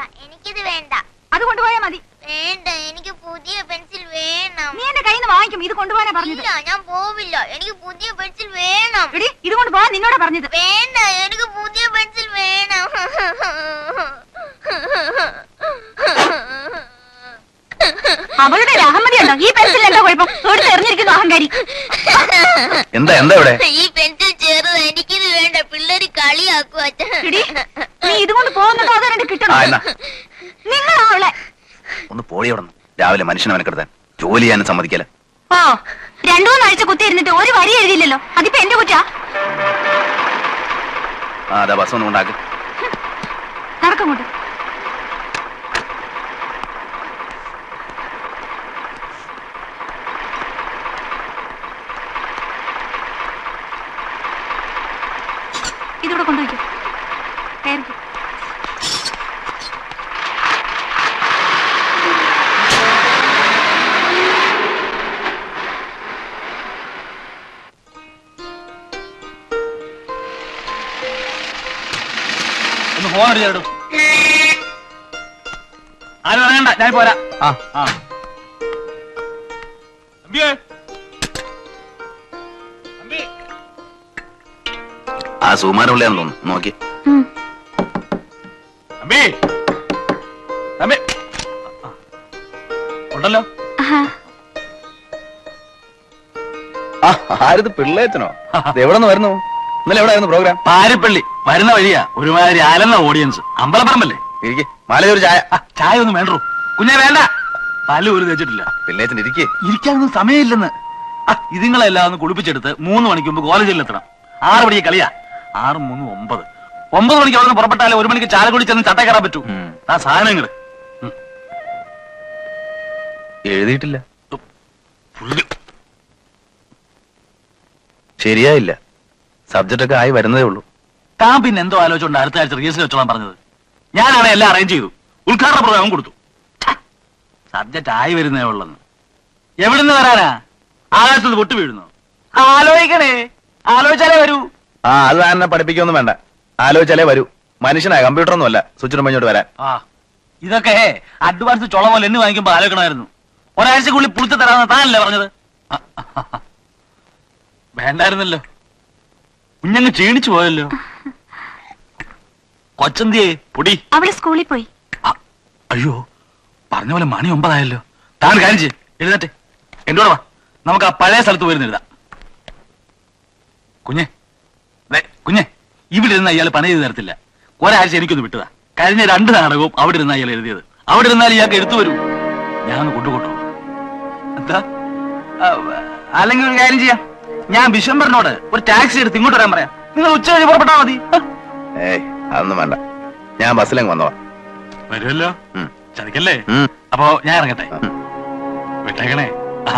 എനിക്കിത് വേണ്ട അത് കൊണ്ടുപോയാ മതി വേണ്ട എനിക്ക് പുതിയ പെൻസിൽ വേണം നീ എന്റെ കയ്യിൽ നിന്ന് വാങ്ങിക്കും ഇത് കൊണ്ടുപോകാനാ പറഞ്ഞത് ഇല്ല ഞാൻ പോവില്ല എനിക്ക് പുതിയ പെൻസിൽ വേണം എടി ഇത് കൊണ്ടുപോകാൻ നിന്നോടാ പറഞ്ഞത് വേണ്ട എനിക്ക് പുതിയ പെൻസിൽ വേണം അവളുടെ ഒരു അഹമ്മതി ഉണ്ടോ ഈ പെൻസിൽ എന്താ കുഴപ്പം തൊടുത്ത് എറിഞ്ഞിരിക്കുന്നു അഹങ്കാരി എന്താ എന്താ ഇവിടെ ഈ പെൻസിൽ ചെറുത് എനിക്കിത് വേണ്ട പിള്ളേര് കളിയാക്കുക എടി നീ ഇത് കൊണ്ട് പോകുന്നതോ അതോ രണ്ട് ആ കിട്ടണോ എന്നാ നിങ്ങളാ അവളെ ഒന്ന് പോടി അവിടെ രാവിലെ മനുഷ്യനെ മെനക്കെടുത്താൻ ജോലി ചെയ്യാനും സമ്മതിക്കല ഓ രണ്ടു മൂന്നാഴ്ച കുത്തിയിരുന്നിട്ട് ഒരു വരി എഴുതിയില്ലല്ലോ അതിപ്പോ എന്റെ കുറ്റാ ആ അതാ ബസ് ഒന്നും ഉണ്ടാക്ക് നടക്കങ്ങോട്ട് ഇതിവിടെ കൊണ്ടുപോയിക്കോ കയറിക്കോ ഒന്ന് ഫോൺ അടിച്ചേടും ആരും അറിയണ്ട ഞാൻ പോരാ ആ ആ തമ്പിയേ തമ്പി ആ സുമാരുള്ളയാന്ന് തോന്നുന്നു നോക്കി ഉം. തമ്പി തമ്പി ഉണ്ടല്ലോ ആഹാ. ആ ആരിത് പിള്ളേച്ചനോ എവിടെ നിന്ന് വരുന്നു ഇന്നലെ എവിടെ ആയിരുന്നു പ്രോഗ്രാം പാരിപ്പള്ളി വരുന്ന വഴിയാ ഒരുമാതിരി അലന്ന ഓഡിയൻസ് അമ്പലപ്പറമ്പല്ലേ ഇരിക്കെ മാലയൊരു ചായ ആ, ചായ ഒന്നും വേണ്ടോ കുഞ്ഞെ വേണ്ട പല്ല് പോലും തേച്ചിട്ടില്ല പിള്ളേച്ചൻ ഇരിക്കേ ഇരിക്കാനൊന്നും സമയമില്ലെന്ന് ആ ഇതുങ്ങളെല്ലാം ഒന്ന് കുളിപ്പിച്ചെടുത്ത് മൂന്ന് മണിക്ക് മുമ്പ് കോളേജിൽ എത്തണം ആറ് മണിക്ക് കളിയാ ആറ് മൂന്ന് ഒമ്പത് ഒമ്പത് മണിക്ക് അവിടെ നിന്ന് പുറപ്പെട്ടാലേ ഒരു മണിക്ക് ചാലക്കുടി ചെന്ന് ചട്ട കയറാൻ പറ്റൂ ഉം. ആ സാധനങ്ങള് എഴുതിയിട്ടില്ല പുല്ല്. ശരിയായില്ല സബ്ജക്റ്റ് ഒക്കെ ആയി വരുന്നതേ ഉള്ളൂ താൻ പിന്നെ എന്തോ ആലോചിച്ചോണ്ട് അടുത്ത ആഴ്ച റിഹേഴ്സൽ വെച്ചോളാൻ പറഞ്ഞത് ഞാനാണ് എല്ലാം അറേഞ്ച് ചെയ്തു ഉദ്ഘാടന പ്രോഗ്രാം കൊടുത്തു സബ്ജക്റ്റ് ആയി വരുന്നേ ഉള്ളെന്ന് എവിടുന്ന് വരാനാ ആകാശത്ത് പൊട്ടു വീഴുന്നു ആലോചിക്കണേ ആലോചിച്ചാലേ വരൂ ആ അത് തന്നെ പഠിപ്പിക്കൊന്നും വേണ്ട ആലോചിച്ചാലേ വരൂ മനുഷ്യനാ കമ്പ്യൂട്ടർ ഒന്നും അല്ല സ്വിച്ചിന് ഇങ്ങോട്ട് വരാൻ ആ ഇതൊക്കെ അഡ്വാൻസ് ചുള പോലെ എണ്ണി വാങ്ങിക്കുമ്പോ ആലോചിക്കണമായിരുന്നു ഒരാഴ്ചക്കുള്ളിൽ പുളിച്ച തരാമെന്ന് താനല്ലേ പറഞ്ഞത് ആ, വേണ്ടായിരുന്നല്ലോ കുഞ്ഞങ്ങ് ക്ഷീണിച്ചു പോയല്ലോ കൊച്ചന്തിയെ പൊടി അവള് സ്കൂളിൽ പോയി ആ, അയ്യോ പറഞ്ഞ പോലെ മണി ഒമ്പതായല്ലോ താൻ കാര്യം ചെയ്യ് എഴുന്നേറ്റെ എന്നോട് വാ നമുക്ക് ആ പഴയ സ്ഥലത്ത് പോയിരുന്ന് എഴുതാം കുഞ്ഞെ ദേ, കുഞ്ഞെ ഇവിടെ ഇരുന്ന് അയാൾ പണി ചെയ്ത് തരത്തില്ല ഒരാഴ്ച എനിക്കൊന്ന് വിട്ടതാ കഴിഞ്ഞ രണ്ട് നാടകവും അവിടെ ഇരുന്ന അയാൾ എഴുതിയത് അവിടെ ഇരുന്നാൽ ഇയാൾക്ക് എടുത്തു വരൂ ഞാനൊന്ന് കൊണ്ടുകൊണ്ടു എന്താ ആ, അല്ലെങ്കിൽ ഒരു കാര്യം ചെയ്യാം ഞാൻ ബിഷംബറിനോട് ഒരു ടാക്സി എടുത്ത് ഇങ്ങോട്ട് വരാൻ പറയാം നിങ്ങൾ ഉച്ച കഴിഞ്ഞ് പുറപ്പെട്ടാൽ മതി ആ. ഏയ് അതൊന്നും വേണ്ട ഞാൻ ബസ്സിലങ്ങ് വന്നോളാം വരുമല്ലോ ഉം. ചതിക്കല്ലേ ഉം. അപ്പോ ഞാൻ ഇറങ്ങട്ടെ ഉം. വിട്ടേക്കണേ ആ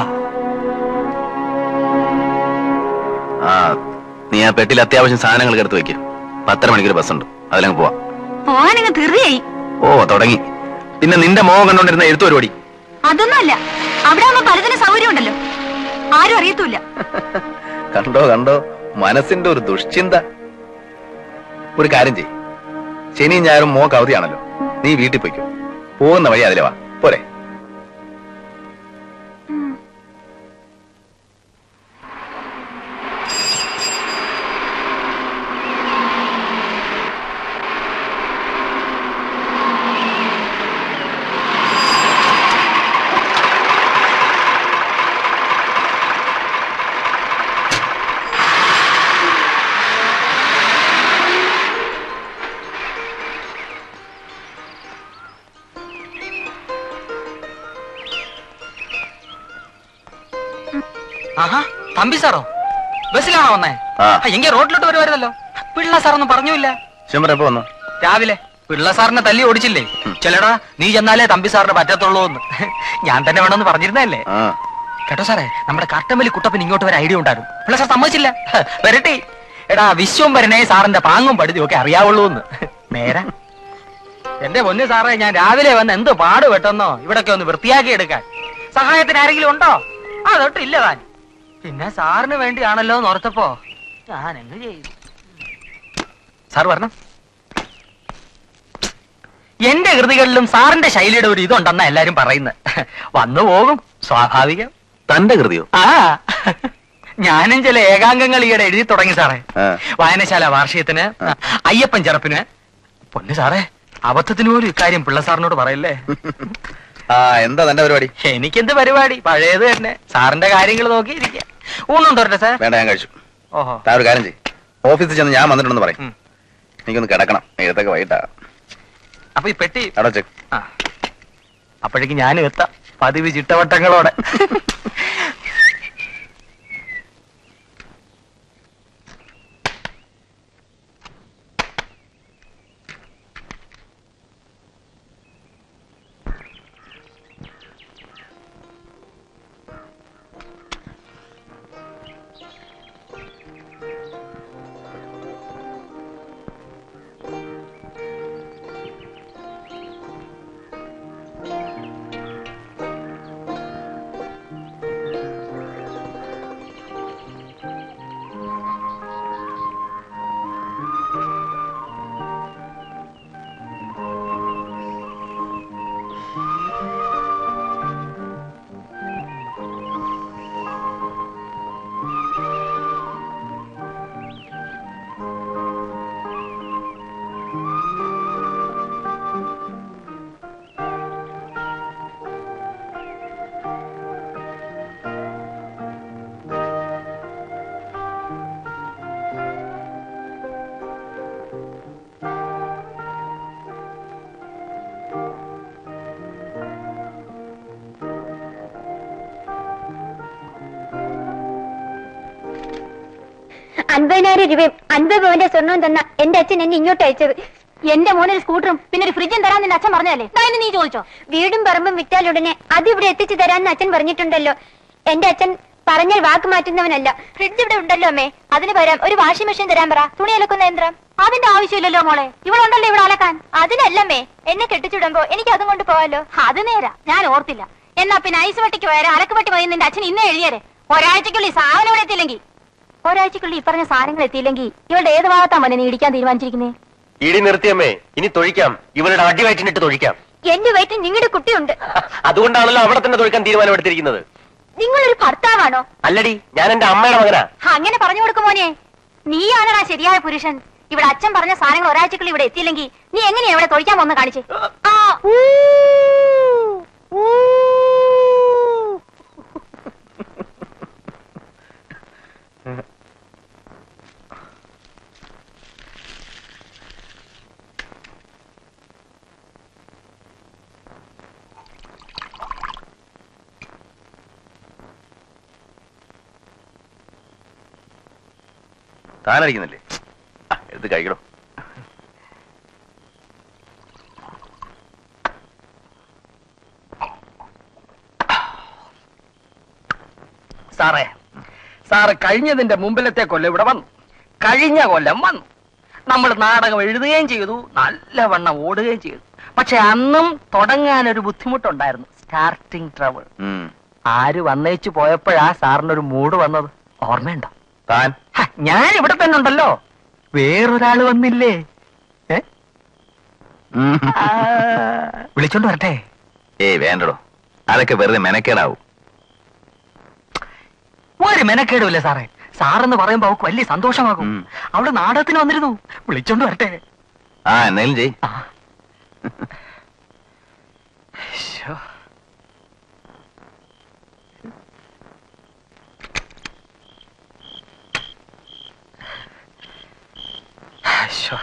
ആ നീ ആ പെട്ടിയിൽ അത്യാവശ്യം സാധനങ്ങൾ എടുത്ത് വെക്ക് പത്തര മണിക്കൊരു ബസ്സുണ്ട് അതിലങ്ങ് പോവാം പോകാനിങ്ങ് തെറിയായി ഓ തുടങ്ങി പിന്നെ നിന്റെ മോഹം കണ്ടോണ്ടിരുന്ന എഴുത്തു പരിപാടി അതൊന്നുമല്ല അവിടെ ആവുമ്പോ പലതിനും സൗകര്യം ഉണ്ടല്ലോ ആരും അറിയത്തൂല്ല കണ്ടോ കണ്ടോ മനസ്സിന്റെ ഒരു ദുഷ്ചിന്ത ഒരു കാര്യം ചെയ് ശനിയും ഞായറും മോക്ക് അവധിയാണല്ലോ നീ വീട്ടിൽ പോയിക്കോ പോകുന്ന വഴി അതിലെ വാ പോരെ ആഹാ തമ്പി സാറോ ബസ്സിലാണോ വന്നേ ആ ആ, എങ്കിൽ റോഡിലോട്ട് വരുമായിരുന്നല്ലോ പിള്ള സാറൊന്നും പറഞ്ഞില്ല ശിവൻ എപ്പോ വന്നു രാവിലെ പിള്ള സാറിനെ തല്ലി ഓടിച്ചില്ലേ ചെല്ലടാ നീ ചെന്നാലേ തമ്പി സാറിന് പറ്റത്തുള്ളൂ എന്ന് ഞാൻ തന്നെ വേണമെന്ന് പറഞ്ഞിരുന്നല്ലേ ആ കേട്ടോ സാറേ നമ്മുടെ കട്ടമ്പലി കുട്ടപ്പൻ ഇങ്ങോട്ട് വരെ ഐഡിയ ഉണ്ടായിരുന്നു പിള്ള സാർ സമ്മതിച്ചില്ല ഹ, വരട്ടെ എടാ വിശ്വം വരണേ സാറിന്റെ പാങ്ങും പടുതിയും ഒക്കെ അറിയാവുള്ളൂ എന്ന് നേരെ എന്റെ പൊന്നു സാറേ ഞാൻ രാവിലെ വന്ന് എന്ത് പാട് വെട്ടെന്നോ ഇവിടൊക്കെ ഒന്ന് വൃത്തിയാക്കി എടുക്കാൻ സഹായത്തിന് ആരെങ്കിലും ഉണ്ടോ അതൊട്ടില്ല താൻ പിന്നെ സാറിന് വേണ്ടിയാണല്ലോ എന്ന് ഓർത്തപ്പോ ഞാൻ എന്ത് ചെയ്തു സാർ വരണം എന്റെ കൃതികളിലും സാറിന്റെ ശൈലിയുടെ ഒരു ഇതുണ്ടെന്നാ എല്ലാരും പറയുന്നത് വന്നു പോകും സ്വാഭാവികം തന്റെ കൃതിയോ ആ ഞാനും ചില ഏകാംഗങ്ങൾ ഈയിടെ എഴുതി തുടങ്ങി സാറേ ആ. വായനശാല വാർഷികത്തിന് അയ്യപ്പൻ ചെറുപ്പിന് പൊന്നു സാറേ അബദ്ധത്തിന് പോലും ഇക്കാര്യം പിള്ള സാറിനോട് പറയല്ലേ ആ എന്താ തന്റെ പരിപാടി എനിക്കെന്ത് പരിപാടി പഴയത് തന്നെ സാറിന്റെ കാര്യങ്ങൾ നോക്കിയിരിക്കാം ഊണുണ്ടോ സാർ വേണ്ട ഞാൻ കഴിച്ചു ഓഹോ താൻ ഒരു കാര്യം ചെയ്യും ഓഫീസിൽ ചെന്ന് ഞാൻ വന്നിട്ടുണ്ടെന്ന് പറയും ഉം. എനിക്കൊന്ന് കിടക്കണം എഴുത്തൊക്കെ വൈകിട്ടാ അപ്പൊ ഈ പെട്ടി അവിടെ വെച്ചേക്ക് ആ. അപ്പോഴേക്ക് ഞാനും എത്താം പതിവ് ചിട്ടവട്ടങ്ങളോടെ അൻപതിനായിരം രൂപയും അൻപത് പവന്റെ സ്വർണവും തന്ന എന്റെ അച്ഛൻ എന്നെ ഇങ്ങോട്ട് അയച്ചത് എന്റെ മോനൊരു സ്കൂട്ടറും പിന്നെ ഒരു ഫ്രിഡ്ജും തരാൻ നിന്റെ അച്ഛൻ പറഞ്ഞല്ലേ അതിന് നീ ചോദിച്ചോ വീടും പറമ്പും വിറ്റാലുടനെ അത് ഇവിടെ എത്തിച്ചു തരാന്ന് അച്ഛൻ പറഞ്ഞിട്ടുണ്ടല്ലോ എന്റെ അച്ഛൻ പറഞ്ഞാൽ വാക്ക് മാറ്റുന്നവനല്ല ഫ്രിഡ്ജ് ഇവിടെ ഉണ്ടല്ലോ അമ്മേ അതിന് പകരം ഒരു വാഷിംഗ് മെഷീൻ തരാൻ പറ തുണി അലക്കുന്ന യന്ത്രം അതിന്റെ ആവശ്യമില്ലല്ലോ മോളെ ഇവിടെ ഉണ്ടല്ലോ ഇവിടെ അലക്കാൻ അതിനല്ലമ്മേ എന്നെ കെട്ടിച്ചുടുമ്പോ എനിക്ക് അതും കൊണ്ട് പോവാലോ അത് നേരാ ഞാൻ ഓർത്തില്ല എന്നാ പിന്നെ ഐസ് വട്ടിക്ക് പോയാൽ അലക്കുപട്ടി മതി നിന്റെ അച്ഛൻ ഇന്നേ എഴുതിയരെ ഒരാഴ്ചക്കുള്ളിൽ സാധനം ഇവിടെ എത്തിയില്ലെങ്കിൽ ഒരാഴ്ചക്കുള്ളിൽ ഈ പറഞ്ഞ സാധനങ്ങൾ എത്തിയില്ലെങ്കിൽ ഇവളുടെ ഏത് ഭാഗത്താ മോനെ നീ ഇടിക്കാൻ തീരുമാനിച്ചിരിക്കുന്നേ ഇടി നിർത്തിയമ്മേ ഇനി തൊഴിക്കാം ഇവരുടെ അടിവയറ്റിനിട്ട് തൊഴിക്കാം എന്റെ വയറ്റിൽ നിങ്ങളുടെ കുട്ടിയുണ്ട് അതുകൊണ്ടാണല്ലോ അവിടെ തന്നെ തൊഴിക്കാൻ തീരുമാനമെടുത്തിരിക്കുന്നത് നിങ്ങളൊരു ഭർത്താവാണോ അല്ലടി ഞാൻ എന്റെ അമ്മയുടെ മകനാ അങ്ങനെ പറഞ്ഞു കൊടുക്കും മോനെ നീയാണടാ ശരിയായ പുരുഷൻ ഇവിടെ അച്ഛൻ പറഞ്ഞ സാധനങ്ങൾ ഒരാഴ്ചക്കുള്ളിൽ ഇവിടെ എത്തിയില്ലെങ്കിൽ നീ എങ്ങനെയാ ഇവിടെ തൊഴിക്കാൻ വന്ന് കാണിച്ചേ ആ, ഊ, ഊ. താനടിക്കുന്നില്ലേ ആ, എടുത്ത് കഴിക്കണോ സാറേ സാറ് കഴിഞ്ഞതിന്റെ മുമ്പിലത്തെ കൊല്ലം ഇവിടെ വന്നു കഴിഞ്ഞ കൊല്ലം വന്നു നമ്മൾ നാടകം എഴുതുകയും ചെയ്തു നല്ലവണ്ണം ഓടുകയും ചെയ്തു പക്ഷെ അന്നും തുടങ്ങാൻ ഒരു ബുദ്ധിമുട്ടുണ്ടായിരുന്നു സ്റ്റാർട്ടിങ് ട്രബിൾ ഉം. ആര് വന്നേച്ചു പോയപ്പോഴാ സാറിനൊരു മൂഡ് വന്നത് ഓർമ്മയുണ്ടോ താൻ ഹ, ഞാൻ ഇവിടെ തന്നെ ഉണ്ടല്ലോ വേറൊരാള് വന്നില്ലേ ഏ? ഉം. ആ, വിളിച്ചോണ്ട് വരട്ടെ ഏയ് വേണ്ടടോ അതൊക്കെ വെറുതെ മെനക്കേടാവും ഒരു മെനക്കേടുമില്ല സാറേ സാറെന്ന് പറയുമ്പോ അവൾക്ക് വലിയ സന്തോഷമാകും ഉം. അവള് നാടകത്തിന് വന്നിരുന്നു വിളിച്ചോണ്ട് വരട്ടെ ആ എന്നാലും ചെയ് ആ. ശ്ശോ. ശ്ശോ.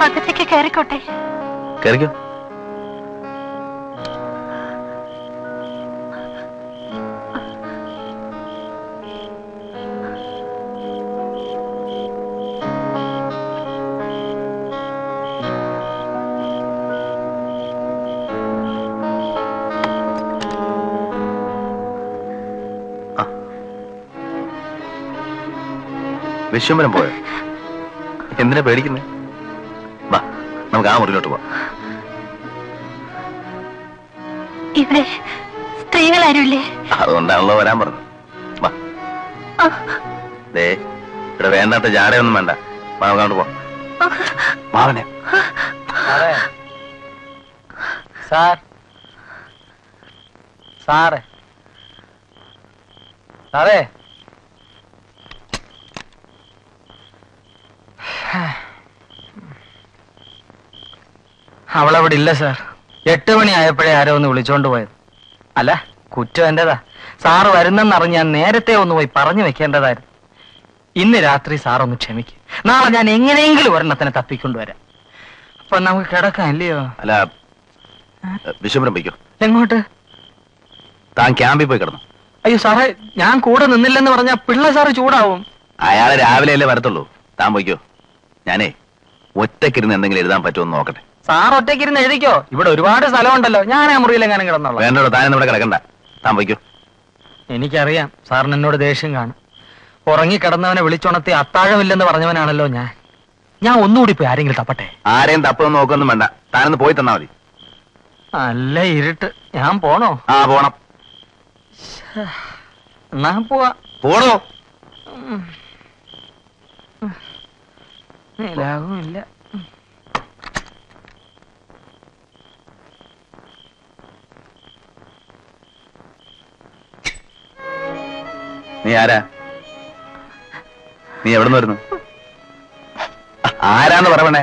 അകത്തേക്ക് കയറിക്കോട്ടെ കയറിക്കോ ആ. വിശ്വംബരം പോയോ എന്തിനാ പേടിക്കുന്നേ വാ നമുക്ക് ആ മുറിയിലോട്ട് പോവാം ഇവിടെ സ്ത്രീകളാരുമില്ലേ അതുകൊണ്ടാണല്ലോ വരാൻ പറഞ്ഞത് വാ ദേ ഇവിടെ വേണ്ടാത്ത ജാടയൊന്നും വേണ്ട വാ നമുക്ക് അങ്ങോട്ട് പോവാം മാവനെ സാറേ സാർ സാറേ സാറേ അവളവിടെ ഇല്ല സാർ എട്ട് മണി ആയപ്പോഴേ ആരോ ഒന്ന് വിളിച്ചോണ്ട് പോയത് അല്ല കുറ്റം എന്റേതാ സാറ് വരുന്നെന്നറിഞ്ഞ് ഞാൻ നേരത്തെ ഒന്ന് പോയി പറഞ്ഞു വെക്കേണ്ടതായിരുന്നു ഇന്ന് രാത്രി സാർ ഒന്ന് ക്ഷമിക്കും നാളെ ഞാൻ എങ്ങനെയെങ്കിലും ഒരെണ്ണത്തിനെ തപ്പിക്കൊണ്ടുവരാം അപ്പൊ നമുക്ക് കിടക്കാം ഇല്ലയോ അല്ല വിശ്വംബരം പോയിക്കോ എങ്ങോട്ട് താൻ ക്യാമ്പിൽ പോയി കിടന്നു അയ്യോ സാറേ ഞാൻ കൂടെ നിന്നില്ലെന്ന് പറഞ്ഞാ പിള്ള സാറ് ചൂടാവും അയാള് രാവിലെ അല്ലേ വരത്തുള്ളൂ താൻ പോയിക്കോ ഞാനേ ഒറ്റക്കിരുന്ന് എന്തെങ്കിലും എഴുതാൻ പറ്റുമോ എന്ന് നോക്കട്ടെ സാർ ഒറ്റയ്ക്കിരുന്ന് എഴുതിക്കോ ഇവിടെ ഒരുപാട് സ്ഥലമുണ്ടല്ലോ ഞാൻ ആ മുറിയിലെങ്ങാനും കിടന്നോളാം വേണ്ടോ താനൊന്നും ഇവിടെ കിടക്കണ്ട താൻ പോയിക്കോ എനിക്കറിയാം സാറിന് എന്നോട് ദേഷ്യം കാണും ഉറങ്ങിക്കിടന്നവനെ വിളിച്ചുണർത്തി അത്താഴമില്ലെന്ന് പറഞ്ഞവനാണല്ലോ ഞാൻ ഞാൻ ഒന്നുകൂടി പോയി ആരെങ്കിലും തപ്പട്ടെ ആരെയും തപ്പൊന്നും നോക്കൊന്നും വേണ്ട താനൊന്ന് പോയി തന്നാ മതി നല്ല ഇരുട്ട് ഞാൻ പോണോ ആ പോണം എന്നാ പോവാ പോണോ ലാഭവും ഇല്ല നീ ആരാ നീ എവിടെ നിന്ന് വരുന്നു ആരാന്ന് പറയണേ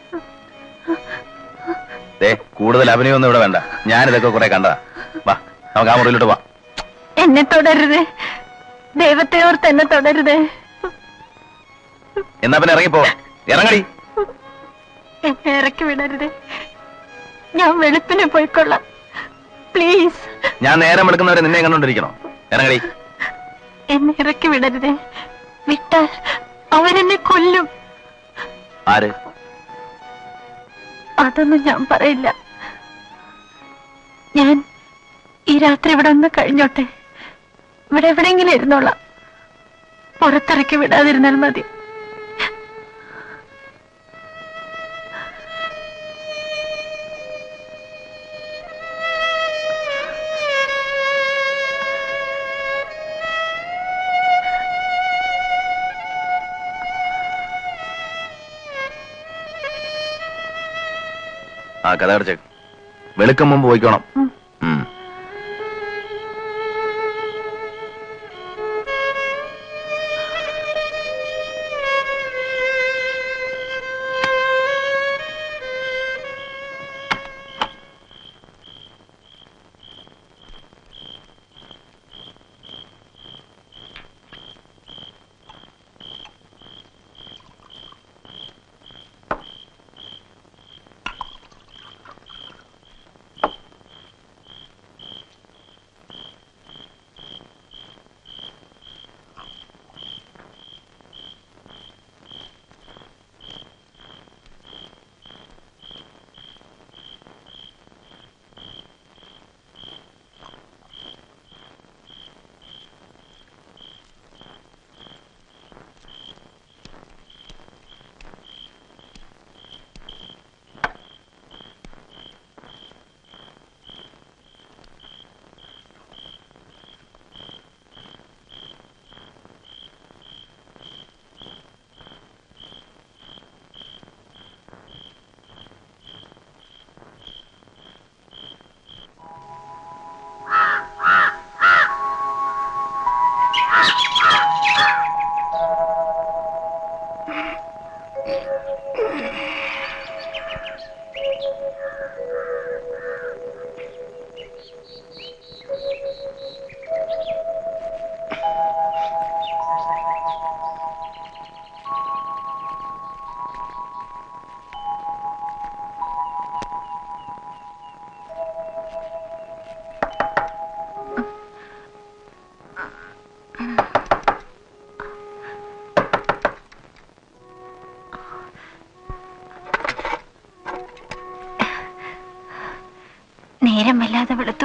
ദേ കൂടുതൽ അഭിനയൊന്നും ഇവിടെ വേണ്ട ഞാൻ ഇതൊക്കെ കുറെ കണ്ടതാ വാ നമുക്ക് ആ മുറിയിലോട്ട് വാ എന്നെ തുടരുത് ദൈവത്തെ ഓർത്ത് എന്നെ തുടരുത് എന്നാ പിന്നെ ഇറങ്ങിപ്പോ ഇറങ്ങടി എന്നെ ഇറക്കി വിടരുത് ഞാൻ വെളുപ്പിനെ പോയിക്കൊള്ളാം പ്ലീസ് ഞാൻ നേരം എടുക്കുന്നവരെ നിന്നെ കണ്ടോണ്ടിരിക്കണോ ഇറങ്ങടി എന്നെ ഇറക്കി വിടരുത് വിട്ടാൽ അവരെന്നെ കൊല്ലും ആര് അതൊന്നും ഞാൻ പറയില്ല ഞാൻ ഈ രാത്രി ഇവിടെ ഒന്ന് കഴിഞ്ഞോട്ടെ ഇവിടെ എവിടെയെങ്കിലും ഇരുന്നോളാം പുറത്തിറക്കി വിടാതിരുന്നാൽ മതി ആ കഥ അടച്ചേ വെളുക്കും മുമ്പ് പോയിക്കോണം ഉം.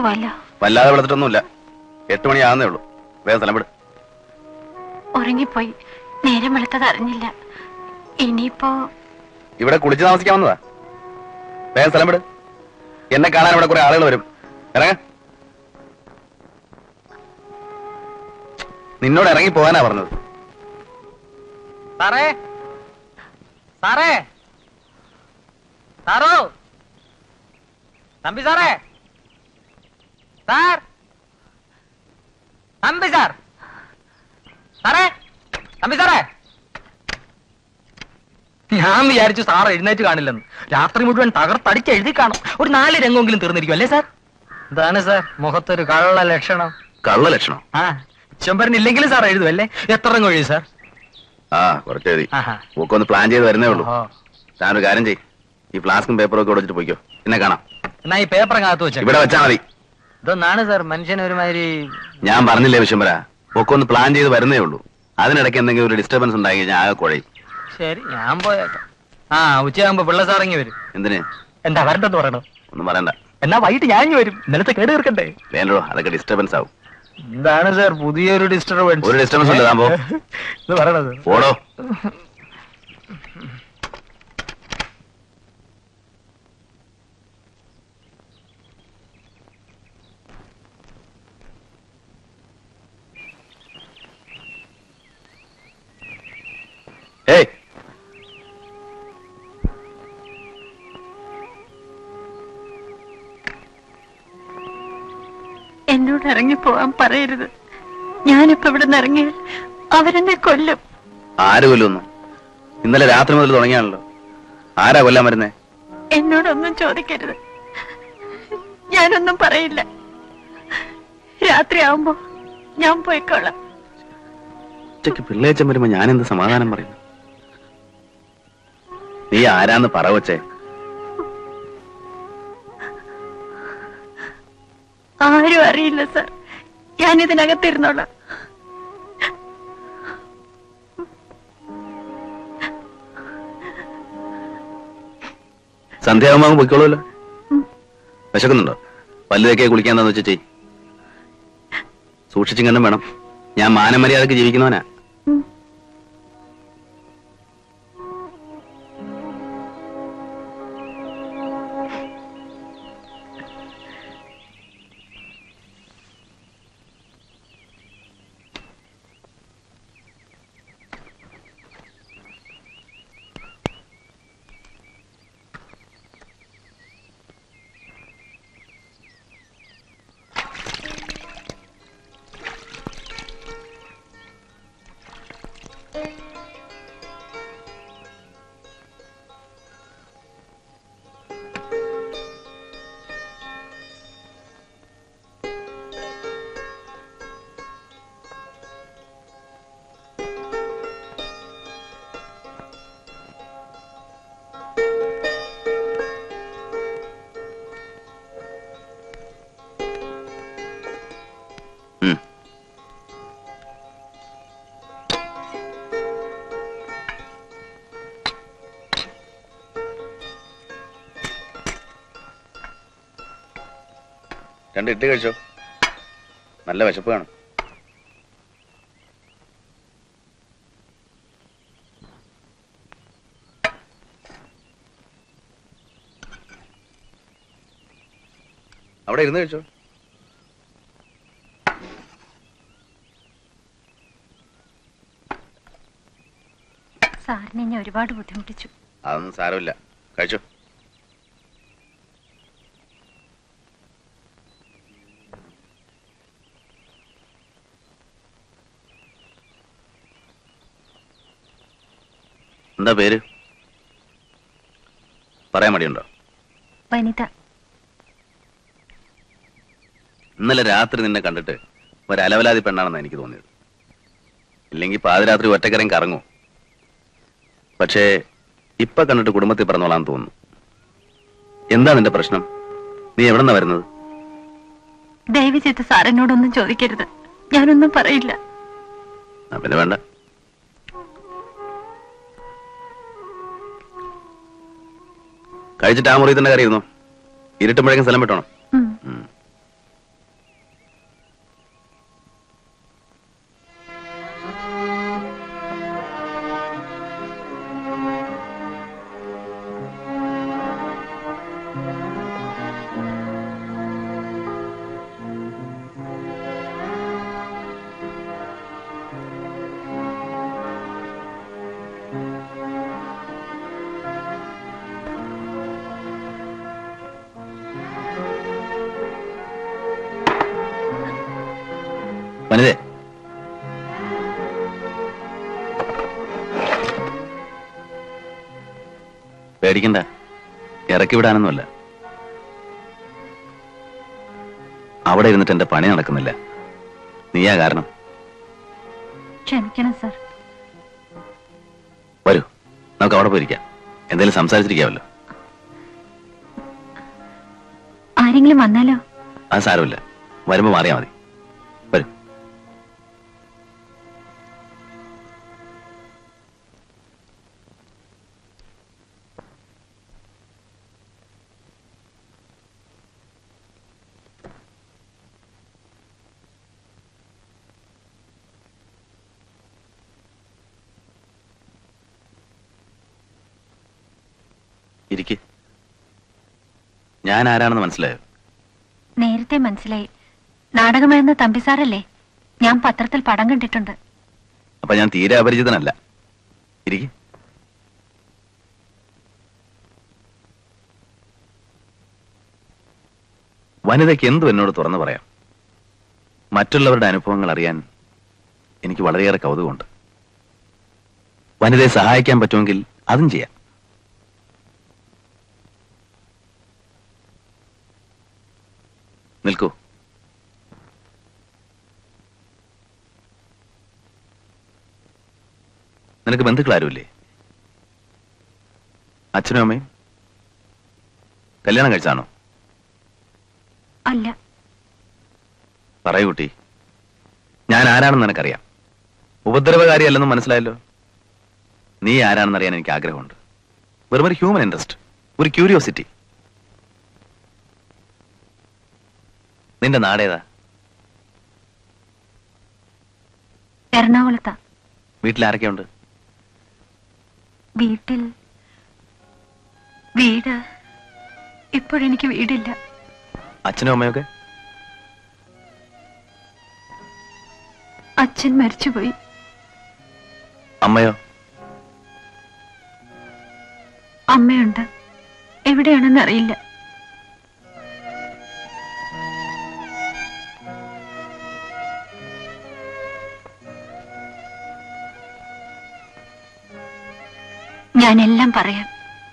പോവല്ലോ വല്ലാതെ വിളത്തിട്ടൊന്നുമില്ല എട്ട് മണിയാകുന്നേ ഉള്ളൂ വേഗം സ്ഥലം വിട് ഉറങ്ങിപ്പോയി നേരം വെളുത്തത് അറിഞ്ഞില്ല ഇനിയിപ്പോ ഇവിടെ കുളിച്ച് താമസിക്കാവുന്നതാ വേഗം സ്ഥലം വിട് എന്നെ കാണാൻ ഇവിടെ കുറെ ആളുകൾ വരും ഇറങ്ങ നിന്നോട് ഇറങ്ങി പോകാനാ പറഞ്ഞത് സാറേ സാറേ സാറോ തമ്പി സാറേ സാർ തമ്പി സാർ സാറേ തമ്പി സാറേ ഞാൻ വിചാരിച്ചു സാർ എഴുന്നേറ്റ് കാണില്ലെന്ന് രാത്രി മുഴുവൻ തകർത്തടിച്ച് എഴുതി കാണും ഒരു നാല് രംഗമെങ്കിലും തീർന്നിരിക്കും അല്ലേ സാർ എന്താണ് സാർ മുഖത്തൊരു കള്ള ലക്ഷണം കള്ള ലക്ഷണം ആ ചെമ്പരൻ ഇല്ലെങ്കിലും സാർ എഴുതും അല്ലേ എത്ര രംഗം എഴുതി സാർ ആ കുറച്ച് എഴുതി ആഹാ ഒക്കെ ഒന്ന് പ്ലാൻ ചെയ്ത് വരുന്നേ ഉള്ളൂ ഓഹോ. താനൊരു കാര്യം ചെയ് ഈ ഫ്ലാസ്കും പേപ്പറും ഒക്കെ വെച്ചിട്ട് പോയിക്കോ പിന്നെ കാണാം എന്നാ ഈ പേപ്പർ അകത്ത് വെച്ച ഇവിടെ വെച്ചാ മതി ഇതൊന്നാണ് സാർ മനുഷ്യൻ ഒരുമാതിരി ഞാൻ പറഞ്ഞില്ലേ വിശ്വംബര ഒക്കെ ഒന്ന് പ്ലാൻ ചെയ്ത് വരുന്നേ ഉള്ളൂ അതിനിടയ്ക്ക് എന്തെങ്കിലും ഒരു ഡിസ്റ്റർബൻസ് ഉണ്ടായി കഴിഞ്ഞാൽ ആകെ കുഴയും ശരി ഞാൻ പോയേക്കാം ആ ഉച്ചയാകുമ്പോ പിള്ള സാറിങ്ങി വരും എന്തിന് എന്താ വരണ്ടെന്ന് പറയണോ ഒന്നും പറയണ്ട എന്നാ വൈകിട്ട് ഞാൻ ഇങ്ങ് വരും ഇന്നലത്തെ കേട് തീർക്കണ്ടേ വേണ്ടോ അതൊക്കെ ഡിസ്റ്റർബൻസ് ആവും എന്താണ് സാർ പുതിയൊരു ഡിസ്റ്റർബൻസ് ഒരു disturbance ഉണ്ട്, താൻ പോ. ഇത് പറയണത് ഓടോ ഏയ് എന്നോട് ഇറങ്ങിപ്പോവാൻ പറയരുത് ഞാനിപ്പോ ഇവിടെ നിന്ന് ഇറങ്ങിയാൽ അവരെന്നെ കൊല്ലും ആര് കൊല്ലുന്നു ഇന്നലെ രാത്രി മുതൽ തുടങ്ങിയാണല്ലോ ആരാ കൊല്ലാൻ വരുന്നേ എന്നോടൊന്നും ചോദിക്കരുത് ഞാനൊന്നും പറയില്ല രാത്രിയാവുമ്പോ ഞാൻ പോയിക്കോളാം ഉച്ചയ്ക്ക് പിള്ളേച്ചൻ വരുമ്പോ ഞാൻ എന്ത് സമാധാനം പറയുന്നു നീ ആരാന്ന് പറ വച്ചേ ആരും അറിയില്ല സർ ഞാൻ ഇതിനകത്തിരുന്നോളാം സന്ധ്യാകുമ്പോ പൊയ്ക്കോളൂല്ലോ വിശക്കുന്നുണ്ടോ പല്ലുതൊക്കെ കുളിക്കാന്ന് വെച്ച് ചെയ് സൂക്ഷിച്ചും കണ്ടും വേണം ഞാൻ മാനമര്യാദക്ക് ജീവിക്കുന്നവനാ ഉം. രണ്ട് ഇട്ട് കഴിച്ചോ നല്ല വിശപ്പ് കാണും അവിടെ ഇരുന്ന് കഴിച്ചോ സാറിനെ ഞാൻ ഒരുപാട് ബുദ്ധിമുട്ടിച്ചു അതൊന്നും സാരമില്ല കഴിച്ചോ എന്താ പേര് പറയാൻ മടിയുണ്ടോ വനിത ഇന്നലെ രാത്രി നിന്നെ കണ്ടിട്ട് ഒരു അലവലാതി പെണ്ണാണെന്ന് എനിക്ക് തോന്നിയത് ഇല്ലെങ്കിൽ പാതിരാത്രി ഒറ്റക്കരം കറങ്ങൂ പക്ഷേ ഇപ്പൊ കണ്ടിട്ട് കുടുംബത്തിൽ പറഞ്ഞോളാൻ തോന്നുന്നു എന്താ നിന്റെ പ്രശ്നം നീ എവിടെന്നാ വരുന്നത് ദയവ് ചെയ്ത് സാറിനോടൊന്നും ചോദിക്കരുത് ഞാനൊന്നും പറയില്ല ആ, പിന്നെ വേണ്ട കഴിച്ചിട്ട് ആ മുറി തന്നെ കയറിയിരുന്നു ഇരുട്ടുമ്പോഴേക്കും സ്ഥലം വിട്ടോണം ഉം. ഉം. പേടിക്കണ്ട ഇറക്കി വിടാനൊന്നുമല്ല അവിടെ ഇരുന്നിട്ട് എന്റെ പണി നടക്കുന്നില്ല നീയാ കാരണം ക്ഷമിക്കണം സർ വരൂ നമുക്ക് അവിടെ പോയിരിക്കാം എന്തെങ്കിലും സംസാരിച്ചിരിക്കാമല്ലോ ആരെങ്കിലും വന്നാലോ അത് സാരമില്ല വരുമ്പോ മാറിയാ മതി വരൂ ഇരിക്ക് ഞാൻ ആരാണെന്ന് മനസ്സിലായോ നേരത്തെ മനസ്സിലായി നാടകമെഴുന്ന തമ്പി സാറല്ലേ ഞാൻ പത്രത്തിൽ പടം കണ്ടിട്ടുണ്ട് അപ്പൊ ഞാൻ തീരെ അപരിചിതനല്ല ഇരിക്ക് വനിതയ്ക്ക് എന്തും എന്നോട് തുറന്നു പറയാം മറ്റുള്ളവരുടെ അനുഭവങ്ങൾ അറിയാൻ എനിക്ക് വളരെയേറെ കൗതുകമുണ്ട് വനിതയെ സഹായിക്കാൻ പറ്റുമെങ്കിൽ അതും ചെയ്യാം നിൽക്കൂ നിനക്ക് ബന്ധുക്കളാരുമില്ലേ അച്ഛനും അമ്മയും കല്യാണം കഴിച്ചാണോ അല്ല പറയൂ കുട്ടി ഞാൻ ആരാണെന്ന് നിനക്കറിയാം ഉപദ്രവകാരിയല്ലെന്ന് മനസ്സിലായല്ലോ നീ ആരാണെന്ന് അറിയാൻ എനിക്ക് ആഗ്രഹമുണ്ട് വെറും ഒരു ഹ്യൂമൻ ഇൻട്രസ്റ്റ് ഒരു ക്യൂരിയോസിറ്റി നിന്റെ നാടേതാ എറണാകുളത്താ വീട്ടിൽ ആരൊക്കെയുണ്ട് വീട്ടിൽ വീട് ഇപ്പോഴെനിക്ക് വീടില്ല അച്ഛനും അമ്മയൊക്കെ അച്ഛൻ മരിച്ചുപോയി അമ്മയോ അമ്മയുണ്ട് എവിടെയാണെന്ന് അറിയില്ല ഞാൻ എല്ലാം പറയാം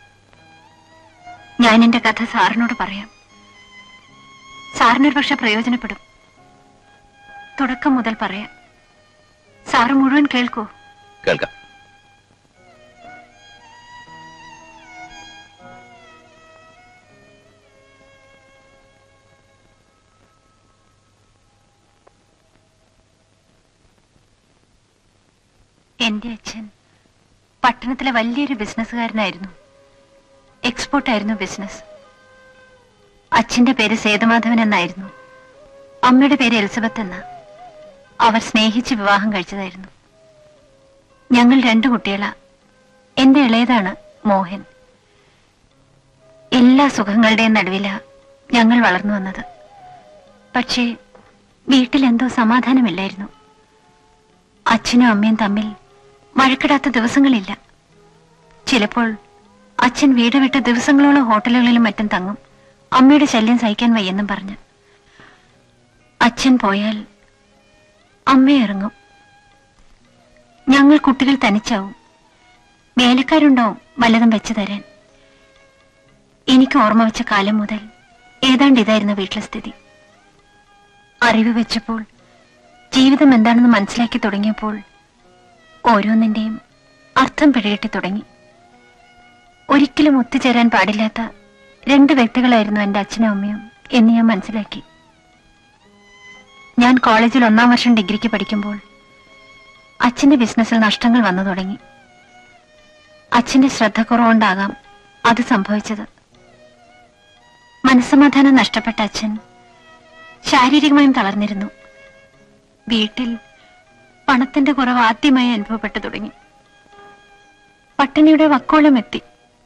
ഞാൻ എന്റെ കഥ സാറിനോട് പറയാം സാറിനൊരു പക്ഷെ പ്രയോജനപ്പെടും തുടക്കം മുതൽ പറയാം സാറ് മുഴുവൻ കേൾക്കൂ കേൾക്കാം എന്റെ അച്ഛൻ പട്ടണത്തിലെ വലിയൊരു ബിസിനസ്സുകാരനായിരുന്നു എക്സ്പോർട്ട് ആയിരുന്നു ബിസിനസ് അച്ഛന്റെ പേര് സേതുമാധവൻ എന്നായിരുന്നു അമ്മയുടെ പേര് എലിസബത്ത് എന്ന അവർ സ്നേഹിച്ച് വിവാഹം കഴിച്ചതായിരുന്നു ഞങ്ങൾ രണ്ടു കുട്ടികളാ എന്റെ ഇളയതാണ് മോഹൻ എല്ലാ സുഖങ്ങളുടെയും നടുവില ഞങ്ങൾ വളർന്നു വന്നത് പക്ഷേ വീട്ടിൽ എന്തോ സമാധാനമില്ലായിരുന്നു അച്ഛനും അമ്മയും തമ്മിൽ വഴക്കിടാത്ത ദിവസങ്ങളില്ല ചിലപ്പോൾ അച്ഛൻ വീട് വിട്ട ദിവസങ്ങളോളം ഹോട്ടലുകളിലും മറ്റും തങ്ങും അമ്മയുടെ ശല്യം സഹിക്കാൻ വയ്യെന്നും പറഞ്ഞ് അച്ഛൻ പോയാൽ അമ്മ ഇറങ്ങും ഞങ്ങൾ കുട്ടികൾ തനിച്ചാവും വേലക്കാരുണ്ടാവും വല്ലതും വെച്ചു തരാൻ എനിക്ക് ഓർമ്മ വെച്ച കാലം മുതൽ ഏതാണ്ട് ഇതായിരുന്നു വീട്ടിലെ സ്ഥിതി അറിവ് വെച്ചപ്പോൾ ജീവിതം എന്താണെന്ന് മനസ്സിലാക്കി തുടങ്ങിയപ്പോൾ ഓരോന്നിന്റെയും അർത്ഥം പിഴകിട്ടി തുടങ്ങി ഒരിക്കലും ഒത്തുചേരാൻ പാടില്ലാത്ത രണ്ട് വ്യക്തികളായിരുന്നു എന്റെ അച്ഛനും അമ്മയും എന്ന് ഞാൻ മനസ്സിലാക്കി ഞാൻ കോളേജിൽ ഒന്നാം വർഷം ഡിഗ്രിക്ക് പഠിക്കുമ്പോൾ അച്ഛന്റെ ബിസിനസ്സിൽ നഷ്ടങ്ങൾ വന്നു തുടങ്ങി അച്ഛന്റെ ശ്രദ്ധ കുറവുകൊണ്ടാകാം അത് സംഭവിച്ചത് മനസ്സമാധാനം നഷ്ടപ്പെട്ട അച്ഛൻ ശാരീരികമായും തളർന്നിരുന്നു വീട്ടിൽ പണത്തിന്റെ കുറവ് ആദ്യമായി അനുഭവപ്പെട്ടു തുടങ്ങി പട്ടിണിയുടെ വക്കോളം എത്തി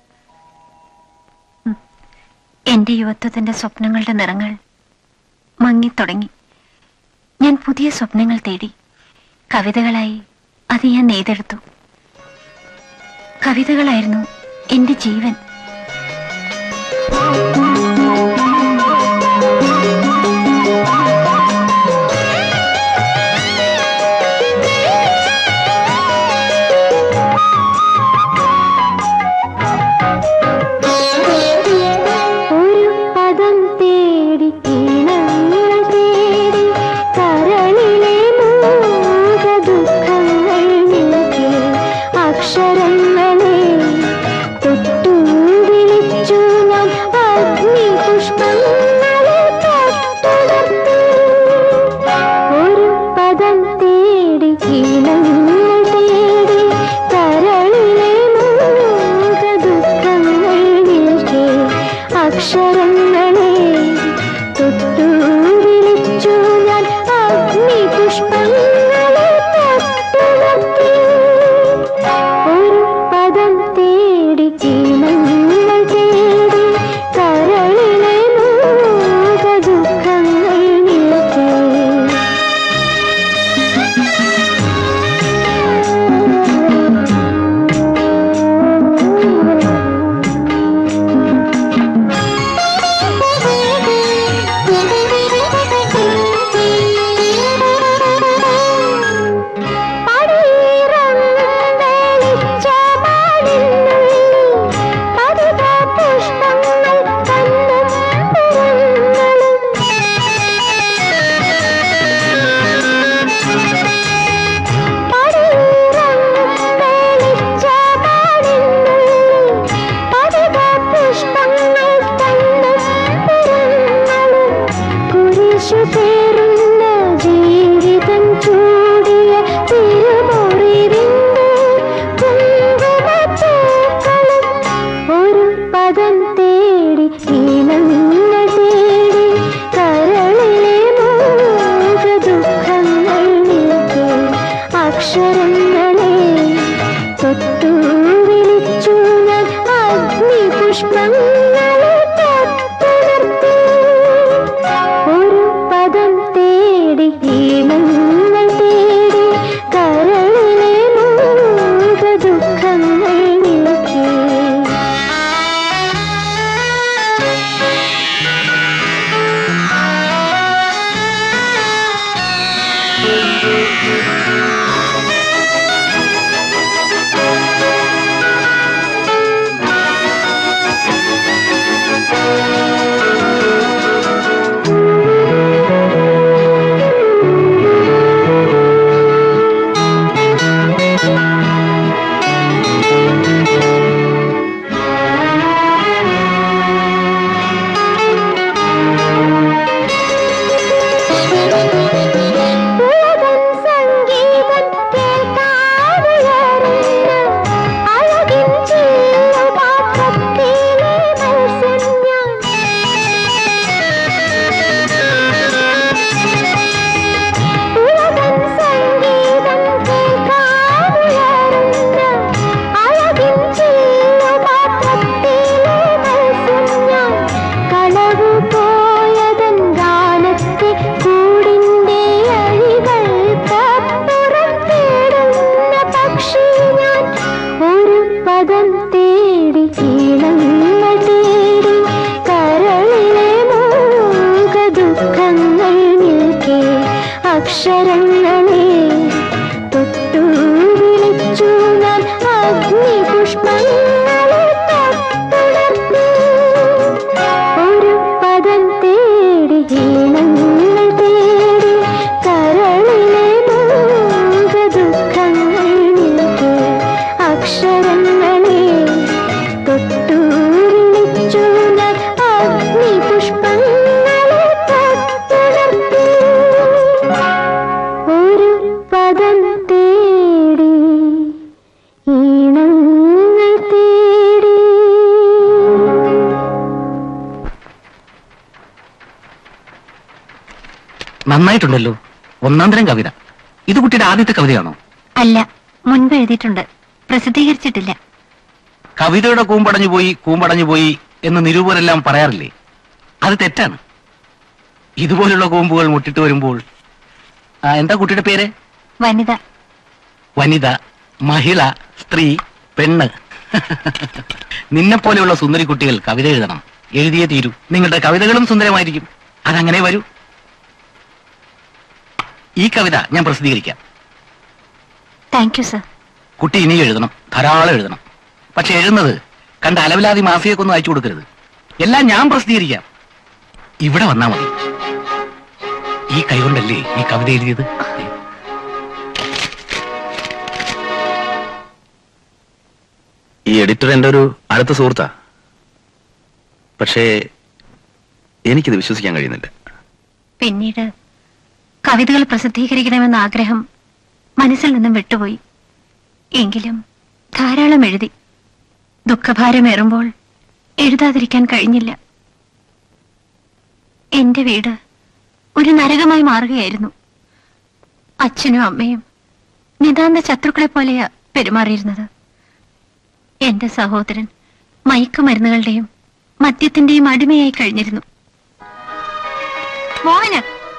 ഉം. എന്റെ യുവത്വത്തിന്റെ സ്വപ്നങ്ങളുടെ നിറങ്ങൾ മങ്ങിത്തുടങ്ങി ഞാൻ പുതിയ സ്വപ്നങ്ങൾ തേടി കവിതകളായി അത് ഞാൻ നെയ്തെടുത്തു കവിതകളായിരുന്നു എന്റെ ജീവൻ സംഗീതം കേൾക്കാതുയരുന്ന അഴകിൻ ചില്ലുപാത്രത്തിലെ മത്സ്യം ഞാൻ ഉലകൻ സംഗീതം കേൾക്കാതുയരുന്ന അഴകിൻ ചില്ലുപാത്രത്തിലെ മത്സ്യം ഞാൻ കളവു പോയതൻ ഗാനത്തെ കൂടിന്റെ അഴികൾക്കപ്പുറം തേടുന്ന പക്ഷി ഞാൻ ഒരു പദം തേടി ഈണങ്ങൾ തേടി കരളിലെ മൂക ദുഃഖങ്ങൾ നിൽക്കെ അക്ഷരങ്ങളെ തൊട്ടു വിളിച്ചു ഞാൻ അഗ്നി പുഷ്പങ്ങളെ തൊട്ടുണർത്തി ഒരു പദം തേടി ഈണങ്ങൾ തേടി കരളിലെ മൂക ദുഃഖങ്ങൾ നിൽക്കെ അക്ഷരങ്ങളെ തൊട്ടു വിളിച്ചു ഞാൻ അഗ്നി പുഷ്പങ്ങളെ തൊട്ടുണർത്തി ഒരു പദം തേടി ഈണങ്ങൾ തേടി നന്നായിട്ടുണ്ടല്ലോ ഒന്നാം തരം കവിത ഇത് കുട്ടിയുടെ ആദ്യത്തെ കവിതയാണോ അല്ല മുൻപ് എഴുതിയിട്ടുണ്ട് പ്രസിദ്ധീകരിച്ചിട്ടില്ല കവിതയുടെ കൂമ്പടഞ്ഞു പോയി കൂമ്പടഞ്ഞു പോയി എന്ന് നിരൂപരെല്ലാം പറയാറില്ലേ അത് തെറ്റാണ് ഇതുപോലുള്ള കൂമ്പുകൾ മുട്ടിട്ട് വരുമ്പോൾ ആ, എന്താ കുട്ടിയുടെ പേര് വനിത വനിത മഹിള സ്ത്രീ പെണ്ണ് നിന്നെ പോലെയുള്ള സുന്ദരി കുട്ടികൾ കവിത എഴുതണം എഴുതിയേ തീരൂ നിങ്ങളുടെ കവിതകളും സുന്ദരമായിരിക്കും അതങ്ങനെ വരൂ ഈ കവിത ഞാൻ പ്രസിദ്ധീകരിക്കാം താങ്ക് യു സർ കുട്ടി ഇനി എഴുതണം ധാരാളം എഴുതണം പക്ഷെ എഴുതുന്നത് കണ്ട അലവിലാതി മാഫിയൊക്കൊന്നും അയച്ചു കൊടുക്കരുത് എല്ലാം ഞാൻ പ്രസിദ്ധീകരിക്കാം ഇവിടെ വന്നാ മതി ഈ കൈകൊണ്ടല്ലേ ഈ കവിത എഴുതിയത് ഈ എഡിറ്റർ എൻ്റെ ഒരു അടുത്ത സുഹൃത്താ പക്ഷേ എനിക്കിത് വിശ്വസിക്കാൻ കഴിയുന്നില്ല പിന്നീട് കവിതകൾ പ്രസിദ്ധീകരിക്കണമെന്ന ആഗ്രഹം മനസ്സിൽ നിന്നും വിട്ടുപോയി എങ്കിലും ധാരാളം എഴുതി ദുഃഖഭാരമേറുമ്പോൾ എഴുതാതിരിക്കാൻ കഴിഞ്ഞില്ല എന്റെ വീട് ഒരു നരകമായി മാറുകയായിരുന്നു അച്ഛനും അമ്മയും നിതാന്ത ശത്രുക്കളെ പോലെയാ പെരുമാറിയിരുന്നത് എന്റെ സഹോദരൻ മയക്കുമരുന്നുകളുടെയും മദ്യത്തിന്റെയും അടിമയായി കഴിഞ്ഞിരുന്നു മോഹന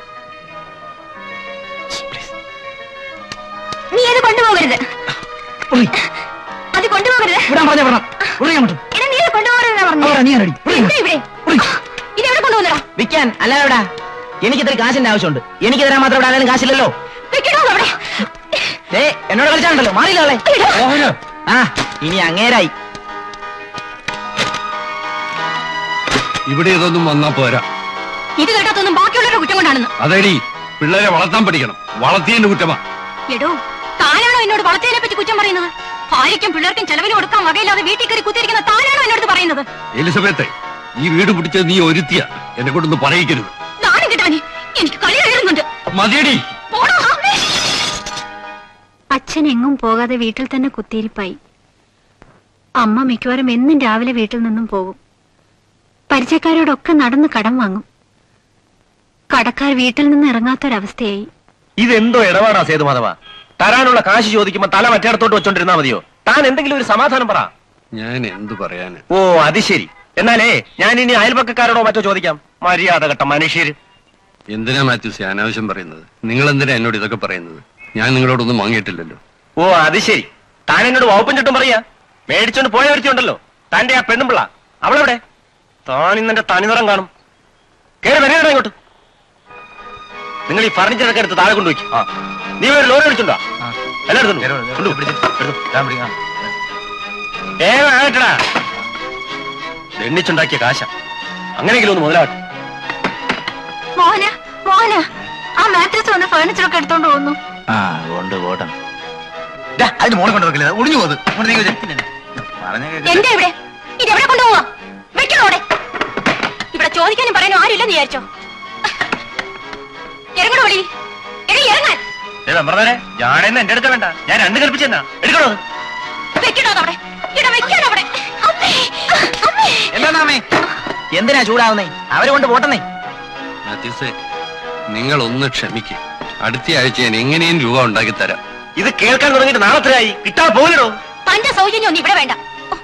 നീ അത് കൊണ്ടുപോകരുത് അത് കൊണ്ടുപോകരുത് എടാ, നീ അത് കൊണ്ടുപോകരുതെന്നാ പറഞ്ഞത്. എന്താ ഇവിടെ ഇതെവിടെ കൊണ്ടുവന്നടാ വിൽക്കാൻ അല്ലാതെവിടാ എനിക്ക് ഇത്ര കാശിന്റെ ആവശ്യമുണ്ട് എനിക്ക് തരാൻ മാത്രം ഇവിടെ ആരെങ്കിലും കാശില്ലല്ലോ വെക്കണോ അവിടെ ഏ എന്നോട് കളിച്ചാണ്ടല്ലോ മാറിയില്ലേ എടാ, ആ ഇനി അങ്ങേരായി ഇവിടെ ഇതൊന്നും വന്നാ പോരാ ഇത് കേട്ടാത്തൊന്നും ബാക്കിയുള്ളവരുടെ കുറ്റം കൊണ്ടാണെന്ന് അതേടി പിള്ളേരെ വളർത്താൻ പഠിക്കണം വളർത്തിയതിന്റെ കുറ്റമാ എടോ താനാണോ എന്നോട് വളർത്തിയതിനെ പറ്റി കുറ്റം പറയുന്നത് ഭാര്യയ്ക്കും പിള്ളേർക്കും ചെലവിന് കൊടുക്കാൻ വകയില്ലാതെ വീട്ടിൽ കയറി കുത്തിയിരിക്കുന്ന താനാണോ എന്നോട് പറയുന്നത് എലിസബത്തെ ഈ വീട് പിടിച്ചത് നീ ഒരുത്തിയ എന്നെ കൊണ്ടൊന്ന് പറയിക്കരുത് നാണം കിട്ടവനെ എനിക്ക് കളി കഴിയുന്നുണ്ട് മതിയടി അച്ഛൻ എങ്ങും പോകാതെ വീട്ടിൽ തന്നെ കുത്തിയിരിപ്പായി അമ്മ മിക്കവാറും എന്നും രാവിലെ വീട്ടിൽ നിന്നും പോകും പരിചയക്കാരോടൊക്കെ നടന്ന് കടം വാങ്ങും കടക്കാർ വീട്ടിൽ നിന്ന് ഇറങ്ങാത്തൊരവസ്ഥയായി ഇതെന്തോ ഇടപാടാ സേതുമാധവ തരാനുള്ള കാശ് ചോദിക്കുമ്പോ തല മറ്റേടത്തോട്ട് വെച്ചോണ്ടിരുന്നാ മതിയോ താൻ എന്തെങ്കിലും ഒരു സമാധാനം പറ ഞാൻ എന്തു പറയാന് ഓ അത് ശരി എന്നാലേ ഞാൻ ഇനി അയൽപക്കക്കാരോടോ മറ്റോ ചോദിക്കാം മര്യാദ കെട്ട മനുഷ്യര് എന്തിനാ മാത്യൂസ് ഈ അനാവശ്യം പറയുന്നത് നിങ്ങൾ എന്തിനാ എന്നോട് ഇതൊക്കെ പറയുന്നത് ഞാൻ നിങ്ങളോടൊന്നും വാങ്ങിയിട്ടില്ലല്ലോ ഓ അത് ശരി താൻ എന്നോട് വകുപ്പും ചുട്ടും പറയാ മേടിച്ചോണ്ട് പോയ ഒരുത്തിയുണ്ടല്ലോ തന്റെ ആ പെണ്ണുമ്പിള്ള അവളെവിടെ താൻ ഇന്നെന്റെ തനിനിറം കാണും കേറി വരികടാ ഇങ്ങോട്ട് നിങ്ങൾ ഈ ഫർണിച്ചറൊക്കെ എടുത്ത് താഴെ കൊണ്ടുപോയി ആ നീ ഒരു ലോറി വിളിച്ചുണ്ടോ ആ. എല്ലാം എടുത്തോണ്ട് നേരെ പോ. വരൂ, കൊണ്ടുപോ. പിടിച്ച്, എടുത്തോ, ഞാൻ പിടിക്കാം. വേഗം ആകട്ടെടാ എണ്ണിച്ചുണ്ടാക്കിയ കാശ അങ്ങനെയെങ്കിലും ഒന്ന് മുതലാട്ടെ മോഹന മോഹന ആ മാട്രസ് വന്ന് ഫർണിച്ചർ ഒക്കെ എടുത്തോണ്ട് പോകുന്നു ആ കൊണ്ട് പോട്ടെ ദാ, അതിന് മോളെ കൊണ്ട് വെക്കില്ല ഒളിഞ്ഞു പോകുന്നത് ഇങ്ങോട്ട് നീങ്ങ് വെച്ചേ. പറഞ്ഞ കേക്ക്. എന്താ ഇവിടെ ഇത് എവിടെ കൊണ്ടുപോവാ വെക്കണോ അവിടെ ഇവിടെ ചോദിക്കാനും പറയാനും ആരുമില്ലെന്ന് വിചാരിച്ചോ ഇറങ്ങണോ വിളി എടി ഇറങ്ങാൻ മെമ്പർമാരെ ഞാനെന്ന് എന്റെ അടുക്ക വേണ്ട ഞാൻ രണ്ട് കൽപ്പിച്ചെന്നാ എടുക്കണോ അത്? വെക്കണോ അത് അവിടെ ഇവിടെ വെക്കണോ അവിടെ അമ്മേ അമ്മേ എന്താണ് അമ്മേ എന്തിനാ ചൂടാവുന്നേ അവരെ കൊണ്ട് പോട്ടെന്നേ മാത്യൂസേ നിങ്ങൾ ഒന്ന് ക്ഷമിക്ക് അടുത്ത ആഴ്ച ഞാൻ എങ്ങനെയും രൂപ ഉണ്ടാക്കി തരാം ഇത് കേൾക്കാൻ തുടങ്ങിയിട്ട് നാളെത്രയായി കിട്ടാ പോകലോ തന്റെ സൗജന്യം ഒന്നും ഇവിടെ വേണ്ട ഓ.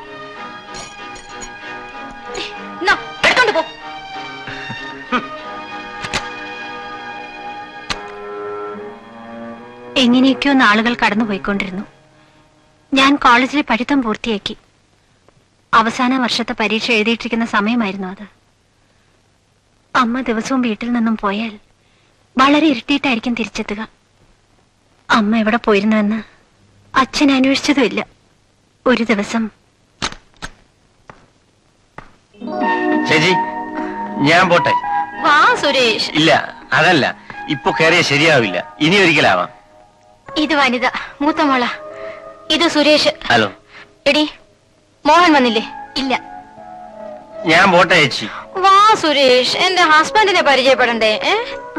എന്നാ, എടുത്തോണ്ട് പോ എങ്ങനെയൊക്കെയോ നാളുകൾ കടന്നുപോയിക്കൊണ്ടിരുന്നു ഞാൻ കോളേജിലെ പഠിത്തം പൂർത്തിയാക്കി അവസാന വർഷത്തെ പരീക്ഷ എഴുതിയിട്ടിരിക്കുന്ന സമയമായിരുന്നു അത് അമ്മ ദിവസവും വീട്ടിൽ നിന്നും പോയാൽ വളരെ ഇരുട്ടിയിട്ടായിരിക്കും തിരിച്ചെത്തുക അമ്മ എവിടെ പോയിരുന്നുവെന്ന് അച്ഛൻ അന്വേഷിച്ചതുമില്ല ഒരു ദിവസം ചേച്ചി ഞാൻ പോട്ടെ വാ സുരേഷ് ഇല്ല അതല്ല ഇപ്പൊ കയറിയ ശരിയാവില്ല ഇനി ഒരിക്കലാവാം ഇത് വനിത മൂത്ത മോള ഇത് സുരേഷ് ഹലോ എടി മോഹൻ വന്നില്ലേ ഇല്ല ഞാൻ പോട്ടെ ചേച്ചി വാ സുരേഷ് എന്റെ ഹസ്ബൻഡിനെ പരിചയപ്പെടണ്ടേ ഏ?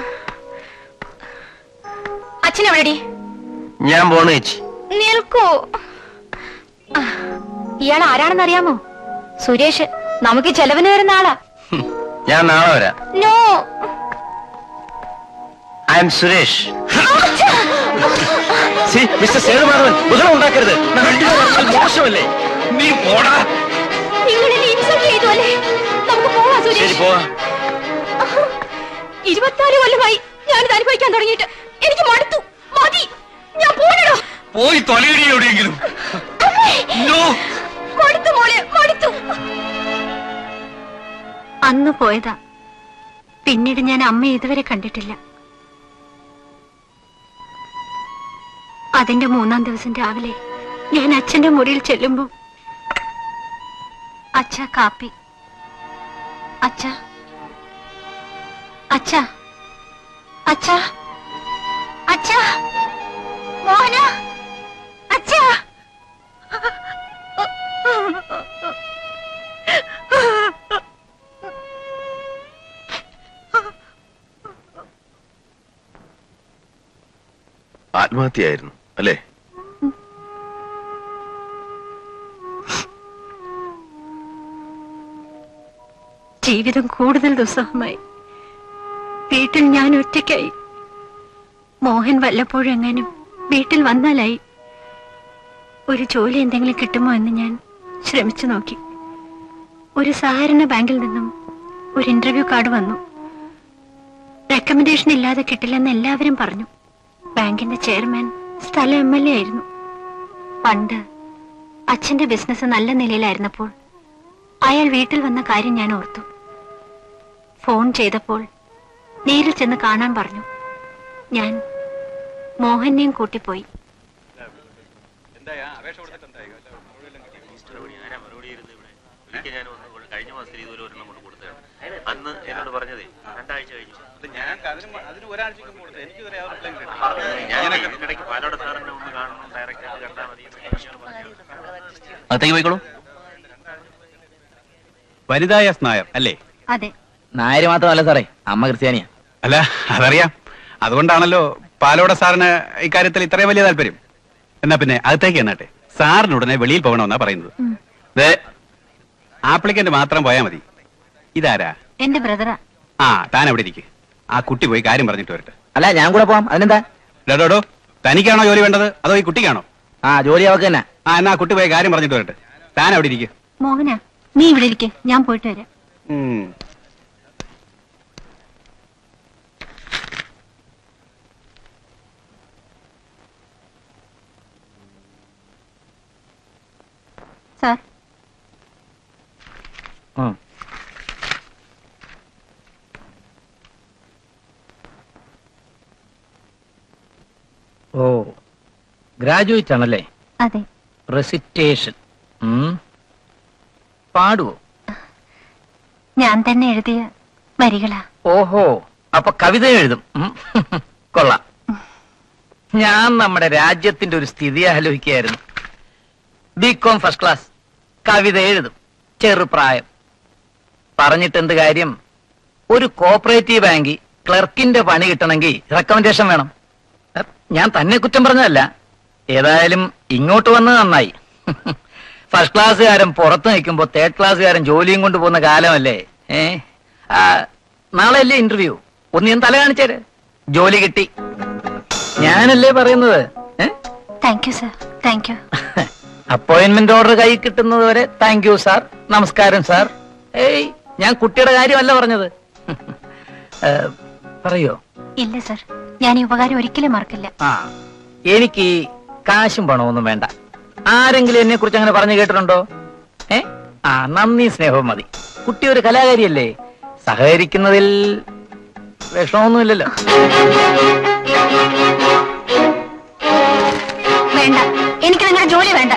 അച്ഛനെവിടെടി ഞാൻ പോണ ചേച്ചി നിൽക്കൂ ആ, ഇയാൾ ആരാണെന്ന് അറിയാമോ സുരേഷ് നമുക്ക് ചെലവിന് വരുന്ന ആളാ ഞാൻ നാളെ വരാം no I'm Suresh C mister Sethumadhavan ബഹളം ഉണ്ടാക്കരുത് രണ്ടുപേരും പറഞ്ഞാൽ മോശമല്ലേ നീ പോടാ നിങ്ങൾ എന്നെ ഇൻസൾട്ട് ചെയ്തു അല്ലേ നമുക്ക് പോവാ ശരി സുരേഷ് പോവാ ഇരുപത്തിനാല് കൊല്ലമായി ഞാനിത് അനുഭവിക്കാൻ തുടങ്ങിയിട്ട് എനിക്ക് മടുത്തു മതി ഞാൻ പോകണോ പോയി തൊലയിടി എവിടെയെങ്കിലും മടുത്തു മോളെ മടുത്തു അന്ന് പോയതാ പിന്നീട് ഞാൻ അമ്മയെ ഇതുവരെ കണ്ടിട്ടില്ല അതിന്റെ മൂന്നാം ദിവസം രാവിലെ ഞാൻ അച്ഛന്റെ മുറിയിൽ ചെല്ലുമ്പോ അച്ഛ കാപ്പി അച്ഛ അച്ഛ അച്ഛ അച്ഛ മോഹന അച്ഛ ആത്മഹത്യയായിരുന്നു അല്ലേ ജീവിതം കൂടുതൽ ദുസ്സഹമായി വീട്ടിൽ ഞാൻ ഒറ്റയ്ക്കായി മോഹൻ വല്ലപ്പോഴും എങ്ങാനും വീട്ടിൽ വന്നാലായി ഒരു ജോലി എന്തെങ്കിലും കിട്ടുമോ എന്ന് ഞാൻ ശ്രമിച്ചു നോക്കി ഒരു സഹകരണ ബാങ്കിൽ നിന്നും ഒരു ഇന്റർവ്യൂ കാർഡ് വന്നു റെക്കമെൻഡേഷൻ ഇല്ലാതെ കിട്ടില്ലെന്ന് എല്ലാവരും പറഞ്ഞു ബാങ്കിന്റെ ചെയർമാൻ സ്ഥല എം എൽ എ ആയിരുന്നു പണ്ട് അച്ഛന്റെ ബിസിനസ് നല്ല നിലയിലായിരുന്നപ്പോൾ അയാൾ വീട്ടിൽ വന്ന കാര്യം ഞാൻ ഓർത്തു ഫോൺ ചെയ്തപ്പോൾ നേരിൽ ചെന്ന് കാണാൻ പറഞ്ഞു ഞാൻ മോഹനെയും കൂട്ടിപ്പോയി കഴിഞ്ഞ മാസത്തിൽ ഇതുപോലെ ഒരെണ്ണം കൊണ്ട് കൊടുത്തതാണ് അന്ന് എന്നോട് പറഞ്ഞതേ രണ്ടാഴ്ച കഴിഞ്ഞു ഞാൻ ഇടയ്ക്ക് പാലോട് സാറിനെ ഒന്ന് കാണണം ഡയറക്റ്റ് ആയിട്ട് കണ്ടാൽ മതി അകത്തേക്ക് പോയിക്കോളൂ വനിതാ എസ് നായർ അല്ലേ അതെ നായര് മാത്രമല്ല സാറേ അമ്മ ക്രിസ്ത്യാനിയാ അല്ല അതറിയാം അതുകൊണ്ടാണല്ലോ പാലോട സാറിന് ഇക്കാര്യത്തിൽ ഇത്രയും വലിയ താല്പര്യം എന്നാ പിന്നെ അകത്തേക്ക് എന്നാട്ടെ സാറിന് ഉടനെ വെളിയിൽ പോകണമെന്നാ പറയുന്നത് ദേ ആപ്ലിക്കന്റ് മാത്രം പോയാ മതി ഇതാരാ എന്റെ ബ്രദറാ ആ താൻ അവിടെ ഇരിക്ക് ആ കുട്ടി പോയി കാര്യം പറഞ്ഞിട്ട് വരട്ടെ അല്ല ഞാൻ കൂടെ പോവാം അതിനെന്താ ഡോടോ തനിക്കാണോ ജോലി വേണ്ടത് അതോ ഈ കുട്ടിക്കാണോ ആ ജോലി അവക്ക് തന്നെ ആ എന്നാ ആ കുട്ടി പോയി കാര്യം പറഞ്ഞിട്ട് വരട്ടെ താൻ അവിടെ ഇരിക്ക് മോഹന നീ ഇവിടെ ഇരിക്കെ ഞാൻ പോയിട്ട് വരാം ഉം. സാർ ഉം. ഓ ഗ്രാജുവേറ്റ് ആണല്ലേ അതെ റെസിറ്റേഷൻ പാടുവോ ഞാൻ തന്നെ എഴുതിയ വരികളാ ഓഹോ അപ്പൊ കവിത എഴുതും ഉം. കൊള്ളാം ഞാൻ നമ്മുടെ രാജ്യത്തിന്റെ ഒരു സ്ഥിതി ആലോചിക്കുകയായിരുന്നു ബികോം ഫസ്റ്റ് ക്ലാസ് കവിത എഴുതും ചെറുപ്രായം പറഞ്ഞിട്ട് എന്ത് കാര്യം ഒരു കോപ്പറേറ്റീവ് ബാങ്കിൽ ക്ലർക്കിന്റെ പണി കിട്ടണമെങ്കിൽ റെക്കമെൻഡേഷൻ വേണം എ, ഞാൻ തന്നെ കുറ്റം പറഞ്ഞതല്ല ഏതായാലും ഇങ്ങോട്ട് വന്നത് നന്നായി ഫസ്റ്റ് ക്ലാസ്സുകാരൻ പുറത്ത് നിൽക്കുമ്പോ തേർഡ് ക്ലാസ്സുകാരൻ ജോലിയും കൊണ്ട് പോകുന്ന കാലമല്ലേ ഏ ആ, നാളെ അല്ലേ ഇന്റർവ്യൂ ഒന്ന് ഞാൻ തല കാണിച്ചേര് ജോലി കിട്ടി ഞാനല്ലേ പറയുന്നത് ഏ thank you sir thank you appointment order കൈ കിട്ടുന്നത് വരെ താങ്ക് യു സാർ നമസ്കാരം സാർ ഏയ് ഞാൻ കുട്ടിയുടെ കാര്യമല്ല പറഞ്ഞത് ഏ, പറയോ ഇല്ല സർ ഞാൻ ഈ ഉപകാരം ഒരിക്കലും മറക്കില്ല ആ എനിക്ക് ഈ കാശും പണമൊന്നും വേണ്ട ആരെങ്കിലും എന്നെ കുറിച്ച് അങ്ങനെ പറഞ്ഞു കേട്ടിട്ടുണ്ടോ ഏ ആ നന്ദി സ്നേഹവും മതി കുട്ടി ഒരു കലാകാരിയല്ലേ സഹകരിക്കുന്നതിൽ വിഷമൊന്നുമില്ലല്ലോ വേണ്ട എനിക്ക് നിങ്ങളുടെ ജോലി വേണ്ട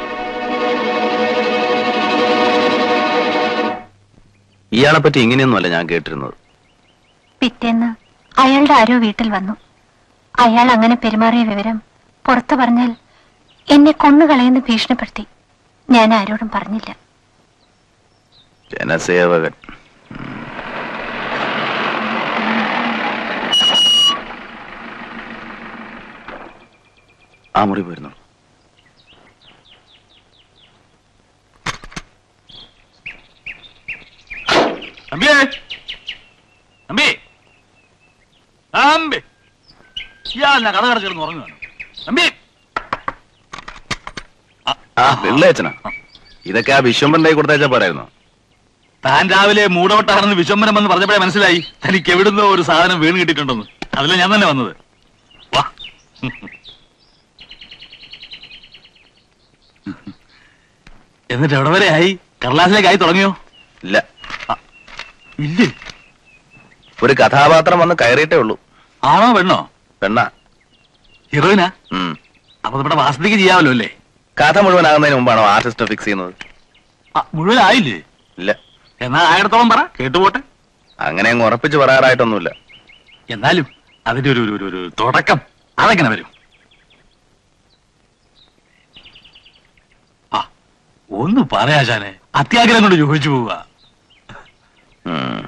ഇയാളെ പറ്റി ഇങ്ങനെയൊന്നുമല്ല ഞാൻ കേട്ടിരുന്നത് പിറ്റേന്ന് അയാളുടെ ആരോ വീട്ടിൽ വന്നു അയാൾ അങ്ങനെ പെരുമാറിയ വിവരം പുറത്തു പറഞ്ഞാൽ എന്നെ കൊന്നുകളയെന്ന് ഭീഷണിപ്പെടുത്തി ഞാൻ ആരോടും പറഞ്ഞില്ല ജനസേവകൻ ആ മുറി പോയിരുന്നു അമ്പിയേ അമ്പി അമ്പി ഇയാൾ ഞാൻ കട കിടച്ചിരുന്ന് ഉറങ്ങുകയാണ് അമ്പി ആ വെള്ളയച്ചനാ ഇതൊക്കെ ആ വിശ്വംബന്റെ കൊടുത്തയച്ചാ പോരായിരുന്നു താൻ രാവിലെ മൂടോട്ടാണെന്ന് വിശ്വംബരം വന്ന് പറഞ്ഞപ്പോഴേ മനസ്സിലായി തനിക്ക് എവിടുന്നോ ഒരു സാധനം വീണ് കിട്ടിയിട്ടുണ്ടെന്ന് അതിലെ ഞാൻ തന്നെ വന്നത് വാ എന്നിട്ട് എവിടെ വരെ ആയി കടലാസിലേക്ക് ആയി തുടങ്ങിയോ ഇല്ല ഇല്ലേ ഒരു കഥാപാത്രം വന്ന് കയറിയിട്ടേ ഉള്ളൂ ആണോ പെണ്ണോ പെണ്ണ ഹീറോയിനാ ഉം അപ്പൊ നമ്മുടെ വാസതിക്ക് ചെയ്യാമല്ലോ അല്ലേ കഥ മുഴുവനാകുന്നതിന് മുമ്പാണോ ആർട്ടിസ്റ്റ് ഫിക്സ് ചെയ്യുന്നത് ആ, മുഴുവനായില്ലേ ഇല്ല എന്നാ ആയിരത്തോളം പറ കേട്ടുപോട്ടെ അങ്ങനെ അങ്ങ് ഉറപ്പിച്ച് പറയാറായിട്ടൊന്നുമില്ല എന്നാലും അതിന്റെ ഒരു ഒരു- ഒരു ഒരു തുടക്കം അതെങ്ങനെ വരും ആ ഒന്ന് പറയാശാനെ അത്യാഗ്രഹം കൊണ്ട് ചോദിച്ചു പോവുക ഉം.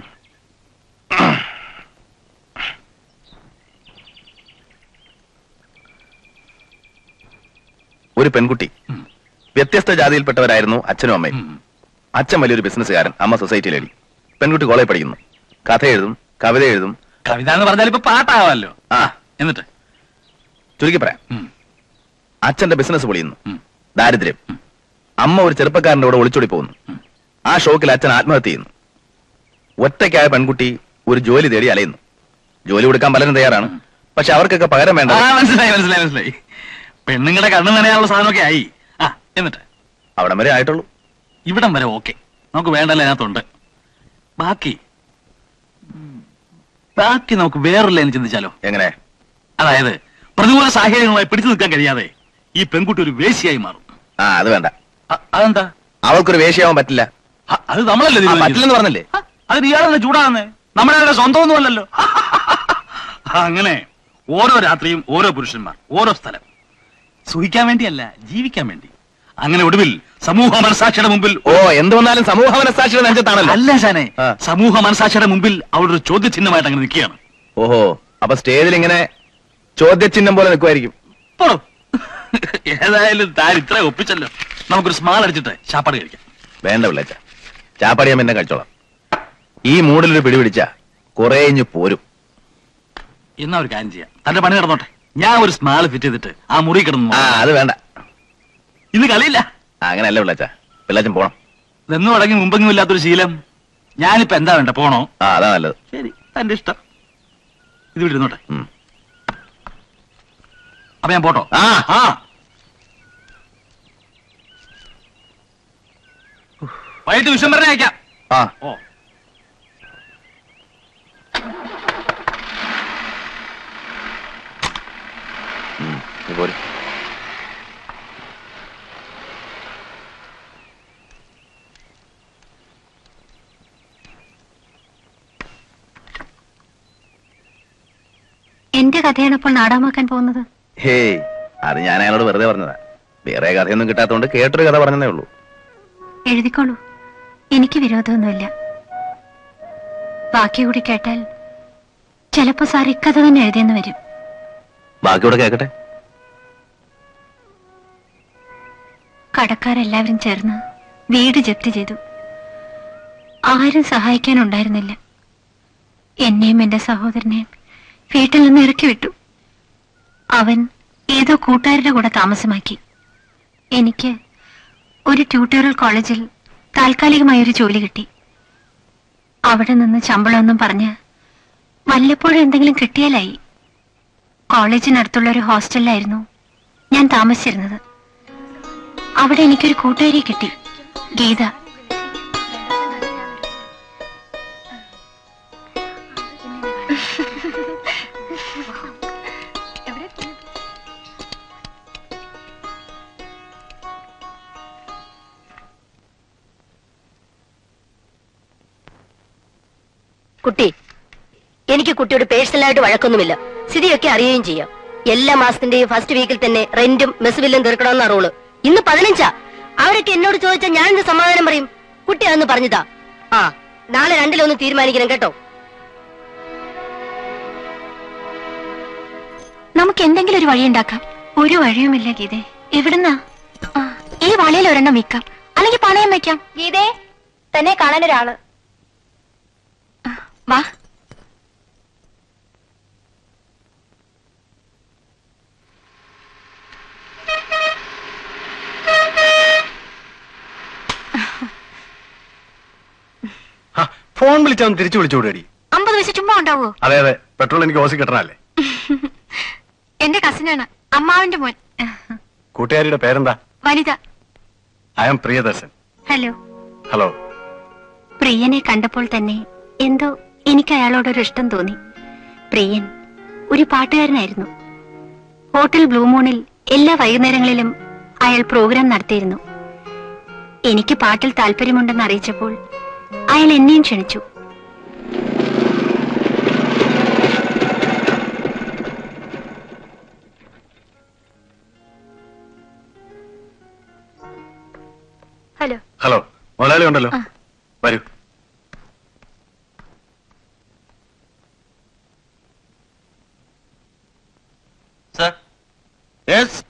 ഒരു പെൺകുട്ടി ഉം. വ്യത്യസ്ത ജാതിയിൽപ്പെട്ടവരായിരുന്നു അച്ഛനും അമ്മയും ഉം. അച്ഛൻ വലിയൊരു ബിസിനസ്സുകാരൻ അമ്മ സൊസൈറ്റി ലേഡി പെൺകുട്ടി കോളേജ് പഠിക്കുന്നു കഥ എഴുതും കവിത എഴുതും കവിത എന്ന് പറഞ്ഞാൽ ഇപ്പൊ പാട്ടാവാമല്ലോ ആ എന്നിട്ട് ചുരുക്കി പറയാം ഉം. അച്ഛന്റെ ബിസിനസ് പൊളിയുന്നു ഉം. ദാരിദ്ര്യം അമ്മ ഒരു ചെറുപ്പക്കാരന്റെ കൂടെ ഒളിച്ചോടി പോകുന്നു ഉം. ആ ഷോക്കിൽ അച്ഛൻ ആത്മഹത്യ ചെയ്യുന്നു ഒറ്റയ്ക്കായ പെൺകുട്ടി ഒരു ജോലി തേടി അലയുന്നു ജോലി കൊടുക്കാൻ പലരും തയ്യാറാണ് പക്ഷെ അവർക്കൊക്കെ പകരം വേണ്ട ആ മനസ്സിലായി മനസ്സിലായി മനസ്സിലായി പെണ്ണുങ്ങളുടെ കണ്ണു നനയാനുള്ള സാധനമൊക്കെ ആയി ആ എന്നിട്ട് അവിടം വരെ ആയിട്ടുള്ളൂ ഇവിടം വരെ ഓക്കെ നമുക്ക് വേണ്ടല്ലോ അതിനകത്തുണ്ട് ബാക്കി ഉം, ബാക്കി നമുക്ക് വേറൊരു ലൈൻ ചിന്തിച്ചാലോ എങ്ങനെ അതായത് പ്രതികൂല സാഹചര്യങ്ങളായി പിടിച്ചു നിൽക്കാൻ കഴിയാതെ ഈ പെൺകുട്ടി ഒരു വേശിയായി മാറും ആ അത് വേണ്ട അ- അതെന്താ അവൾക്കൊരു വേശിയാവാൻ പറ്റില്ല അ- അത് നമ്മളല്ലേ ആ, തീരുമാനിക്കുന്നത്? പറ്റില്ലെന്ന് പറഞ്ഞില്ലേ ആ, അത് ഇയാളെന്നെ ചൂടാകുന്നേ നമ്മുടെ ആരുടെ സ്വന്തമൊന്നും അല്ലല്ലോ അങ്ങനെ ഓരോ രാത്രിയും ഓരോ പുരുഷന്മാർ ഓരോ സ്ഥലം സുഖിക്കാൻ വേണ്ടിയല്ല ജീവിക്കാൻ വേണ്ടി അങ്ങനെ ഒടുവിൽ സമൂഹ മനസാക്ഷിയുടെ മുമ്പിൽ ഓ എന്ത് വന്നാലും സമൂഹ മനസ്സാക്ഷിയുടെ നെഞ്ചത്താണല്ലോ അല്ല ശാനെ ആ. സമൂഹ മനസാക്ഷിയുടെ മുമ്പിൽ അവളൊരു ചോദ്യചിഹ്നമായിട്ട് അങ്ങനെ നിൽക്കുകയാണ് ഓഹോ അപ്പൊ സ്റ്റേജിൽ ഇങ്ങനെ ചോദ്യചിഹ്നം പോലെ നിൽക്കുമായിരിക്കും പോടോ. ഏതായാലും താൻ ഇത്ര ഒപ്പിച്ചല്ലോ നമുക്കൊരു സ്മാൾ അടിച്ചിട്ട് ചാപ്പാട് കഴിക്കാം വേണ്ട വിളിച്ച ചാപ്പാടിയാൻ പിന്നെ കഴിച്ചോളാം ഈ മൂഡിലൊരു പിടി പിടിച്ച കുറെ ഇഞ്ഞ് പോരും എന്നാ ഒരു കാര്യം ചെയ്യാം തന്റെ പണി നടന്നോട്ടെ ഞാൻ ഒരു സ്മാൾ ഫിറ്റ് ചെയ്തിട്ട് ആ മുറി കിടന്നു ആ അത് വേണ്ട ഇന്ന് കളിയില്ല ആ, അങ്ങനെയല്ല വിളിച്ച പിള്ളേച്ചൻ പോണം ഇതെന്നും അടങ്ങി മുമ്പെങ്ങും ഇല്ലാത്തൊരു ശീലം ഞാനിപ്പോ എന്താ വേണ്ട പോണോ ആ അതാ നല്ലത് ശരി തന്റെ ഇഷ്ടം ഇത് വിടുന്നോട്ടെ ഉം. അപ്പൊ ഞാൻ പോട്ടോ ആ ആ വൈകിട്ട് വിശ്വംബരനെ അയക്കാം ആ ഓ ഉം. നീ പോര് എന്റെ കഥയാണ് ഇപ്പോൾ നാടകമാക്കാൻ പോകുന്നത് ഹേയ് അത് ഞാൻ അയാളോട് വെറുതെ പറഞ്ഞതാ വേറെ കഥയൊന്നും കിട്ടാത്തതുകൊണ്ട് കേട്ടൊരു കഥ പറഞ്ഞതേ ഉള്ളൂ എഴുതിക്കോളൂ എനിക്ക് വിരോധമൊന്നുമില്ല ബാക്കി കൂടി കേട്ടാൽ ചിലപ്പോ സാർ ഇക്കഥ തന്നെ എഴുതിയെന്ന് വരും ബാക്കിയോടെ കേക്കട്ടെ കടക്കാരെല്ലാവരും ചേർന്ന് വീട് ജപ്തി ചെയ്തു ആരും സഹായിക്കാനുണ്ടായിരുന്നില്ല എന്നെയും എന്റെ സഹോദരനെയും വീട്ടിൽ നിന്ന് ഇറക്കി വിട്ടു അവൻ ഏതോ കൂട്ടുകാരുടെ കൂടെ താമസമാക്കി എനിക്ക് ഒരു ട്യൂട്ടോറിയൽ കോളേജിൽ താൽക്കാലികമായി ഒരു ജോലി കിട്ടി അവിടെ നിന്ന് ശമ്പളമൊന്നും പറഞ്ഞ് വല്ലപ്പോഴും എന്തെങ്കിലും കിട്ടിയാലായി കോളേജിനടുത്തുള്ള ഒരു ഹോസ്റ്റലിലായിരുന്നു ഞാൻ താമസിച്ചിരുന്നത് അവിടെ എനിക്കൊരു കൂട്ടുകാരിയെ കിട്ടി ഗീത കുട്ടി എനിക്ക് കുട്ടിയോട് പേഴ്സണലായിട്ട് വഴക്കൊന്നുമില്ല സ്ഥിതിയൊക്കെ അറിയുകയും ചെയ്യാം എല്ലാ മാസത്തിന്റെയും ഫസ്റ്റ് വീക്കിൽ തന്നെ റെന്റും മെസ് ബില്ലും തീർക്കണമെന്ന റൂള് ഇന്ന് പതിനഞ്ചാ അവരൊക്കെ എന്നോട് ചോദിച്ചാൽ ഞാൻ എന്ത് സമാധാനം പറയും കുട്ടി അതൊന്ന് പറഞ്ഞതാ ആ നാളെ രണ്ടിലൊന്ന് തീരുമാനിക്കണം കേട്ടോ നമുക്ക് എന്തെങ്കിലും ഒരു വഴി ഉണ്ടാക്കാം ഒരു വഴിയുമില്ല ഗീതേ എവിടുന്നാ ആ, ഈ വളയിൽ ഒരെണ്ണം വിൽക്കാം അല്ലെങ്കിൽ പണയം വെക്കാം ഗീതേ തന്നെ കാണാൻ ഒരാള് ആ, വാ ഫോൺ വിളിച്ചാൽ തിരിച്ചു വിളിച്ചോടി അമ്പത് പൈസ ചുമ്മാ ഉണ്ടാവോ അതെ അതെ പെട്രോൾ എനിക്ക് ഓസി കിട്ടണല്ലേ എന്റെ കസിനാണ് അമ്മാവിന്റെ മോൻ കൂട്ടുകാരിയുടെ പേരെന്താ Vanitha I'm Priyadarshan hello hello പ്രിയനെ കണ്ടപ്പോൾ തന്നെ എന്തോ എനിക്ക് അയാളോടൊരു ഇഷ്ടം തോന്നി പ്രിയൻ ഒരു പാട്ടുകാരനായിരുന്നു ഹോട്ടൽ ബ്ലൂ മൂണിൽ എല്ലാ വൈകുന്നേരങ്ങളിലും അയാൾ പ്രോഗ്രാം നടത്തിയിരുന്നു എനിക്ക് പാട്ടിൽ താല്പര്യമുണ്ടെന്ന് അറിയിച്ചപ്പോൾ അയാൾ എന്നെയും ക്ഷണിച്ചു ഹലോ ഹലോ മുതലാളി ഉണ്ടല്ലോ ആ. വരൂ സർ യെസ്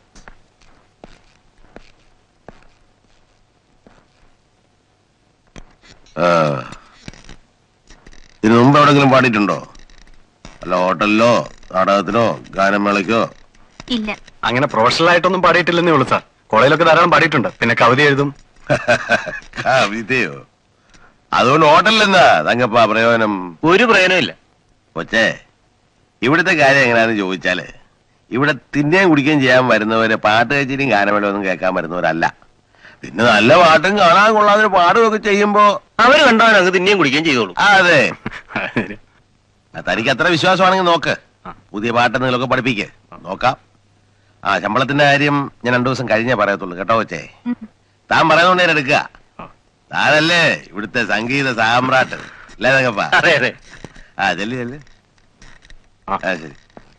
ഇതിനു മുമ്പ് എവിടെങ്കിലും പാടിയിട്ടുണ്ടോ അല്ല ഹോട്ടലിലോ നാടകത്തിലോ ഗാനമേളയ്ക്കോ ഇല്ല അങ്ങനെ പ്രൊഫഷണൽ ആയിട്ടൊന്നും പാടിയിട്ടില്ലെന്നേ ഉള്ളൂ സാർ കോളേജിലൊക്കെ ധാരാളം പാടിയിട്ടുണ്ട് പിന്നെ കവിത എഴുതും കവിതയോ അതുകൊണ്ട് ഹോട്ടലിൽ എന്താ തങ്കപ്പ പ്രയോജനം ഒരു പ്രയോജനമില്ല കൊച്ചേ ഇവിടുത്തെ കാര്യം എങ്ങനെയാന്ന് ചോദിച്ചാല് ഇവിടെ തിന്നുകയും കുടിക്കുകയും ചെയ്യാൻ വരുന്നവര് പാട്ട് കച്ചേരിയും ഗാനമേള ഒന്നും കേൾക്കാൻ വരുന്നവരല്ല പിന്നെ നല്ല പാട്ടും കാണാൻ കൊള്ളാതൊരു പാടുമൊക്കെ ചെയ്യുമ്പോ അവര് കണ്ടവൻ അങ്ങ് തിന്നെയും കുടിക്കുകയും ചെയ്തോളൂ ആ, അതെ ആ, തനിക്ക് അത്ര വിശ്വാസമാണെങ്കിൽ നോക്ക് പുതിയ പാട്ട് എന്തെങ്കിലുമൊക്കെ പഠിപ്പിക്ക് നോക്കാം ആ ശമ്പളത്തിന്റെ കാര്യം ഞാൻ രണ്ടു ദിവസം കഴിഞ്ഞേ പറയത്തുള്ളൂ കേട്ടോ കൊച്ചേ താൻ പറയുന്നോണ്ട് ഞാൻ എടുക്കുക താനല്ലേ ഇവിടുത്തെ സംഗീത സാമ്രാട്ട് അല്ലേ തങ്കപ്പ അതെ അതെ ആ ചെല്ലു ചെല്ലു ആ. ആ ശരി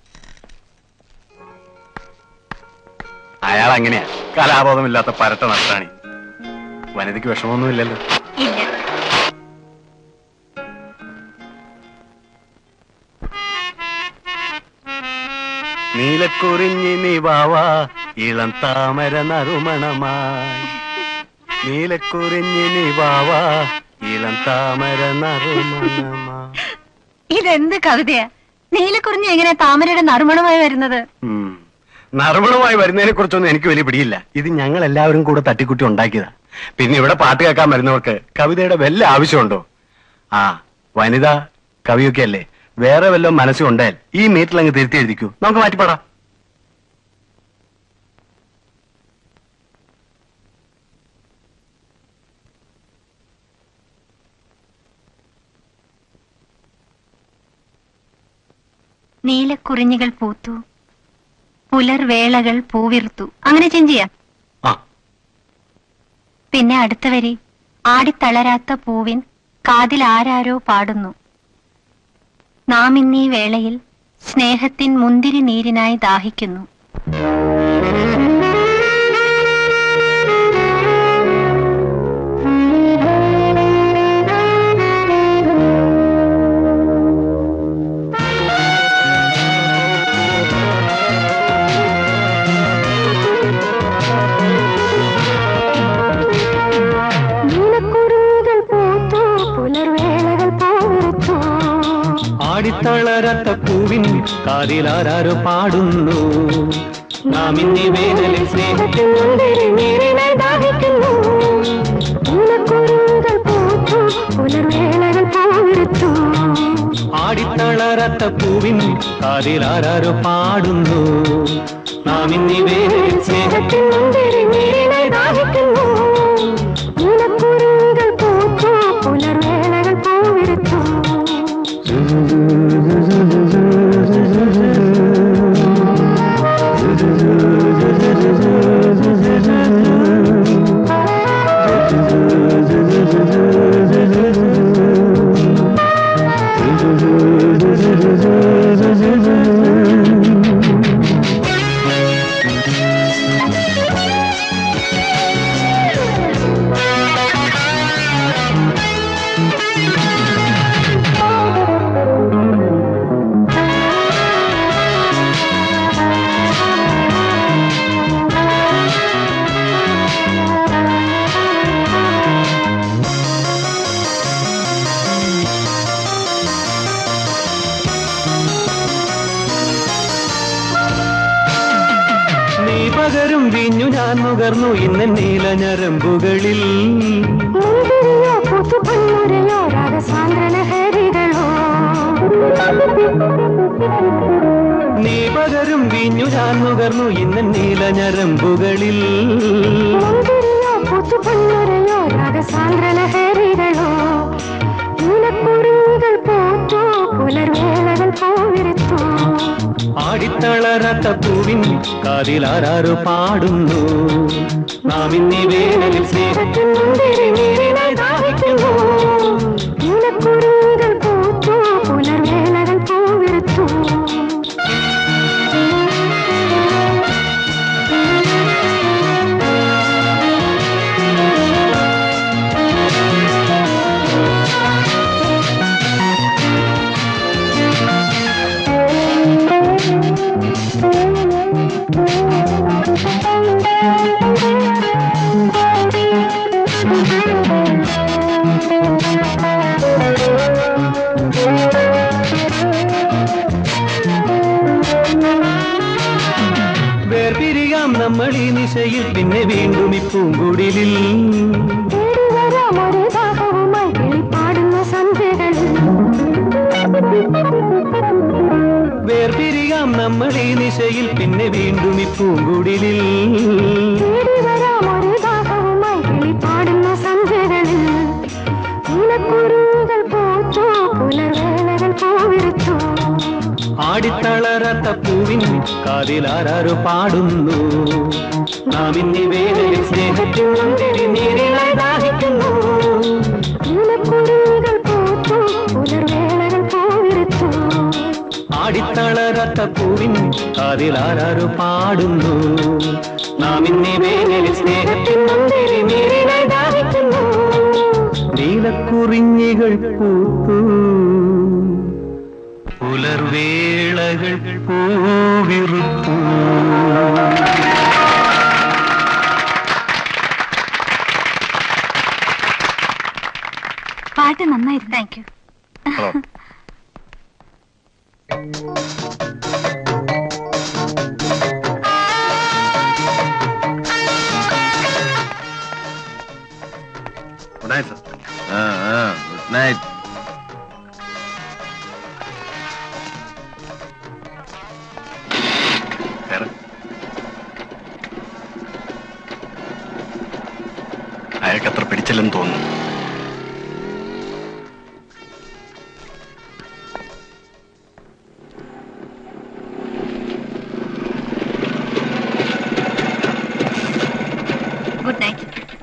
അയാൾ അങ്ങനെയാ കലാബോധമില്ലാത്ത പരട്ട നഷ്ടാണി വനിതയ്ക്ക് വിഷമമൊന്നുമില്ലല്ലോ ഇല്ല നീലക്കുറിഞ്ഞി നിവാവാ ഇളം താമര നറുമണമായി നീലക്കുറിഞ്ഞി നിവാവാ ഇളം താമര നറുമണമായി ഇതെന്ത് കവിതയാ നീലക്കുറിഞ്ഞ് എങ്ങനെ താമരയുടെ നറുമണമായി വരുന്നത് ഉം. നറുമണമായി വരുന്നതിനെ കുറിച്ചൊന്നും എനിക്ക് വലിയ പിടിയില്ല ഇത് ഞങ്ങൾ എല്ലാവരും കൂടെ തട്ടിക്കുട്ടി ഉണ്ടാക്കിയതാ പിന്നെ ഇവിടെ പാട്ട് കേൾക്കാൻ വരുന്നവർക്ക് കവിതയുടെ വല്ല ആവശ്യമുണ്ടോ ആ വനിത കവിയൊക്കെ അല്ലേ വേറെ വല്ലതും മനസ്സുണ്ടായാൽ ഈ മീറ്റിൽ അങ്ങ് തിരുത്തി എഴുതിക്കൂ നമുക്ക് മാറ്റിപ്പാടാം നീലക്കുറിഞ്ഞികൾ പൂത്തു പുലർവേളകൾ പൂവിർത്തു അങ്ങനെ ചേഞ്ച് ചെയ്യാം ആ പിന്നെ അടുത്ത വരി ആടിത്തളരാത്ത പൂവിൻ കാതിൽ ആരാരോ പാടുന്നു നാം ഇന്നീ വേളയിൽ സ്നേഹത്തിൻ മുന്തിരി നീരിനായി ദാഹിക്കുന്നു ആടിത്തളരാത്ത പൂവിൻ കാതിലാരോ പാടുന്നു നാം ഇന്നീ വേനലിൽ സ്നേഹത്തിൽ മുന്തിരി നീരിനായി ദാഹിക്കുന്നു ആടിത്തളരാത്ത പൂവിൻ കാതിലാരോ പാടുന്നു നാം ഇന്നീ വേനലിൽ സ്നേഹത്തിൽ മുന്തിരി നീരിനായി ദാഹിക്കുന്നു നീ പകരും വീഞ്ഞു ഞാൻ നുകർന്നു ഇന്ന് നീല ഞരമ്പുകളിൽ നീ പകരും വീഞ്ഞു ഞാൻ നുകർന്നു ഇന്ന് നീല ഞരമ്പുകളിൽ ആടിത്തളരാത്ത പൂവിൻ കാതിലാരോ പാടുന്നു നാം ഇന്നീ വേനലിൽ സ്നേഹത്തിൽ മുന്തിരി നീരിനായി ദാഹിക്കുന്നു വേർപിരിയാം നമ്മൾ ഈ നിശയിൽ പിന്നെ വീണ്ടും ഈ പൂങ്കുടിലിൽ വേർപിരിയാം നമ്മൾ ഈ നിശയിൽ പിന്നെ വീണ്ടും ഈ പൂങ്കുടിലിൽ ആടിത്തളരാത്ത പൂവിൻ കാതിലാരോ പാടുന്നു നാം ഇന്നീ വേനലിൽ സ്നേഹത്തിൽ മുന്തിരി നീരിനായി ദാഹിക്കുന്നു ആടിത്തളരാത്ത പൂവിൻ കാതിലാരോ പാടുന്നു നാം ഇന്നീ വേനലിൽ സ്നേഹത്തിൽ മുന്തിരി നീരിനായി ദാഹിക്കുന്നു നീലക്കുറിഞ്ഞികൾ പൂത്തു പുലർവേളകൾ പൂവിറുത്തു പാട്ട് നന്നായിരുന്നു thank you good night sir good night sir അയാൾക്ക് അത്ര പിടിച്ചില്ലെന്ന് തോന്നുന്നു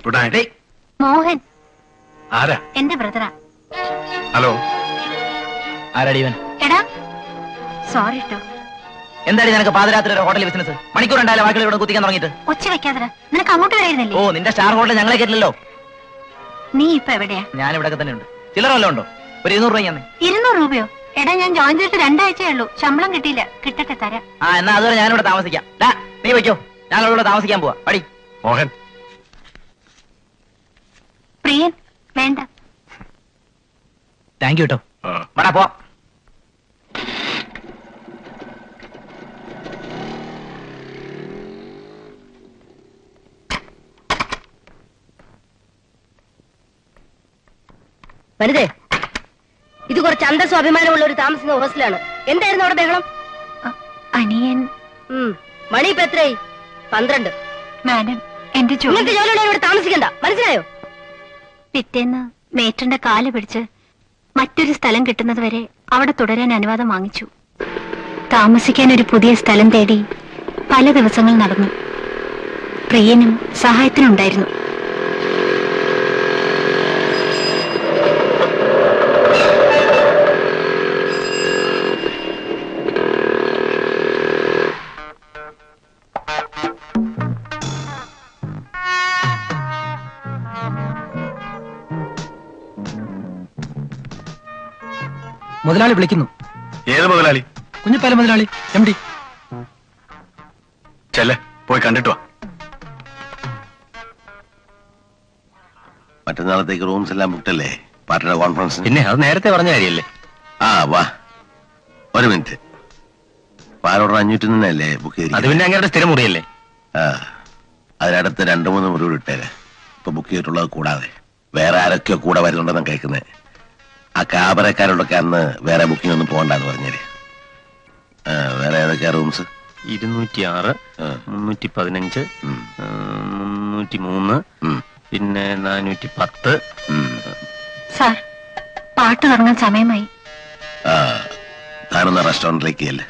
ഗുഡ് നൈറ്റ് മോഹൻ ആരാ എന്റെ ബ്രദറാ ഹലോ ആരാടി ഇവൻ എടാ സോറി കേട്ടോ എന്തായാലും നിനക്ക് പാതിരാത്രി ഒരു ഹോട്ടൽ ബിസിനസ് മണിക്കൂർ ഉണ്ടായാലും വാക്കുകൾ ഇവിടെ കുത്തിക്കാൻ തുടങ്ങിയിട്ട് ഒച്ച വെക്കാതെ നിനക്ക് അങ്ങോട്ട് ഓ വരായിരുന്നില്ലേ നിന്റെ സ്റ്റാർ ഹോട്ടൽ ഞങ്ങളെ കേട്ടില്ലല്ലോ നീ ഇപ്പൊ എവിടെയാ ഞാൻ ഇവിടെ തന്നെ ഉണ്ട് ചില്ലറ വല്ലതും ഉണ്ടോ ഒരു ഇരുന്നൂറ് രൂപ തന്നെ ഇരുന്നൂറ് രൂപയോ എടാ ഞാൻ ജോയിൻ ചെയ്തിട്ട് രണ്ടാഴ്ചയേ ഉള്ളൂ ശമ്പളം കിട്ടിയില്ല കിട്ടട്ടെ തരാം ആ എന്നാ അതുവരെ ഞാനിവിടെ താമസിക്കാം ഡാ, നീ വയ്ക്കോ ഞാൻ ഇവിടെ താമസിക്കാൻ പോവാ പടി മോഹൻ പ്രിയൻ വേണ്ട താങ്ക് യു കേട്ടോ ആ. വടാ പോ വനിതേ ഇത് കുറച്ച് അന്തസ്സും അഭിമാനമുള്ള ഒരു താമസിക്കുന്ന ഹോസ്റ്റലാണ് എന്തായിരുന്നു അവിടെ ബഹളം അ- അനിയൻ ഉം. മണി ഇപ്പൊ എത്രയായി പന്ത്രണ്ട് മാഡം എന്റെ ജോലി നിങ്ങൾക്ക് ജോലിയുള്ള ഇവിടെ താമസിക്കണ്ട മനസ്സിലായോ പിറ്റേന്ന് മേറ്റന്റെ കാല് പിടിച്ച് മറ്റൊരു സ്ഥലം കിട്ടുന്നത് വരെ അവിടെ തുടരാൻ അനുവാദം വാങ്ങിച്ചു താമസിക്കാൻ ഒരു പുതിയ സ്ഥലം തേടി പല ദിവസങ്ങൾ നടന്നു പ്രിയനും സഹായത്തിനുണ്ടായിരുന്നു മുതലാളി വിളിക്കുന്നു ഏത് മുതലാളി കുഞ്ഞിപ്പാല മുതലാളി എം ഡി ചെല്ലേ പോയി കണ്ടിട്ട് വാ മറ്റന്നാളത്തേക്ക് റൂംസ് എല്ലാം ബുക്ക് അല്ലേ പാർട്ടിയുടെ കോൺഫറൻസിന് പിന്നെ അത് നേരത്തെ പറഞ്ഞ കാര്യല്ലേ ആ വാ ഒരു മിനിറ്റ് പാലോടർ അഞ്ഞൂറ്റി നിന്നല്ലേ ബുക്ക് അത് ചെയ്തിരിക്കുന്നത് പിന്നെ അങ്ങയുടെ സ്ഥിരം മുറിയല്ലേ ആ അതിനടുത്ത് രണ്ടു മൂന്ന് മുറി ഇട്ടേര് ഇപ്പൊ ബുക്ക് ചെയ്തിട്ടുള്ളത് കൂടാതെ വേറെ ആരൊക്കെയോ കൂടെ വരുന്നുണ്ടെന്ന് കേൾക്കുന്നത് ആ കാബറക്കാരോടൊക്കെ അന്ന് വേറെ ബുക്കിംഗ് ഒന്നും പോകണ്ടെന്ന് പറഞ്ഞേര് ആ, വേറെ ഏതൊക്കെയാ റൂംസ് ഇരുന്നൂറ്റി ആറ് മുന്നൂറ്റി പതിനഞ്ച് മുന്നൂറ്റി മൂന്ന് പിന്നെ നാനൂറ്റി പത്ത് സാർ പാട്ട് തുടങ്ങാൻ സമയമായി താനൊന്ന് റെസ്റ്റോറന്റിലേക്ക് അല്ലേ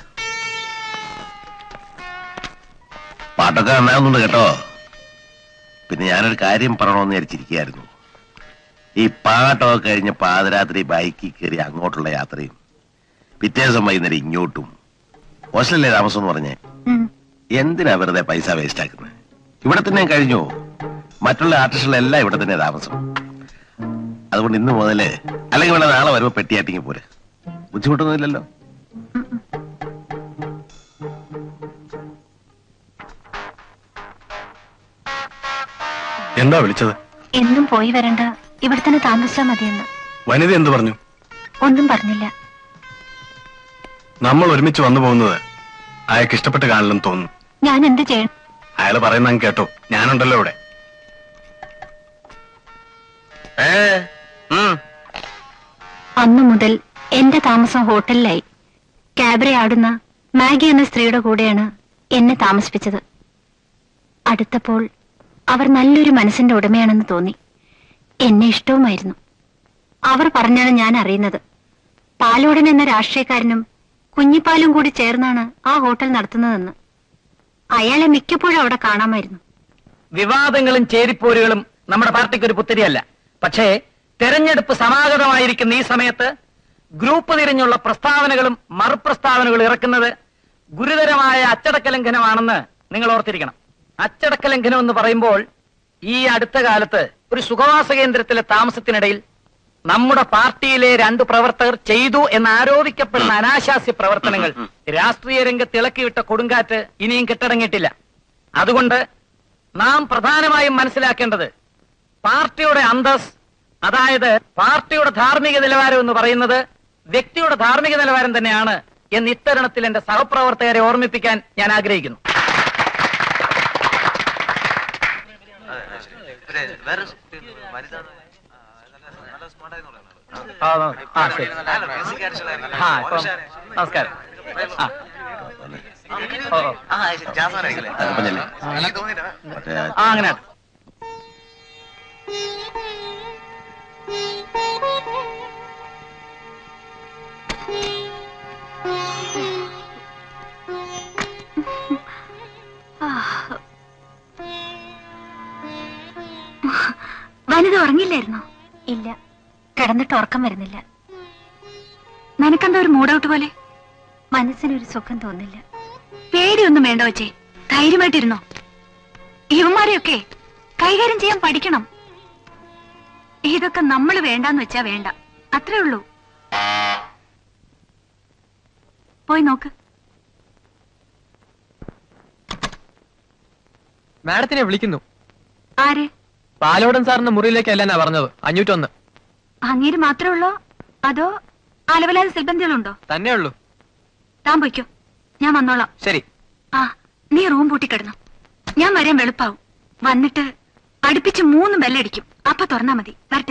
പാട്ടൊക്കെ നന്നാവുന്നുണ്ട് കേട്ടോ പിന്നെ ഞാനൊരു കാര്യം പറയണമെന്ന് വിചാരിച്ചിരിക്കുകയായിരുന്നു ഈ പാട്ടൊക്കെ കഴിഞ്ഞ് പാതിരാത്രി ബൈക്കിൽ കയറി അങ്ങോട്ടുള്ള യാത്രയും പിറ്റേ ദിവസം വൈകുന്നേരം ഇങ്ങോട്ടും ഹോസ്റ്റലിലെ താമസം എന്ന് പറഞ്ഞേ ഉം. എന്തിനാ വെറുതെ പൈസ വേസ്റ്റ് ആക്കുന്നത് ഇവിടെ തന്നെ കഴിഞ്ഞു മറ്റുള്ള ആർട്ടിസ്റ്റുകളെല്ലാം ഇവിടെ തന്നെ താമസം അതുകൊണ്ട് ഇന്ന് മുതല് അല്ലെങ്കിൽ വേണം നാളെ വരുമ്പോ പെട്ടിയാട്ടിങ്ങി പോരെ ബുദ്ധിമുട്ടൊന്നുമില്ലല്ലോ എന്താ വിളിച്ചത് എന്നും പോയി വരണ്ട ഇവിടെ തന്നെ താമസിച്ചാൽ മതിയെന്ന് വനിത എന്ത് പറഞ്ഞു ഒന്നും പറഞ്ഞില്ല നമ്മൾ ഒരുമിച്ച് വന്നു പോകുന്നത് അയാൾക്ക് ഇഷ്ടപ്പെട്ട് കാണില്ലെന്ന് തോന്നുന്നു ഞാൻ എന്ത് ചെയ്യണം അയാൾ പറയുന്ന അങ്ങ് കേട്ടോ ഞാനുണ്ടല്ലോ ഇവിടെ അന്നു മുതൽ എന്റെ താമസം ഹോട്ടലിലായി ക്യാബറെ ആടുന്ന മാഗി എന്ന സ്ത്രീയുടെ കൂടെയാണ് എന്നെ താമസിപ്പിച്ചത് അടുത്തപ്പോൾ അവർ നല്ലൊരു മനസ്സിന്റെ ഉടമയാണെന്ന് തോന്നി എന്നെ ഇഷ്ടവുമായിരുന്നു അവർ പറഞ്ഞാണ് ഞാൻ അറിയുന്നത് പാലോടൻ എന്ന രാഷ്ട്രീയക്കാരനും കുഞ്ഞിപ്പാലും കൂടി ചേർന്നാണ് ആ ഹോട്ടൽ നടത്തുന്നതെന്ന് അയാളെ മിക്കപ്പോഴും അവിടെ കാണാമായിരുന്നു വിവാദങ്ങളും ചേരിപ്പോരുകളും നമ്മുടെ പാർട്ടിക്ക് ഒരു പുത്തിരിയല്ല പക്ഷേ തെരഞ്ഞെടുപ്പ് സമാഗതമായിരിക്കുന്ന ഈ സമയത്ത് ഗ്രൂപ്പ് തിരിഞ്ഞുള്ള പ്രസ്താവനകളും മറുപ്രസ്താവനകളും ഇറക്കുന്നത് ഗുരുതരമായ അച്ചടക്ക ലംഘനമാണെന്ന് നിങ്ങൾ ഓർത്തിരിക്കണം അച്ചടക്ക ലംഘനം എന്ന് പറയുമ്പോൾ ഈ അടുത്ത കാലത്ത് ഒരു സുഖവാസ കേന്ദ്രത്തിലെ താമസത്തിനിടയിൽ നമ്മുടെ പാർട്ടിയിലെ രണ്ട് പ്രവർത്തകർ ചെയ്തു എന്ന് ആരോപിക്കപ്പെടുന്ന അനാശാസ്യ പ്രവർത്തനങ്ങൾ രാഷ്ട്രീയ രംഗത്ത് ഇളക്കിവിട്ട കൊടുങ്കാറ്റ് ഇനിയും കെട്ടടങ്ങിയിട്ടില്ല അതുകൊണ്ട് നാം പ്രധാനമായും മനസ്സിലാക്കേണ്ടത് പാർട്ടിയുടെ അന്തസ് അതായത് പാർട്ടിയുടെ ധാർമ്മിക നിലവാരം എന്ന് പറയുന്നത് വ്യക്തിയുടെ ധാർമ്മിക നിലവാരം തന്നെയാണ് എന്ന് ഇത്തരുണത്തിൽ എന്റെ സഹപ്രവർത്തകരെ ഓർമ്മിപ്പിക്കാൻ ഞാൻ ആഗ്രഹിക്കുന്നു ആ, ആ, ശരി. ആ, ഇപ്പം നമസ്കാരം ആ. ഓ, ഓ. അപ്പൊ ചെല്ല്. മറ്റേ ആ അങ്ങനെ വനിത ഉറങ്ങില്ലായിരുന്നോ ഇല്ല കിടന്നിട്ട് ഉറക്കം വരുന്നില്ല നിനക്കെന്താ ഒരു മൂഡൌട്ട് പോലെ മനസ്സിനൊരു സുഖം തോന്നില്ല പേടിയൊന്നും വേണ്ട വച്ചേ ധൈര്യമായിട്ടിരുന്നോ ഇവന്മാരെയൊക്കെ കൈകാര്യം ചെയ്യാൻ പഠിക്കണം ഇതൊക്കെ നമ്മൾ വേണ്ടാന്ന് വെച്ചാ വേണ്ട അത്രേ ഉള്ളൂ പോയി നോക്ക് മാഡത്തിനെ വിളിക്കുന്നു ആരെ പാലോടൻ സാറിന്റെ മുറിയിലേക്കല്ല എന്നാ പറഞ്ഞത് അഞ്ഞൂറ്റൊന്ന് അങ്ങേര് മാത്രമേ ഉള്ളോ അതോ അലവലാതെ സിൽബന്ധികളുണ്ടോ തന്നെ ഉള്ളൂ താൻ പൊയ്ക്കോ ഞാൻ വന്നോളാം ശരി ആ നീ റൂം പൂട്ടിക്കിടന്നു ഞാൻ വരാൻ വെളുപ്പാവും വന്നിട്ട് അടുപ്പിച്ച് മൂന്ന് ബെല്ലടിക്കും അപ്പൊ തുറന്നാ മതി വരട്ടെ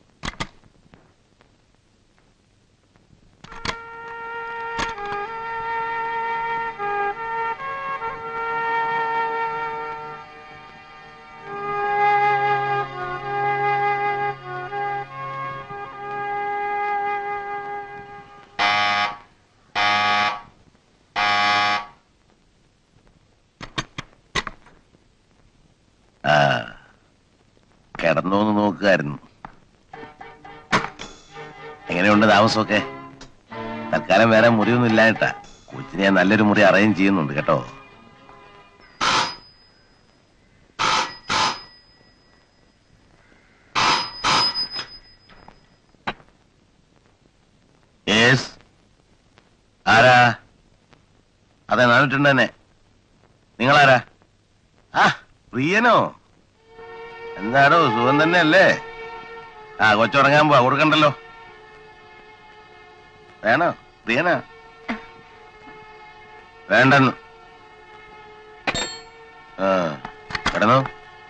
ആ കിടന്നോന്ന് നോക്കുമായിരുന്നു എങ്ങനെയുണ്ട് താമസമൊക്കെ തൽക്കാലം വേറെ മുറിയൊന്നും ഇല്ലായിട്ടാ കൊച്ചിനെ ഞാൻ നല്ലൊരു മുറി അറേഞ്ച് ചെയ്യുന്നുണ്ട് കേട്ടോ യെസ് ആരാ അതെ നാണിട്ടുണ്ട് തന്നെ നിങ്ങളാരാ ആ പ്രിയനോ എന്താടോ സുഖം തന്നെയല്ലേ ആ കൊച്ചുറങ്ങാൻ പോവാ കൊടുക്കണ്ടല്ലോ വേണോ പ്രിയനാ വേണ്ടെന്ന് ആ കിടന്നോ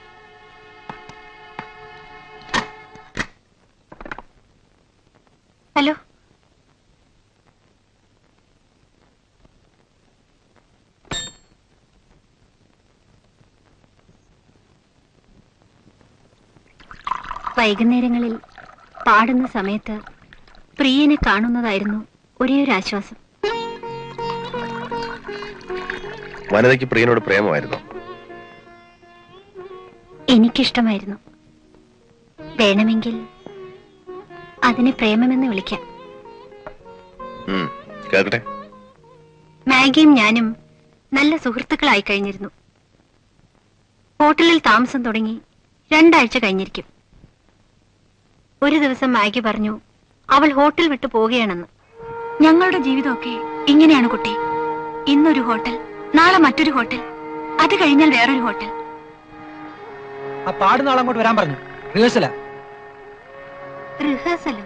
ഹലോ വൈകുന്നേരങ്ങളിൽ പാടുന്ന സമയത്ത് പ്രിയനെ കാണുന്നതായിരുന്നു ഒരേ ഒരു ആശ്വാസം വനിതയ്ക്ക് പ്രിയനോട് പ്രേമമായിരുന്നു എനിക്കിഷ്ടമായിരുന്നു വേണമെങ്കിൽ അതിനെ പ്രേമമെന്ന് വിളിക്കാം കേൾക്കട്ടെ മാഗിയും ഞാനും നല്ല സുഹൃത്തുക്കളായി കഴിഞ്ഞിരുന്നു ഹോട്ടലിൽ താമസം തുടങ്ങി രണ്ടാഴ്ച കഴിഞ്ഞിരിക്കും ഒരു ദിവസം മാഗി പറഞ്ഞു അവൾ ഹോട്ടൽ വിട്ടു പോവുകയാണെന്ന് ഞങ്ങളുടെ ജീവിതമൊക്കെ ഇങ്ങനെയാണ് കുട്ടി ഇന്നൊരു ഹോട്ടൽ നാളെ മറ്റൊരു ഹോട്ടൽ അത് കഴിഞ്ഞാൽ വേറൊരു ഹോട്ടൽ ആ പാടുന്ന ആളങ്ങോട്ട് വരാൻ പറഞ്ഞു റിഹേഴ്സലാ റിഹേഴ്സലോ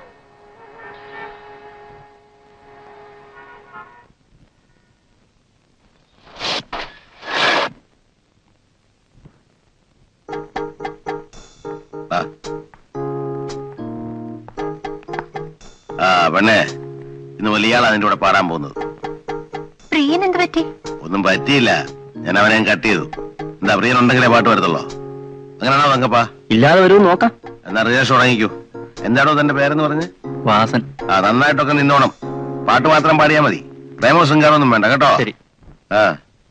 ആ. ആ പെണ്ണേ ഇന്ന് വലിയാളാ നിന്റെ കൂടെ പാടാൻ പോകുന്നത് പ്രിയൻ എന്ത് പറ്റി ഒന്നും പറ്റിയില്ല ഞാൻ അവനെ കട്ട് ചെയ്തു എന്താ പ്രിയനുണ്ടെങ്കിലേ പാട്ട് വരത്തുള്ളോ അങ്ങനെയാണോ തങ്കപ്പാ ഇല്ലാതെ വരും നോക്കാം എന്നാ റിയേഷൻ തുടങ്ങിക്കൂ എന്താണോ തന്റെ പേരെന്ന് പറഞ്ഞ് വാസൻ ആ നന്നായിട്ടൊക്കെ നിന്നോണം പാട്ട് മാത്രം പാടിയാ മതി പ്രേമോ ശൃംഗാരമൊന്നും വേണ്ട കേട്ടോ ശരി. ആ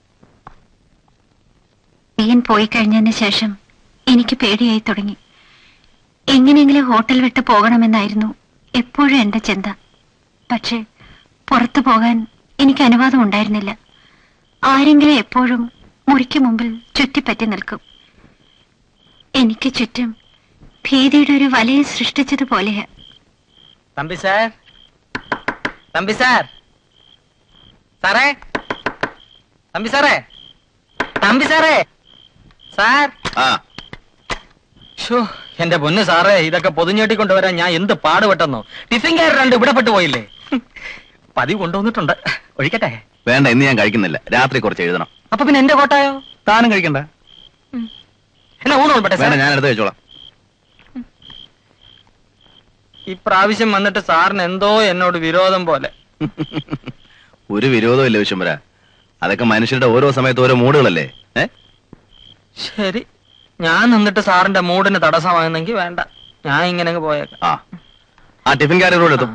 പ്രിയൻ പോയി കഴിഞ്ഞതിന് ശേഷം എനിക്ക് പേടിയായി തുടങ്ങി എങ്ങനെയെങ്കിലും ഹോട്ടൽ വിട്ട് പോകണമെന്നായിരുന്നു എപ്പോഴും എന്റെ ചിന്ത പക്ഷേ പുറത്തു പോകാൻ എനിക്ക് അനുവാദം ഉണ്ടായിരുന്നില്ല ആരെങ്കിലും എപ്പോഴും മുറിക്ക് മുമ്പിൽ ചുറ്റിപ്പറ്റി നിൽക്കും എനിക്ക് ചുറ്റും ഭീതിയുടെ ഒരു വലയം സൃഷ്ടിച്ചതുപോലെയാ തമ്പി സാർ തമ്പി സാർ സാറേ തമ്പി സാറേ തമ്പി സാറേ സാർ ആ ഷോ എന്റെ പൊന്ന് സാറേ ഇതൊക്കെ പൊതിഞ്ഞേട്ടി കൊണ്ടുവരാൻ ഞാൻ എന്ത് പാടുപെട്ടെന്നോ ടിഫിൻകാർ രണ്ട് ഇവിടെ പെട്ടു പോയില്ലേ പതിവ് കൊണ്ടുവന്നിട്ടുണ്ട് ഒഴിക്കട്ടെ വേണ്ട ഇന്ന് ഞാൻ കഴിക്കുന്നില്ല രാത്രി കുറച്ച് എഴുതണം അപ്പൊ പിന്നെ എന്റെ കോട്ടായോ താനും കഴിക്കണ്ട എന്നാ ഊണ് ഉൾപ്പെട്ടെ വേണ്ട സാർ ഞാൻ എടുത്ത് കഴിച്ചോളാം ഇപ്രാവശ്യം വന്നിട്ട് സാറിന് എന്തോ എന്നോട് വിരോധം പോലെ ഒരു വിരോധവും ഇല്ല വിശ്വംബര അതൊക്കെ മനുഷ്യരുടെ ഓരോ സമയത്ത് ഓരോ മൂടുകളല്ലേ ഏ ശരി ഞാൻ നിന്നിട്ട് സാറിന്റെ മൂഡിന് തടസ്സമാകുന്നെങ്കിൽ വേണ്ട ഞാൻ ഇങ്ങനെ അങ്ങ് പോയേക്കാം ആ ആ ടിഫിൻകാരോട് എത്തും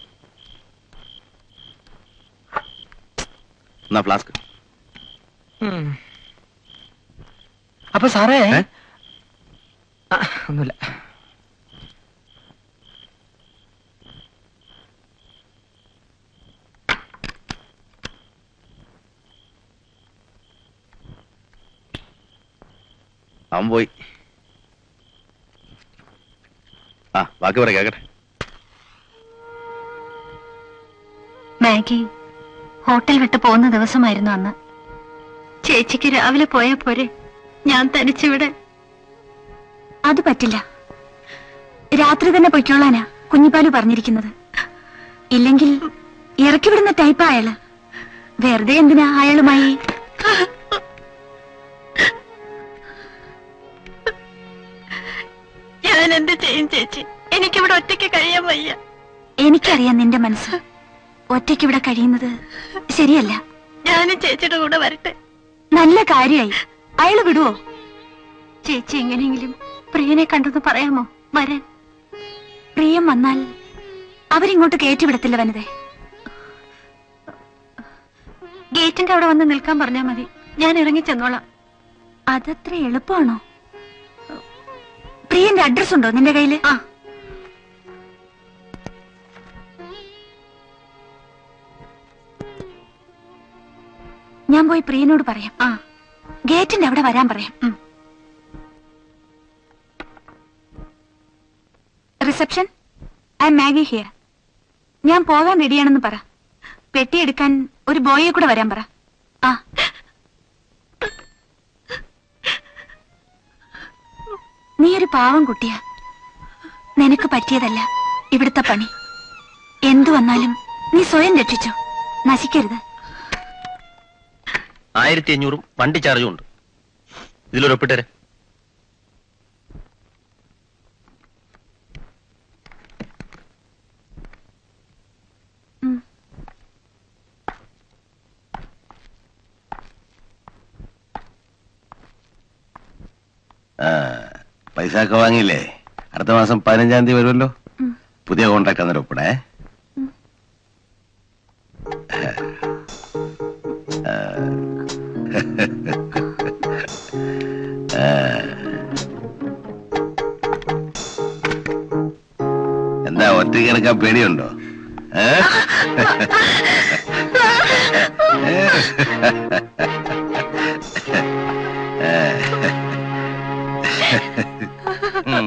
എന്നാ ഫ്ലാസ്ക് ഉം. അപ്പൊ സാറേ ഏ? ആ, ഒന്നുമില്ല അവൻ പോയി ആ ബാക്കി പറ കേക്കട്ടെ മാഗി ഹോട്ടൽ വിട്ട് പോകുന്ന ദിവസമായിരുന്നു അന്ന് ചേച്ചിക്ക് രാവിലെ പോയാ പോരെ ഞാൻ തനിച്ചിവിടെ അത് പറ്റില്ല രാത്രി തന്നെ പൊയ്ക്കോളാനാ കുഞ്ഞിപ്പാലു പറഞ്ഞിരിക്കുന്നത് ഇല്ലെങ്കിൽ ഇറക്കി വിടുന്ന ടൈപ്പാ അയാള് വെറുതെ എന്തിനാ അയാളുമായി ഞാൻ എന്ത് ചെയ്യും ചേച്ചി എനിക്കിവിടെ ഒറ്റയ്ക്ക് കഴിയാൻ വയ്യ എനിക്കറിയാം നിന്റെ മനസ്സ് ഒറ്റയ്ക്ക് ഇവിടെ കഴിയുന്നത് ശരിയല്ല ഞാനും ചേച്ചിയുടെ കൂടെ വരട്ടെ നല്ല കാര്യായി അയാള് വിടുവോ ചേച്ചി എങ്ങനെയെങ്കിലും പ്രിയനെ കണ്ടെന്ന് പറയാമോ വരാൻ പ്രിയം വന്നാൽ അവരിങ്ങോട്ട് കയറ്റിവിടത്തില്ല വനിതേ ഗേറ്റിന്റെ അവിടെ വന്ന് നിൽക്കാൻ പറഞ്ഞാൽ മതി ഞാൻ ഇറങ്ങി ചെന്നോളാം അതത്ര എളുപ്പമാണോ പ്രിയന്റെ അഡ്രസ് ഉണ്ടോ നിന്റെ കയ്യില് ആ ഞാൻ പോയി പ്രിയനോട് പറയാം ആ ഗേറ്റിന്റെ അവിടെ വരാൻ പറയാം ഉം. റിസപ്ഷൻ ഐ മാഗി ഹിയർ ഞാൻ പോകാൻ റെഡിയാണെന്ന് പറ പെട്ടിയെടുക്കാൻ ഒരു ബോയെ കൂടെ വരാൻ പറ ആ നീ ഒരു പാവം കുട്ടിയാ നിനക്ക് പറ്റിയതല്ല ഇവിടുത്തെ പണി എന്തു വന്നാലും നീ സ്വയം രക്ഷിച്ചോ നശിക്കരുത് ആയിരത്തി അഞ്ഞൂറും വണ്ടി ചാർജും ഉണ്ട് ഇതിലൊരു ഒപ്പിട്ടരെ ആ പൈസ ഒക്കെ വാങ്ങിയില്ലേ അടുത്ത മാസം പതിനഞ്ചാം തീയതി വരുമല്ലോ പുതിയ കോൺട്രാക്ട് അന്നേരം ഒപ്പിടേ എന്താ ഒറ്റയ്ക്ക് കിടക്കാൻ പേടിയുണ്ടോ ഏ? ഉം.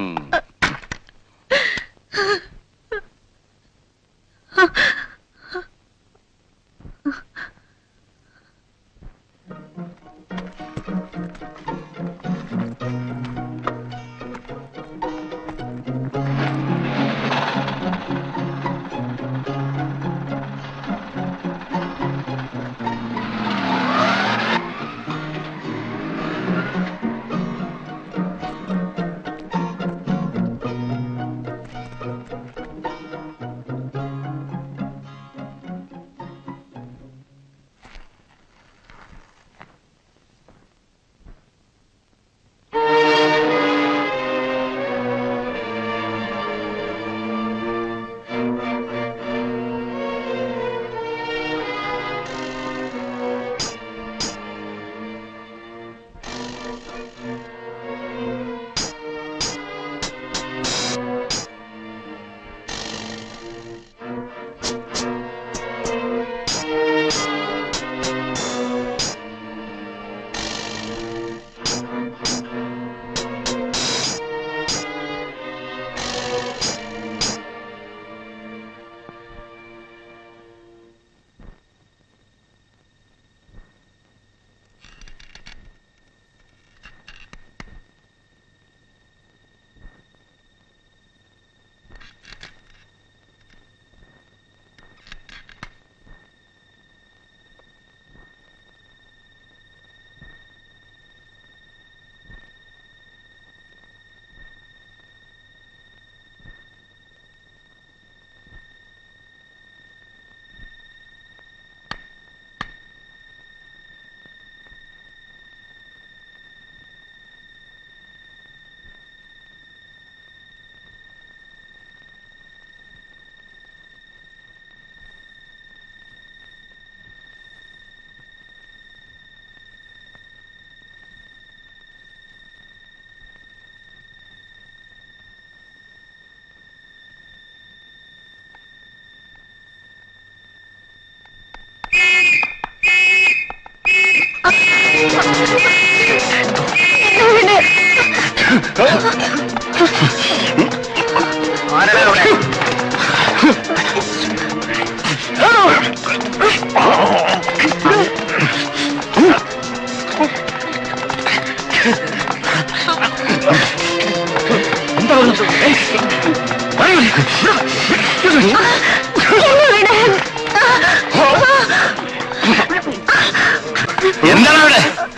എന്താണ് അവിടെ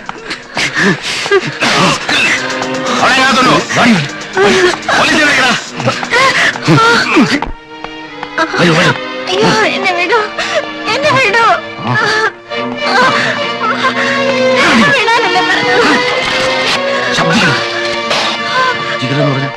അവിടെ അതിനകത്തുണ്ടോ പോലീസിനെ വിളിക്കടാ വരൂ വരൂ അയ്യോ എന്നെ വിടൂ എന്നെ വിടൂ എന്നെ വിടാനല്ലേ പറഞ്ഞത് ശബ്ദിക്കണം ജിഗറെന്ന് പറഞ്ഞ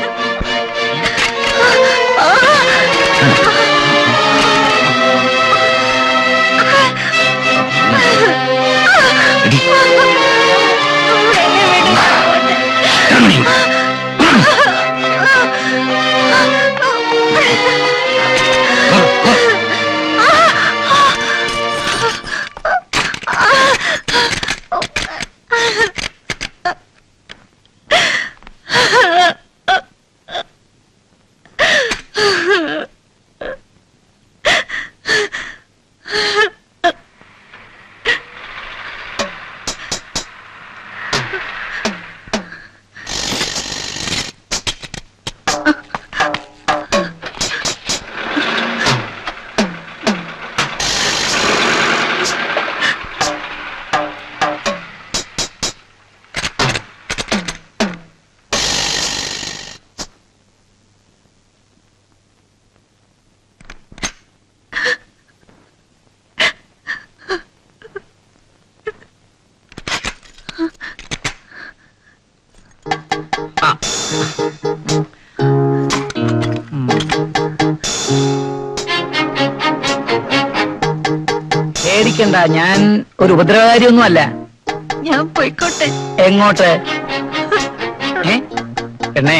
പേടിക്കണ്ട ഞാൻ ഒരു ഉപദ്രവകാരിയൊന്നും അല്ല ഞാൻ പോയിക്കോട്ടെ എങ്ങോട്ട് ഏ എണ്ണേ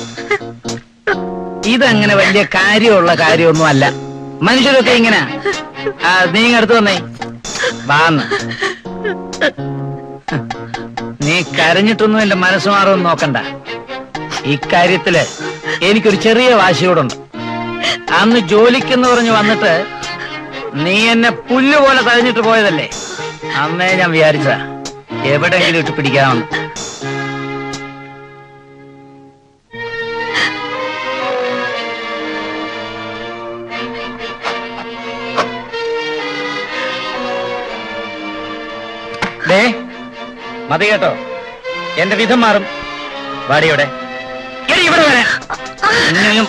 ഇതങ്ങനെ വലിയ കാര്യമുള്ള കാര്യമൊന്നും അല്ല മനുഷ്യരൊക്കെ ഇങ്ങനെ ആ നീ ഇങ്ങ് അടുത്ത് വന്നേ വാന്ന് നീ കരഞ്ഞിട്ടൊന്നും എന്റെ മനസ്സ് മാറുമെന്ന് നോക്കണ്ട ഇക്കാര്യത്തില് എനിക്കൊരു ചെറിയ വാശിയോടുണ്ട് അന്ന് ജോലിക്കെന്ന് പറഞ്ഞ് വന്നിട്ട് നീ എന്നെ പുല്ല് പോലെ തഴഞ്ഞിട്ട് പോയതല്ലേ അന്നേ ഞാൻ വിചാരിച്ചതാ എവിടെയെങ്കിലും ഇട്ട് പിടിക്കാമെന്ന് ദേ മതി കേട്ടോ എന്റെ വിധം മാറും വാടിയോടെ എടി ഇവിടെ വരാൻ ഇങ്ങനെയും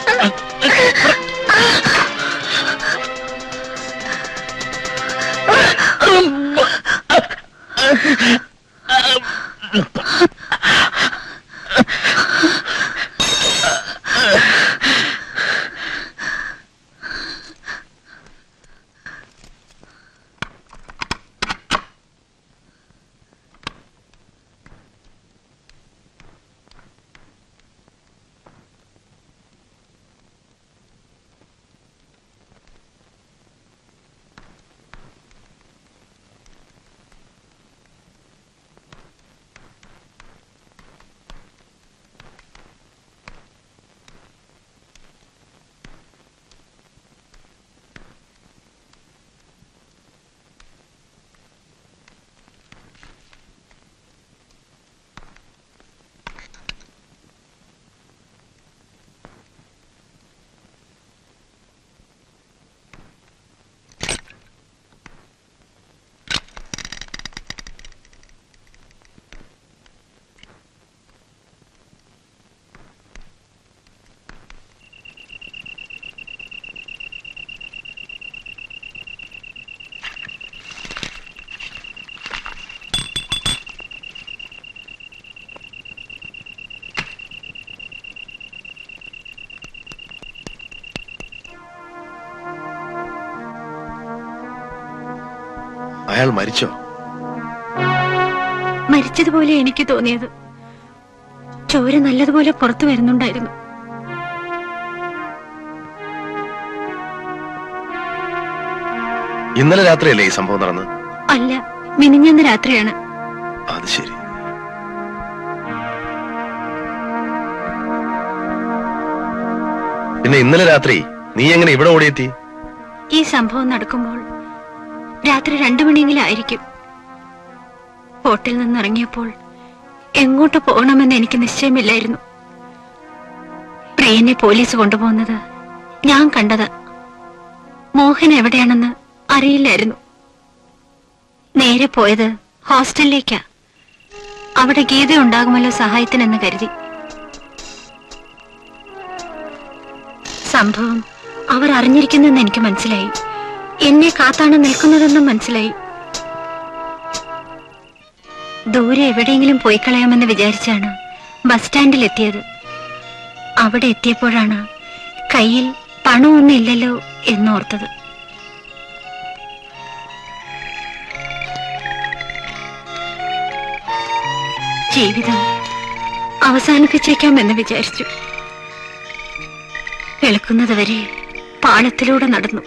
അയാൾ മരിച്ചോ മരിച്ചതുപോലെ എനിക്ക് തോന്നിയത് ചോര നല്ലതുപോലെ പുറത്തു വരുന്നുണ്ടായിരുന്നു ഇന്നലെ രാത്രിയല്ലേ ഈ സംഭവം നടന്നത് അല്ല മിനിഞ്ഞന്ന് രാത്രിയാണ് അത് ശരി പിന്നെ ഇന്നലെ രാത്രി നീ എങ്ങനെ ഇവിടെ ഓടിയെത്തി ഈ സംഭവം നടക്കുമ്പോൾ രാത്രി രണ്ടു മണിയെങ്കിലും ആയിരിക്കും ബോട്ടിൽ നിന്നിറങ്ങിയപ്പോൾ എങ്ങോട്ട് പോകണമെന്ന് എനിക്ക് നിശ്ചയമില്ലായിരുന്നു പ്രിയനെ പോലീസ് കൊണ്ടുപോകുന്നത് ഞാൻ കണ്ടത് മോഹൻ എവിടെയാണെന്ന് അറിയില്ലായിരുന്നു നേരെ പോയത് ഹോസ്റ്റലിലേക്കാ അവിടെ ഗീത ഉണ്ടാകുമല്ലോ സഹായത്തിനെന്ന് കരുതി സംഭവം അവർ അറിഞ്ഞിരിക്കുന്നെന്ന് എനിക്ക് മനസ്സിലായി എന്നെ കാത്താണ് നിൽക്കുന്നതെന്നും മനസ്സിലായി ദൂരെ എവിടെയെങ്കിലും പോയി കളയാമെന്ന് വിചാരിച്ചാണ് ബസ് സ്റ്റാൻഡിൽ എത്തിയത് അവിടെ എത്തിയപ്പോഴാണ് കയ്യിൽ പണമൊന്നും ഇല്ലല്ലോ എന്നോർത്തത് ജീവിതം അവസാനിപ്പിച്ചേക്കാമെന്ന് വിചാരിച്ചു വെളുക്കുന്നത് വരെ പാളത്തിലൂടെ നടന്നു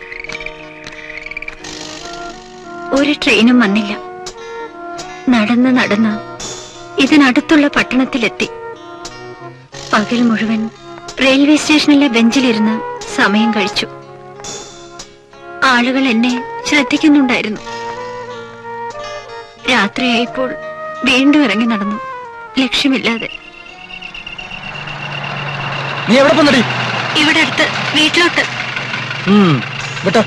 ഒരു ട്രെയിനും വന്നില്ല നടന്ന് നടന്ന് ഇതിനടുത്തുള്ള പട്ടണത്തിലെത്തി പകൽ മുഴുവൻ റെയിൽവേ സ്റ്റേഷനിലെ ബെഞ്ചിലിരുന്ന് സമയം കഴിച്ചു ആളുകൾ എന്നെ ശ്രദ്ധിക്കുന്നുണ്ടായിരുന്നു രാത്രിയായപ്പോൾ വീണ്ടും ഇറങ്ങി നടന്നു ലക്ഷ്യമില്ലാതെ നീ എവിടെ പോന്നടി ഇവിടെ അടുത്ത് വീട്ടിലോട്ട് വിട്ടോ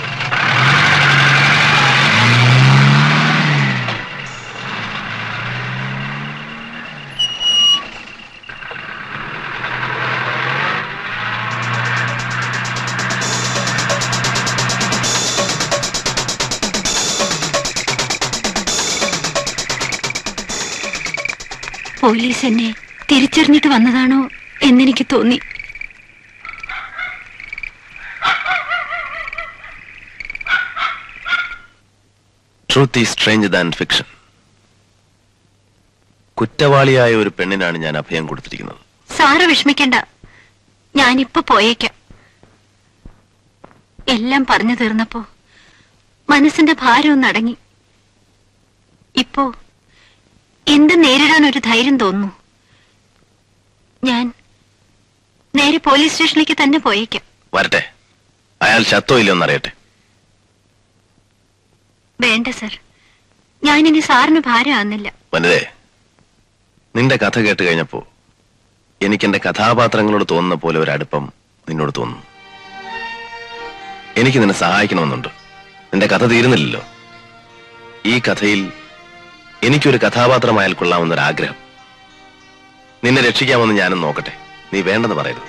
പോലീസ് എന്നെ തിരിച്ചറിഞ്ഞിട്ട് വന്നതാണോ എന്നെനിക്ക് തോന്നി truth is strange than fiction കുറ്റവാളിയായ ഒരു പെണ്ണിനാണ് ഞാൻ അഭയം കൊടുത്തിരിക്കുന്നത് സാറ് വിഷമിക്കണ്ട ഞാനിപ്പോ പോയേക്കാം എല്ലാം പറഞ്ഞു തീർന്നപ്പോ മനസ്സിന്റെ ഭാരം ഒന്ന് അടങ്ങി ഇപ്പോ എന്ത് നേരിടാൻ ഒരു ധൈര്യം തോന്നുന്നു ഞാൻ നേരെ പോലീസ് സ്റ്റേഷനിലേക്ക് തന്നെ പോയേക്കാം വരട്ടെ അയാൾ ചത്തോ ഇല്ലയോ എന്നറിയട്ടെ വേണ്ട സർ ഞാനിനി സാറിന് ഭാരമാകുന്നില്ല വനിതേ നിന്റെ കഥ കേട്ട് കഴിഞ്ഞപ്പോ എനിക്ക് എന്റെ കഥാപാത്രങ്ങളോട് തോന്നുന്ന പോലെ ഒരു അടുപ്പം നിന്നോട് തോന്നുന്നു എനിക്ക് നിന്നെ സഹായിക്കണമെന്നുണ്ട് നിന്റെ കഥ തീരുന്നില്ലല്ലോ ഈ കഥയിൽ എനിക്കൊരു കഥാപാത്രമായാൽ കൊള്ളാമെന്നൊരു ആഗ്രഹം നിന്നെ രക്ഷിക്കാമെന്ന് ഞാനും നോക്കട്ടെ നീ വേണ്ടെന്ന് പറയരുത്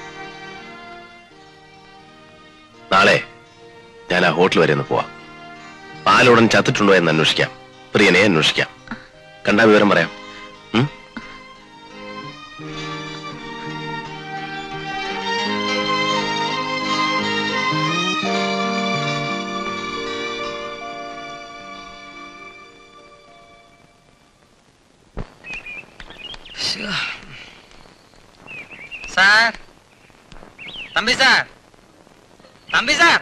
നാളെ ഞാൻ ആ ഹോട്ടൽ വരെ ഒന്ന് പോവാം പാലുടൻ ചത്തിട്ടുണ്ടോ എന്ന് അന്വേഷിക്കാം പ്രിയനെ അന്വേഷിക്കാം കണ്ടാ വിവരം പറയാം ഉം? Sir Thampi sir Thampi sir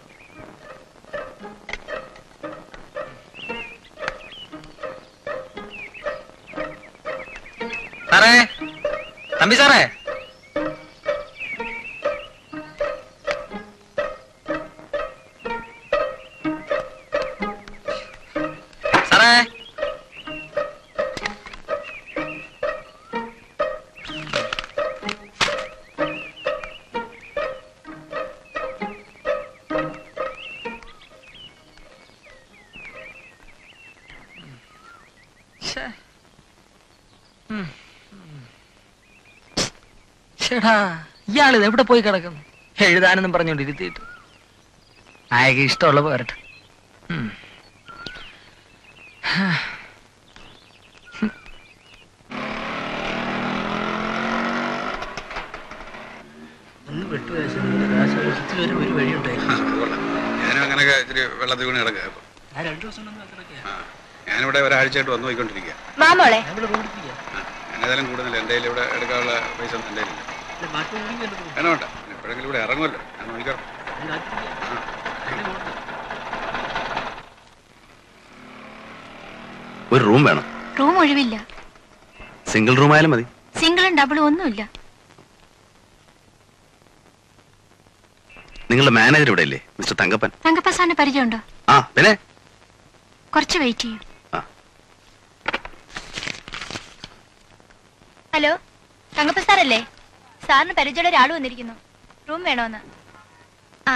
സാറേ തമ്പി സാറേ സാറേ ശ്ശേ. ഉം. ശ്ശെടാ ഇയാളിത് എവിടെ പോയി കിടക്കുന്നു എഴുതാനെന്നും പറഞ്ഞോണ്ട് ഇരുത്തിയിട്ട് അയക്ക് ഇഷ്ടമുള്ള പോരട്ടെ ഉം. ഒരു വഴിയുണ്ടായി ഞാനും അങ്ങനെയൊക്കെ ഇച്ചിരി വെള്ളത്തിൽ വീണ് കിടക്കുക ഇപ്പൊ. ആ, ഞാനിവിടെ ഒരാഴ്ചയായിട്ട് വന്നു പോയിക്കൊണ്ടിരിക്കുക മാമോളെ ഞാനേതായാലും കൂടുതൽ എൻ്റെ കയ്യിൽ ഇവിടെ എടുക്കാനുള്ള പൈസ ഒന്നും എൻ്റെ കയ്യിലില്ല വേണം വേണ്ട എപ്പോഴെങ്കിലും ഇവിടെ ഇറങ്ങുമല്ലോ ഞാൻ നോക്കിക്കോ ഒരു റൂം വേണം റൂം ഒഴിവില്ല സിംഗിൾ റൂം ആയാലും മതി സിംഗിളും ഡബിളും ഒന്നുമില്ല നിങ്ങളുടെ മാനേജർ ഇവിടെ ഇല്ലേ മിസ്റ്റർ തങ്കപ്പൻ തങ്കപ്പ സാറിന് പരിചയമുണ്ടോ ആ പിന്നെ കുറച്ച് വെയിറ്റ് ചെയ്യും ഹലോ തങ്കപ്പ സാറല്ലേ സാറിന് പരിചയമുള്ള ഒരാൾ വന്നിരിക്കുന്നു റൂം വേണോന്ന് ആ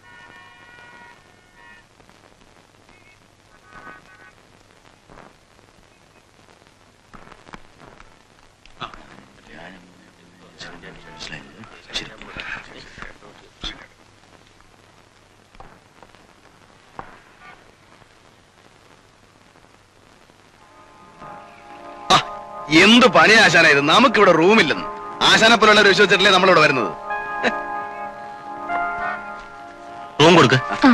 എന്ത് പണി ആശാന ഇത് നമുക്കിവിടെ റൂമില്ലെന്ന് ആശാനെ പോലുള്ള വിശ്വസിച്ചിട്ടല്ലേ നമ്മളിവിടെ വരുന്നത് റൂം കൊടുക്ക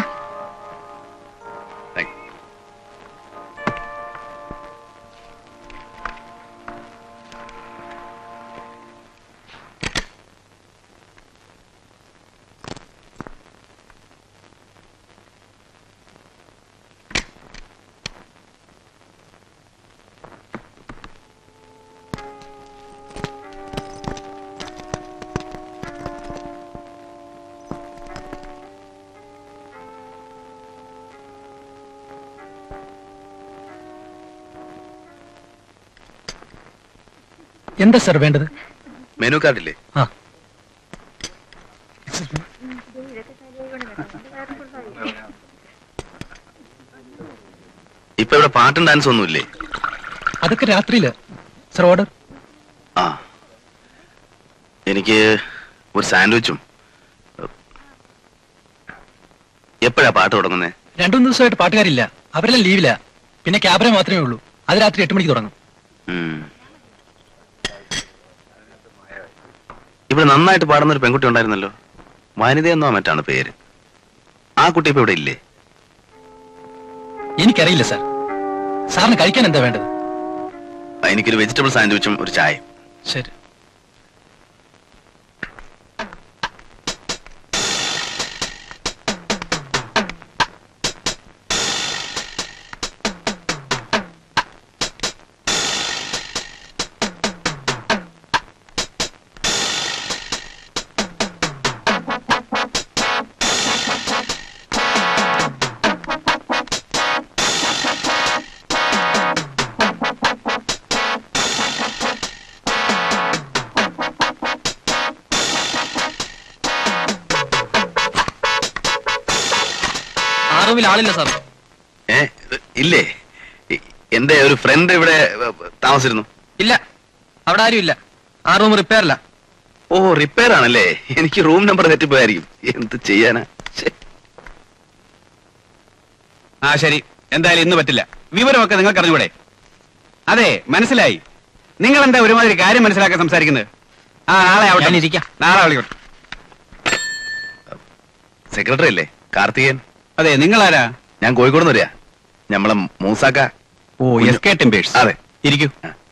എന്താ സർ വേണ്ടത് മെനു കാർഡില്ലേ ആ ഇപ്പൊ ഇവിടെ പാട്ടും ഡാൻസ് ഒന്നുമില്ലേ അതൊക്കെ രാത്രിയില് സർ ഓർഡർ ആ എനിക്ക് ഒരു സാൻഡ്വിച്ചും എപ്പോഴാ പാട്ട് തുടങ്ങുന്നേ രണ്ടു മൂന്ന് ദിവസമായിട്ട് പാട്ടുകാരില്ല അവരെല്ലാം ലീവില്ല പിന്നെ ക്യാബറ മാത്രമേ ഉള്ളൂ അത് രാത്രി എട്ട് മണിക്ക് തുടങ്ങും ഉം. ഇവിടെ നന്നായിട്ട് പാടുന്ന ഒരു പെൺകുട്ടി ഉണ്ടായിരുന്നല്ലോ വനിതയെന്നോ മറ്റാണ് പേര് ആ കുട്ടി ഇപ്പൊ ഇവിടെ ഇല്ലേ എനിക്കറിയില്ല സർ സാറിന് കഴിക്കാൻ എന്താ വേണ്ടത് ആ, എനിക്കൊരു വെജിറ്റബിൾ സാൻഡ്വിച്ചും ഒരു ചായ ശരി ആ റൂമിൽ ആളില്ല സാർ ഏ ഇല്ലേ ഇ- എന്റെ ഒരു ഫ്രണ്ട് ഇവിടെ ഏ, താമസിച്ചിരുന്നു ഇല്ല അവിടെ ആരും ഇല്ല ആ റൂം റിപ്പയർ അല്ല ഓ റിപ്പയർ ആണല്ലേ എനിക്ക് റൂം നമ്പർ തെറ്റിപ്പോയായിരിക്കും എന്ത് ചെയ്യാനാ ശ്ശെ. ആ ശരി എന്തായാലും ഇന്ന് പറ്റില്ല വിവരമൊക്കെ നിങ്ങൾക്ക് അറിഞ്ഞൂടെ അതെ മനസ്സിലായി നിങ്ങൾ എന്താ ഒരുമാതിരി കാര്യം മനസ്സിലാക്കാൻ സംസാരിക്കുന്നത് ആ നാളെ ആവട്ടെ ഞാനിരിക്കാം. നാളെ വിളിക്കട്ടെ സെക്രട്ടറി അല്ലേ കാർത്തികൻ അതെ നിങ്ങളാരാ ഞാൻ കോഴിക്കോട് നിന്ന് വരിക ഞമ്മളെ മൂസാക്ക ഓ എസ് കെ ടിംബേഴ്സ് അതെ ഇരിക്കൂ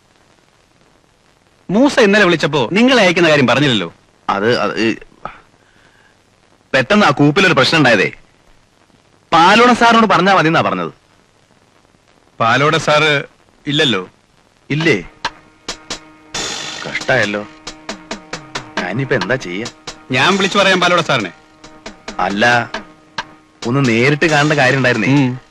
മൂസ ഇന്നലെ വിളിച്ചപ്പോ നിങ്ങളെ അയക്കുന്ന കാര്യം പറഞ്ഞില്ലല്ലോ അത് അത് ഈ പെട്ടെന്ന് ആ കൂപ്പിലൊരു പ്രശ്നം ഉണ്ടായതേ പാലോണ സാറിനോട് പറഞ്ഞാ മതി എന്നാ പറഞ്ഞത് പാലോടെ സാറ് ഇല്ലല്ലോ ഇല്ലേ കഷ്ടായല്ലോ ഞാനിപ്പോ എന്താ ചെയ്യാ ഞാൻ വിളിച്ചു പറയാം പാലോടെ സാറിനെ അല്ല ഒന്ന് നേരിട്ട് കാണേണ്ട കാര്യം ഉണ്ടായിരുന്നേ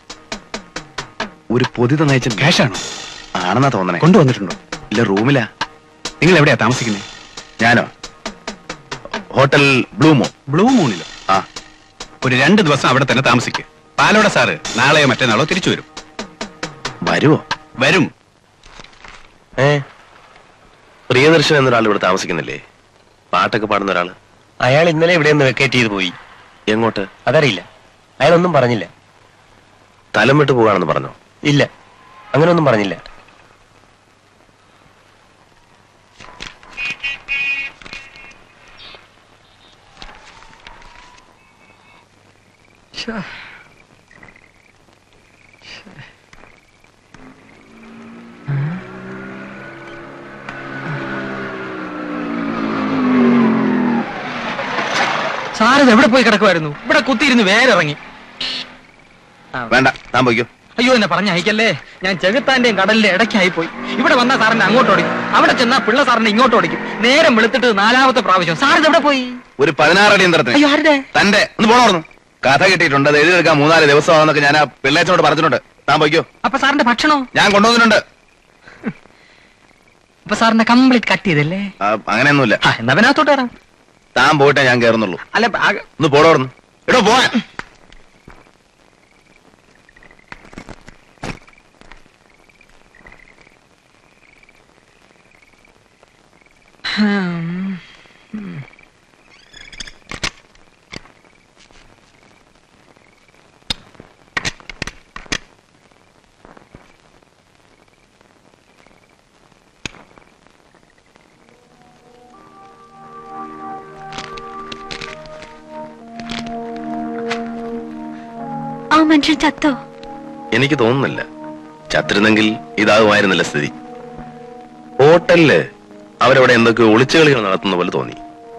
ഒരു പൊതി തന്നയച്ച ക്യാഷാണോ ആണെന്നാ തോന്നണേ കൊണ്ടുവന്നിട്ടുണ്ടോ ഇല്ല റൂമിലാ നിങ്ങൾ എവിടെയാ താമസിക്കുന്നത് ഞാനോ ഹോട്ടൽ ബ്ലൂമോ ബ്ലൂ മൂണിലോ ആ ഒരു രണ്ട് ദിവസം അവിടെ തന്നെ താമസിക്കുക പാലോടെ സാറ് നാളെയോ മറ്റന്നാളോ തിരിച്ചു വരും വരുവോ വരും ഏ പ്രിയദർശൻ എന്നൊരാൾ ഇവിടെ താമസിക്കുന്നില്ലേ പാട്ടൊക്കെ പാടുന്ന ഒരാള് അയാൾ ഇന്നലെ ഇവിടെ നിന്ന് വെക്കേറ്റ് ചെയ്ത് പോയി എങ്ങോട്ട് അതറിയില്ല അയാളൊന്നും പറഞ്ഞില്ല സ്ഥലം വിട്ടു പോകാണെന്ന് പറഞ്ഞോ ഇല്ല അങ്ങനെയൊന്നും പറഞ്ഞില്ല സാർ ഇത് എവിടെ പോയി കിടക്കുമായിരുന്നു ഇവിടെ കുത്തിയിരുന്ന് വേരിറങ്ങി വേണ്ട താൻ പോയിക്കോ അയ്യോ എന്നെ പറഞ്ഞ അയക്കല്ലേ ഞാൻ ചെകുത്താന്റെയും കടലിന്റെ ഇടയ്ക്കായി പോയി ഇവിടെ വന്ന സാറിന്റെ അങ്ങോട്ട് ഓടിക്കും അവിടെ ചെന്നാ പിള്ള സാറിന്റെ ഇങ്ങോട്ട് ഓടിക്കും നേരം വെളുത്തിട്ട് നാലാമത്തെ പ്രാവശ്യം സാർ ഇത് എവിടെ പോയി ഒരു പതിനാറടി യന്ത്രത്തിന് അയ്യോ ആരുടെ തന്റെ ഒന്ന് പോണോർന്നു കഥ കിട്ടിയിട്ടുണ്ട് അത് എഴുതിയെടുക്കാൻ മൂന്നാല് ദിവസമാണെന്നൊക്കെ ഞാൻ ആ പിള്ളേച്ചനോട് പറഞ്ഞിട്ടുണ്ട് താൻ പോയിക്കോ അപ്പൊ സാറിന്റെ ഭക്ഷണോ ഞാൻ കൊണ്ടുവന്നിട്ടുണ്ട് അപ്പൊ സാറിന്റെ കംപ്ലീറ്റ് കട്ട് ചെയ്തല്ലേ ആ, അങ്ങനെയൊന്നുമില്ല ആ, എന്നാ പിന്നെ അകത്തോട്ട് വരാം താൻ പോയിട്ടേ ഞാൻ കയറുന്നുള്ളൂ അല്ല ആകെ- ഒന്ന് പോടോർന്നു എടോ പോവാൻ ആ മനുഷ്യൻ ചത്തോ എനിക്ക് തോന്നുന്നില്ല ചത്തിരുന്നെങ്കിൽ ഇതാകുമായിരുന്നില്ല സ്ഥിതി ഹോട്ടലില് അവരവിടെ എന്തൊക്കെ ഒളിച്ചുകളികൾ നടത്തുന്ന പോലെ തോന്നി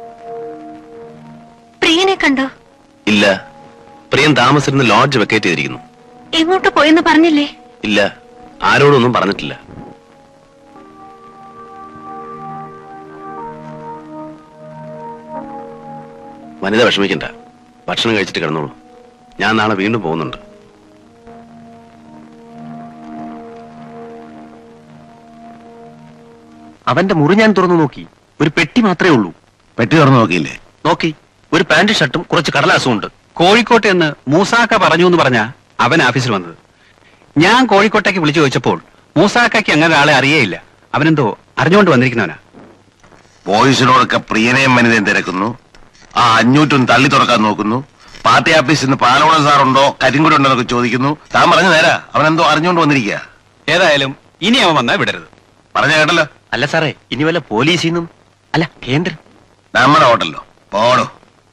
പ്രിയനെ കണ്ടോ ഇല്ല പ്രിയൻ താമസിച്ചിരുന്ന ലോഡ്ജ് വെക്കേറ്റ് ചെയ്തിരിക്കുന്നു എങ്ങോട്ട് പോയെന്ന് പറഞ്ഞില്ലേ ഇല്ല ആരോടൊന്നും പറഞ്ഞിട്ടില്ല വനിത വിഷമിക്കണ്ട ഭക്ഷണം കഴിച്ചിട്ട് കിടന്നോളൂ ഞാൻ നാളെ വീണ്ടും പോകുന്നുണ്ട് അവന്റെ മുറി ഞാൻ തുറന്നു നോക്കി ഒരു പെട്ടി മാത്രമേ ഉള്ളൂ പെട്ടി തുറന്നു നോക്കിയില്ലേ നോക്കി ഒരു പാന്റ് ഷർട്ടും കുറച്ച് കടലാസും ഉണ്ട് കോഴിക്കോട്ട് എന്ന് മൂസാക്ക പറഞ്ഞു എന്ന് പറഞ്ഞ അവൻ ഓഫീസിൽ വന്നത് ഞാൻ കോഴിക്കോട്ടേക്ക് വിളിച്ചു ചോദിച്ചപ്പോൾ മൂസാക്കയ്ക്ക് അങ്ങനെ ഒരാളെ അറിയേയില്ല അവനെന്തോ അറിഞ്ഞുകൊണ്ട് വന്നിരിക്കുന്നവനാ ബോയ്സിനോടൊക്കെ പ്രിയനെയും വനിതയും തിരക്കുന്നു ആ അഞ്ഞൂറ്റും തള്ളി തുറക്കാൻ നോക്കുന്നു പാർട്ടി ഓഫീസിൽ നിന്ന് പാലോളം സാറുണ്ടോ കരിങ്കുടി ഉണ്ടോ എന്നൊക്കെ ചോദിക്കുന്നു താൻ പറഞ്ഞു നേരാ അവനെന്തോ അറിഞ്ഞുകൊണ്ട് വന്നിരിക്കുക ഏതായാലും ഇനി അവൻ വന്നാൽ വിടരുത് പറഞ്ഞ കേട്ടല്ലോ അല്ല സാറേ ഇനി വല്ല പോലീസിൽ നിന്നും അല്ല കേന്ദ്ര നമ്മുടെ ഹോട്ടലിലോ പോടോ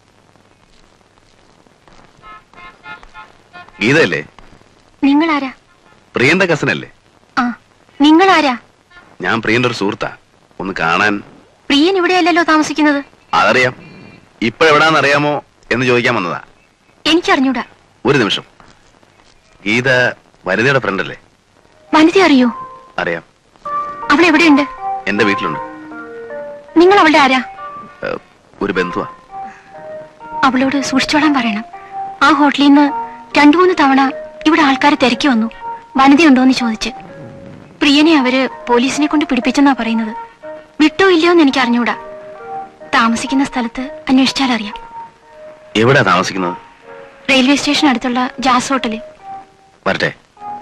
ഗീതയല്ലേ നിങ്ങളാരാ പ്രിയന്റെ കസനല്ലേ ആ നിങ്ങളാരാ ഞാൻ പ്രിയന്റെ ഒരു സുഹൃത്താ ഒന്ന് കാണാൻ പ്രിയൻ ഇവിടെയല്ലല്ലോ താമസിക്കുന്നത് അതറിയാം ഇപ്പൊ എവിടാന്ന് അറിയാമോ എന്ന് ചോദിക്കാൻ വന്നതാ എനിക്കറിഞ്ഞൂടാ ഒരു നിമിഷം ഗീത വനിതയുടെ ഫ്രണ്ട് അല്ലേ വനിത അറിയോ അറിയാം അവൾ എവിടെയുണ്ട് എന്റെ വീട്ടിലുണ്ട് നിങ്ങൾ അവളുടെ ആരാ ഏഹ്, ഒരു ബന്ധുവാ അവളോട് സൂക്ഷിച്ചോളാൻ പറയണം ആ ഹോട്ടലിൽ നിന്ന് രണ്ടു മൂന്ന് തവണ ഇവിടെ ആൾക്കാർ തിരക്കി വന്നു വനിതയുണ്ടോന്ന് ചോദിച്ച് പ്രിയനെ അവര് പോലീസിനെ കൊണ്ട് പിടിപ്പിച്ചെന്നാ പറയുന്നത് വിട്ടോ ഇല്ലയോ എന്ന് എനിക്ക് അറിഞ്ഞൂടാ താമസിക്കുന്ന സ്ഥലത്ത് അന്വേഷിച്ചാൽ അറിയാം എവിടാ താമസിക്കുന്നത് റെയിൽവേ സ്റ്റേഷൻ അടുത്തുള്ള ജാസ് ഹോട്ടലിൽ വരട്ടെ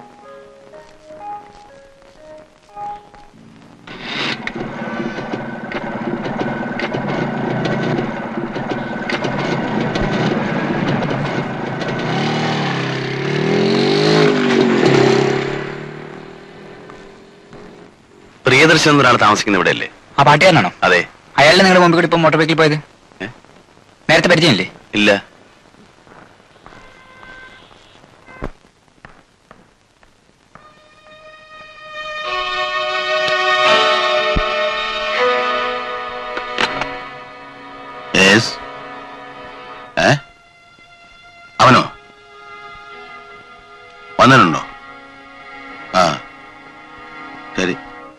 പ്രിയദർശൻ എന്നൊരാൾ താമസിക്കുന്ന ഇവിടെ അല്ലേ ആ പാട്ടുകാരനാണോ അതെ അയാളുടെ നിങ്ങളുടെ മുമ്പിൽ കൂടി ഇപ്പൊ മോട്ടോർ ബൈക്കിൽ പോയത് ഏ? നേരത്തെ പരിചയമില്ലേ ഇല്ല യെസ് ഏ അവനോ വന്നിട്ടുണ്ടോ ആ ശരി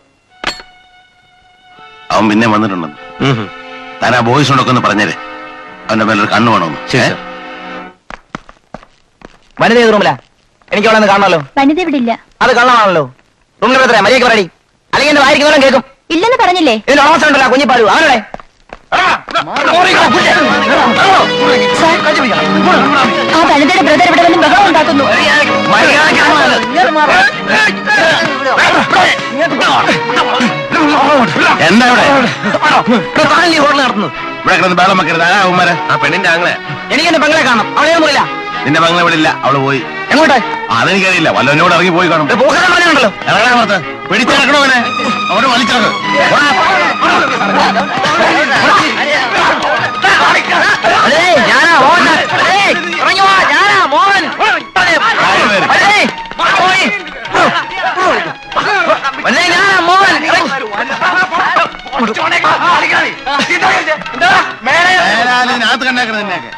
അവൻ പിന്നെ വന്നിട്ടുണ്ടെന്ന് താൻ ആ ബോയ്സിനോടൊക്കെ ഒന്ന് പറഞ്ഞേരെ അവന്റെ മേലൊരു കണ്ണു വേണമെന്ന് ശരി, ഏ? സർ. വനിത ഏത് റൂമിലാ എനിക്ക് അവളെ ഒന്ന് കാണണമല്ലോ വനിത ഇവിടെ ഇല്ല അത് കള്ളമാണല്ലോ റൂമിൽ എത്ര മര്യാദയ്ക്ക് പറയടി അല്ലെങ്കിൽ എന്റെ വായിരിക്കുന്നവരും കേൾക്കും ഇല്ലെന്ന് പറഞ്ഞില്ലേ ഇതിന് ഉടമസ്ഥ ഉണ്ടല്ലോ കുഞ്ഞിപ്പാലു അവനോടെ ആ വനിതയുടെ ബ്രദർ ഇവിടെ വന്ന് ബഹളം ഉണ്ടാക്കുന്നു എന്താ ഇവിടെ ഹോട്ടൽ നടത്തുന്നത് ഇവിടെ കിടന്ന് ബഹളം വെക്കരുത് ആരാ ഉമ്മരെ ആ പെണ്ണിന്റെ ആങ്ങളെ എനിക്ക് എന്റെ പെങ്ങളെ കാണണം അവളെ മുറിയില്ല നിന്റെ മകളെ ഇവിടെ ഇല്ല അവള് പോയി എങ്ങോട്ട് അതെനിക്കറിയില്ല വല്ലവനോട് ഇറങ്ങി പോയി കാണും പോകാൻ പറഞ്ഞുണ്ടല്ലോ ഇറങ്ങണ പുറത്ത് പിടിച്ചിറക്കണോ അവനെ അവിടെ വലിച്ചിറക്കും അതെ ഞാനാ മോഹൻ അതെ ഇറങ്ങി വാ ഞാനാ മോഹൻ അതെ പോയി അല്ലേ ഞാനാ മോഹൻ ഇറങ്ങി. അതിനകത്ത് കണ്ടേക്കണം നിന്നെയൊക്കെ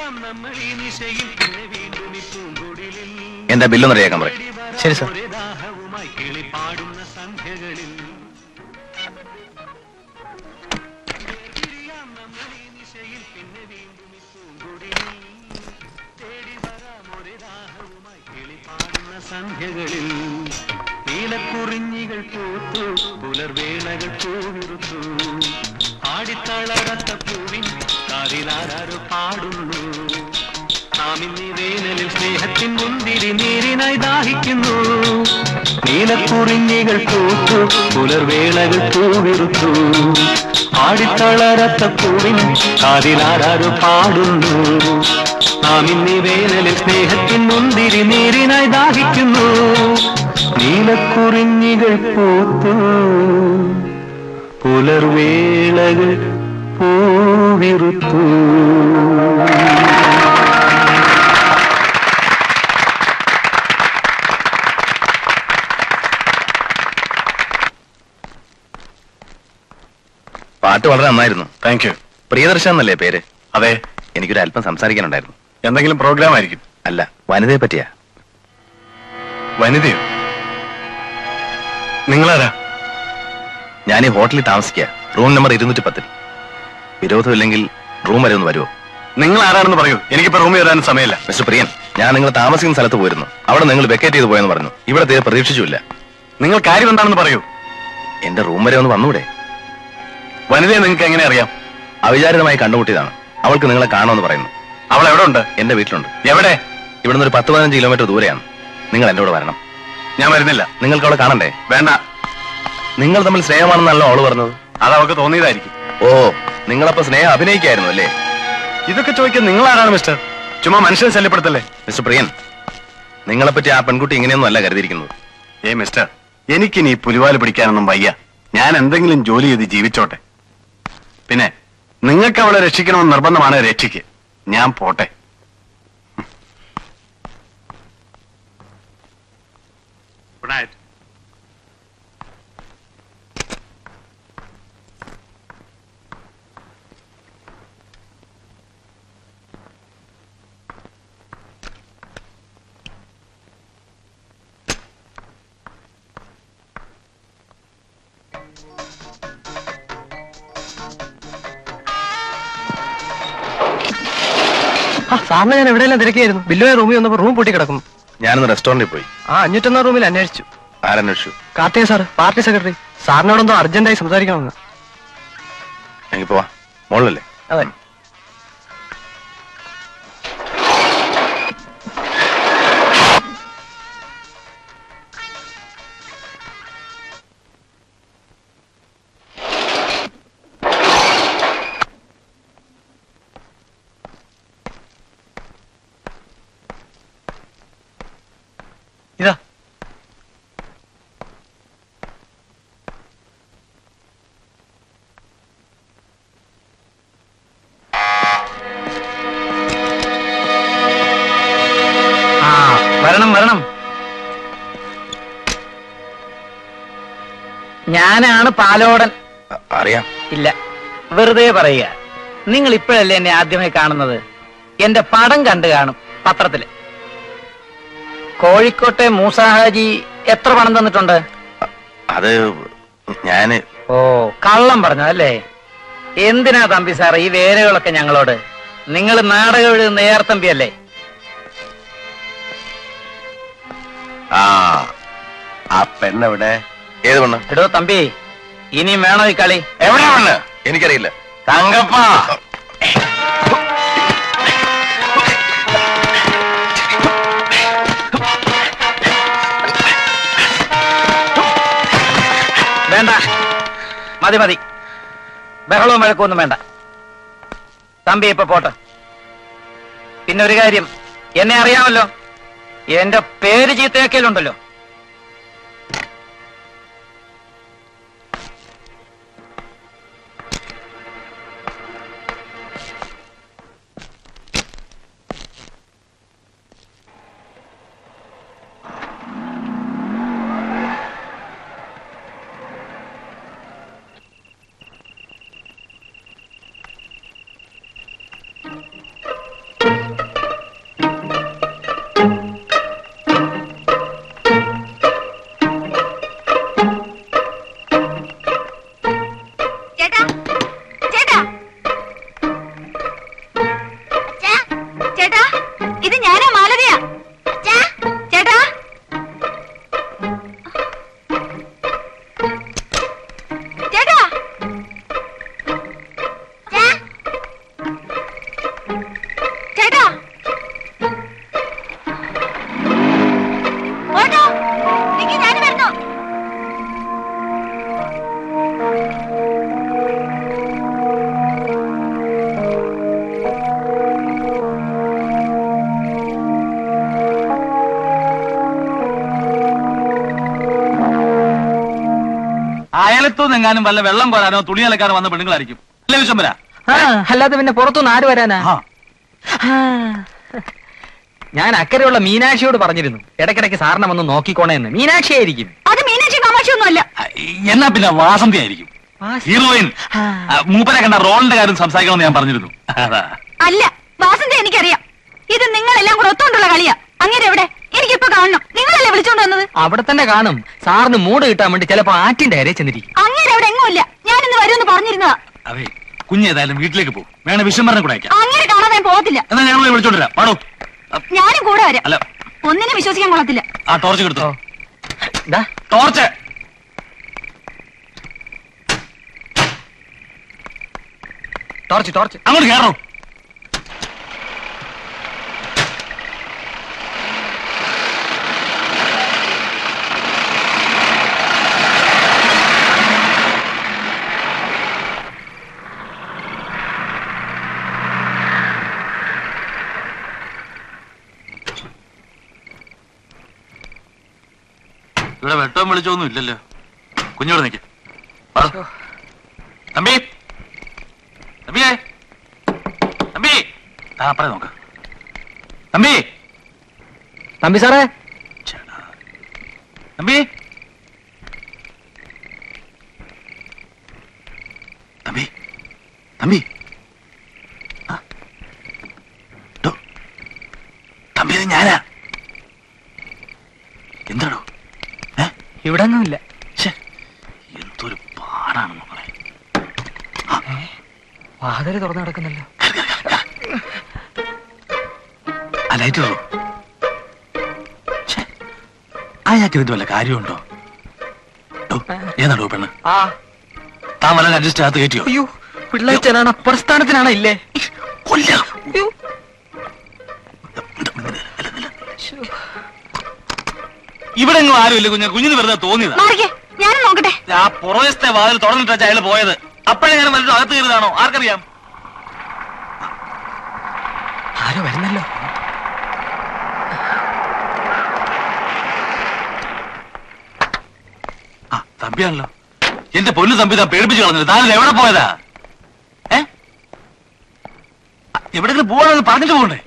എന്റെ ബില്ലൊന്ന് റെഡിയാക്കാൻ പറയും ശരി സാർ സന്ധ്യകളിൽ നീലക്കുറിഞ്ഞികൾ പൂത്തു പുലർവേളകൾ പൂവിറുത്തു ആടിത്തളരത്ത പൂവിൻ കാതിലാരോ പാടുന്നു നാം ഇന്നീ വേനലിൽ സ്നേഹത്തിൻ മുന്തിരി നീരിനായി ദാഹിക്കുന്നു നീലക്കുറിഞ്ഞികൾ പൂത്തു പുലർവേളകൾ പൂവിറുത്തു ആടിത്തളരത്ത പൂവിൻ കാതിലാരോ പാടുന്നു നാം ഇന്നീ വേനലിൽ സ്നേഹത്തിൻ മുന്തിരി നീരിനായി ദാഹിക്കുന്നു നീലക്കുറിഞ്ഞികൾ പൂത്തു പുലർവേളകൾ പൂവിറുത്തു പാട്ട് വളരെ നന്നായിരുന്നു താങ്ക് യു പ്രിയദർശൻ എന്നല്ലേ പേര് അതെ എനിക്കൊരു അല്പം സംസാരിക്കാനുണ്ടായിരുന്നു എന്തെങ്കിലും പ്രോഗ്രാം ആയിരിക്കും അല്ല വനിതയെ പറ്റിയാ വനിതയോ നിങ്ങളാരാ ഞാൻ ഈ ഹോട്ടലിൽ താമസിക്കുക റൂം നമ്പർ ഇരുന്നൂറ്റി പത്തിൽ വിരോധമില്ലെങ്കിൽ റൂം വരെ ഒന്ന് വരുമോ നിങ്ങൾ ആരാണെന്ന് പറയൂ എനിക്കിപ്പോ റൂമിൽ വരാൻ സമയമില്ല മിസ്റ്റർ പ്രിയൻ ഞാൻ നിങ്ങൾ താമസിക്കുന്ന സ്ഥലത്ത് പോയിരുന്നു അവിടെ നിങ്ങൾ വെക്കേറ്റ് ചെയ്ത് പോയെന്ന് പറഞ്ഞു ഇവിടെ തീരെ പ്രതീക്ഷിച്ചില്ല നിങ്ങൾ കാര്യം എന്താണെന്ന് പറയൂ എന്റെ റൂം വരെ ഒന്ന് വന്നൂടെ വനിതയെ നിങ്ങൾക്ക് എങ്ങനെ അറിയാം അവിചാരിതമായി കണ്ടുമുട്ടിയതാണ് അവൾക്ക് നിങ്ങളെ കാണുമെന്ന് പറയുന്നു അവൾ എവിടെ ഉണ്ട് എന്റെ വീട്ടിലുണ്ട് എവിടെ ഇവിടുന്ന് ഒരു പത്ത് പതിനഞ്ച് കിലോമീറ്റർ ദൂരെയാണ് നിങ്ങൾ എന്റെ കൂടെ വരണം ഞാൻ വരുന്നില്ല നിങ്ങൾക്ക് അവളെ കാണണ്ടേ വേണ്ട നിങ്ങൾ തമ്മിൽ സ്നേഹമാണെന്നല്ലോ അവള് പറഞ്ഞത് അത് അവൾക്ക് തോന്നിയതായിരിക്കും ഓ നിങ്ങളപ്പോ സ്നേഹം അഭിനയിക്കായിരുന്നു അല്ലേ ഇതൊക്കെ ചോദിക്കാൻ നിങ്ങൾ ആരാണ് മിസ്റ്റർ ചുമ്മാ മനുഷ്യനെ ശല്യപ്പെടുത്തല്ലേ മിസ്റ്റർ പ്രിയൻ നിങ്ങളെപ്പറ്റി ആ പെൺകുട്ടി ഇങ്ങനെയൊന്നും അല്ല കരുതിയിരിക്കുന്നത് ഏ മിസ്റ്റർ എനിക്കിനി ഈ പുലിവാല് പിടിക്കാനൊന്നും വയ്യ ഞാൻ എന്തെങ്കിലും ജോലി ചെയ്ത് ജീവിച്ചോട്ടെ പിന്നെ നിങ്ങൾക്ക് അവളെ രക്ഷിക്കണമെന്ന് നിർബന്ധമാണ് രക്ഷിക്ക് ഞാൻ പോട്ടെ ഗുഡ് നൈറ്റ് സാറിന് ഞാൻ എവിടെയെല്ലാം തിരക്കിയായിരുന്നു ബില്ലുമായി റൂമിൽ വന്നപ്പോ റൂം പൂട്ടി കിടക്കും ഞാനൊന്ന് റെസ്റ്റോറന്റിൽ പോയി ആ അഞ്ഞൂറ്റൊന്നാം റൂമിൽ അന്വേഷിച്ചു ആരന്വേഷിച്ചു കാർത്തിക സാർ പാർട്ടി സെക്രട്ടറി സാറിനോടൊന്നും അർജന്റായി സംസാരിക്കണമെന്ന് എനിക്ക് പോവാ മോളിലല്ലേ അതെ ഇതാ ആ വരണം വരണം ഞാനാണ് പാലോടൻ അറിയാം ഇല്ല വെറുതെ പറയുക നിങ്ങൾ ഇപ്പോഴല്ലേ എന്നെ ആദ്യമായി കാണുന്നത് എന്റെ പടം കണ്ടു കാണും പത്രത്തില് കോഴിക്കോട്ടെ മൂസാഹാജി എത്ര പണം തന്നിട്ടുണ്ട് അത് ഞാന് ഓ കള്ളം പറഞ്ഞതല്ലേ എന്തിനാ തമ്പി സാർ ഈ വേലകളൊക്കെ ഞങ്ങളോട് നിങ്ങൾ നാടകം എഴുതുന്ന ഏർത്തമ്പിയല്ലേ ആ ആ പെണ്ണെവിടെ ഏത് പെണ്ണ് എടോ തമ്പി ഇനിയും വേണോ ഈ കളി എവിടെ പെണ്ണ് എനിക്കറിയില്ല തങ്കപ്പ വേണ്ട മതി മതി ബഹളവും വഴക്കൊന്നും വേണ്ട തമ്പി ഇപ്പൊ പോട്ടെ പിന്നെ ഒരു കാര്യം എന്നെ അറിയാമല്ലോ എന്റെ പേര് ചീത്തയാക്കിയാലുണ്ടല്ലോ മഴയത്തുനിന്ന് എങ്ങാനും വല്ല വെള്ളം കോരാനോ തുണി അലക്കാനോ വന്ന പെണ്ണുങ്ങളായിരിക്കും അല്ലേ വിശ്വംബര ആ, അല്ലാതെ പിന്നെ പുറത്തുനിന്ന് ആര് വരാനാ ആ. ആ. ഞാൻ അക്കരെയുള്ള മീനാക്ഷിയോട് പറഞ്ഞിരുന്നു ഇടയ്ക്കിടയ്ക്ക് സാറിനെ വന്ന് നോക്കിക്കോണേന്ന് മീനാക്ഷി ആയിരിക്കും അത് മീനാക്ഷി കാമാക്ഷി അല്ല എന്നാ പിന്നെ വാസന്തി ആയിരിക്കും ഹീറോയിൻ ആ, മൂപ്പരെ കണ്ട റോളിന്റെ കാര്യം സംസാരിക്കണമെന്ന് ഞാൻ പറഞ്ഞിരുന്നു അതാ അല്ല വാസന്തി എനിക്കറിയാം ഇത് നിങ്ങളെല്ലാം കൂടെ ഒത്തോണ്ടുള്ള കളിയാ അങ്ങനെ എവിടെ എനിക്കിപ്പോ കാണണം നിങ്ങളല്ലേ വിളിച്ചോണ്ട് വന്നത് അവിടെ തന്നെ കാണും സാറിന് മൂട് കിട്ടാൻ വേണ്ടി ചിലപ്പോ ആറ്റിന്റെ അരയെ ചെന്നിരിക്കും അങ്ങനെ അവിടെ എങ്ങുമില്ല ഞാനിന്ന് വരുമെന്ന് പറഞ്ഞിരുന്നതാ അതെ കുഞ്ഞേതായാലും വീട്ടിലേക്ക് പോകും വേണേ വിശ്വംബരനെ കൂടെ അയക്കാം അങ്ങനെ കാണാതെ ഞാൻ പോകത്തില്ല എന്നാ ഞങ്ങൾ വിളിച്ചോണ്ടിരാം പാടോ ഞാനും കൂടെ വരാം അല്ല ഒന്നിനെ വിശ്വസിക്കാൻ കൊള്ളത്തില്ല ആ ടോർച്ച് കിടത്തോ ദാ, ടോർച്ച് ടോർച്ച് ടോർച്ച് അങ്ങോട്ട് കയറോ ഇവിടെ വെട്ടവും വിളിച്ചൊന്നും ഇല്ലല്ലോ കുഞ്ഞോട് നിൽക്ക് വാ. തമ്പി തമ്പിയേ തമ്പി ആ പറയാം നോക്ക് തമ്പി തമ്പി സാറേ തമ്പി തമ്പി തമ്പി ആ. ഡോ. തമ്പി ഇത് ഞാനാ എന്താണോ ഇവിടെ ഒന്നുമില്ല എന്തൊരു പാടാണ് മക്കളെ വാതില് തുറന്നു കിടക്കുന്നല്ലോ ആ ലൈറ്റ് ഉള്ളൂ അയാൾക്ക് ഇതിന്റെ വല്ല കാര്യമുണ്ടോ ഡോ, ഏതാടോ പെണ്ണ് ആ താൻ വല്ല അഡ്ജസ്റ്റ് അകത്ത് കയറ്റിയോ അയ്യോ പിള്ളേച്ചനാണ് പ്രസ്ഥാനത്തിനാണ് ഇല്ലേ കൊല്ല അയ്യോ. ഇവിടെ എങ്ങും ആരുമില്ല കുഞ്ഞ് കുഞ്ഞിന് വെറുതെ തോന്നിയതാ മാറിക്കേ ഞാനും നോക്കട്ടെ ആ പുറവശത്തെ വാതിൽ തുറന്നിട്ടാ അയാൾ പോയത് അപ്പോഴേ ഞാൻ വന്നിട്ട് അകത്ത് കയറിയതാണോ ആർക്കറിയാം ആരോ വരുന്നല്ലോ ആ തമ്പിയാണല്ലോ എന്റെ പൊന്നു തമ്പി താൻ പേടിപ്പിച്ചു കളഞ്ഞത് താൻ എവിടെ പോയതാ ഏ ആ, എവിടെങ്കിലും പോവാണെന്ന് പറഞ്ഞിട്ട് പോകണ്ടേ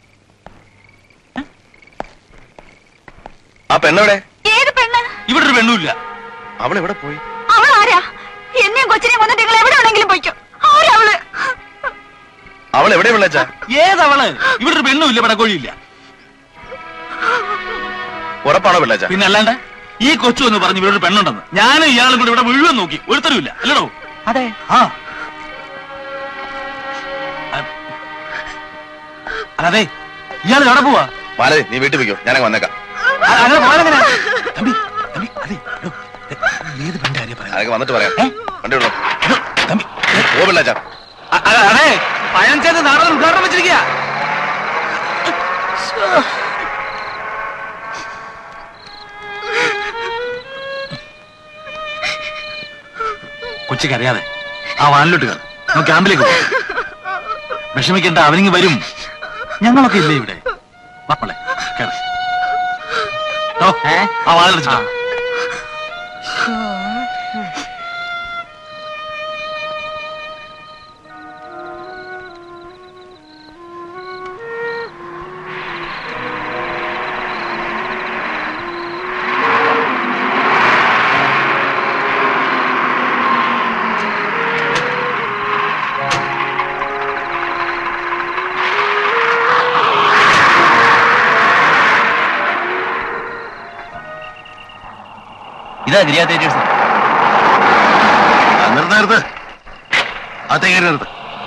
ആ പെണ്ണെവിടെ ഏത് പെണ്ണ് ഇവിടെ ഒരു പെണ്ണുമില്ല അവൾ എവിടെ പോയി അവൾ ആരാ എന്നെയും കൊച്ചിനെയും വന്നിട്ട് നിങ്ങൾ എവിടെ വേണമെങ്കിലും പോയിക്കോ ആരാ അവള് അവൾ എവിടെ വിളിച്ചാ ഏതവള് ഇവിടെ ഒരു പെണ്ണുമില്ല പടക്കോഴിയില്ല ഉറപ്പാണോ പിള്ളേച്ച പിന്നെ അല്ലാണ്ട് ഈ കൊച്ചു എന്ന് പറഞ്ഞു ഇവിടെ ഒരു പെണ്ണുണ്ടെന്ന് ഞാനും ഇയാളും കൂടെ ഇവിടെ മുഴുവൻ നോക്കി ഒരുത്തരുമില്ല അല്ലടോ അതെ ആ അ- അതെ ഇയാൾ എവിടെ പോവാ മാലതി നീ വീട്ടിൽ പോയിക്കോ ഞാനങ്ങ് വന്നേക്കാം അ- അങ്ങനെ പോയാലെങ്ങനെ തമ്പി തമ്പി അതെ എടോ, എ, ഏത് പെണ്ണിന്റെ കാര്യം പറയാം അതൊക്കെ വന്നിട്ട് പറയാം വണ്ടി വിടോ തമ്പി ഓ പിള്ളേച്ച അ- അ- അതെ പഴഞ്ചേത് നാടൻ ഉദ്ഘാടനം വെച്ചിരിക്കുക കൊച്ചിക്ക് അറിയാതെ ആ വാനിലോട്ട് കയറി നമുക്ക് ക്യാമ്പിലേക്ക് പോകാം വിഷമിക്കണ്ട അവനിങ്ങ് വരും ഞങ്ങളൊക്കെ ഇല്ലേ ഇവിടെ വാപ്പളെ കേറ്. ഓ, ആ വാതിലടച്ചിട്ടോ ഇതാ ഗിരിയാ തേറ്റേഴ്സ് നിർത്ത് നിർത്ത് അകത്തേ കയറി നിർത്ത്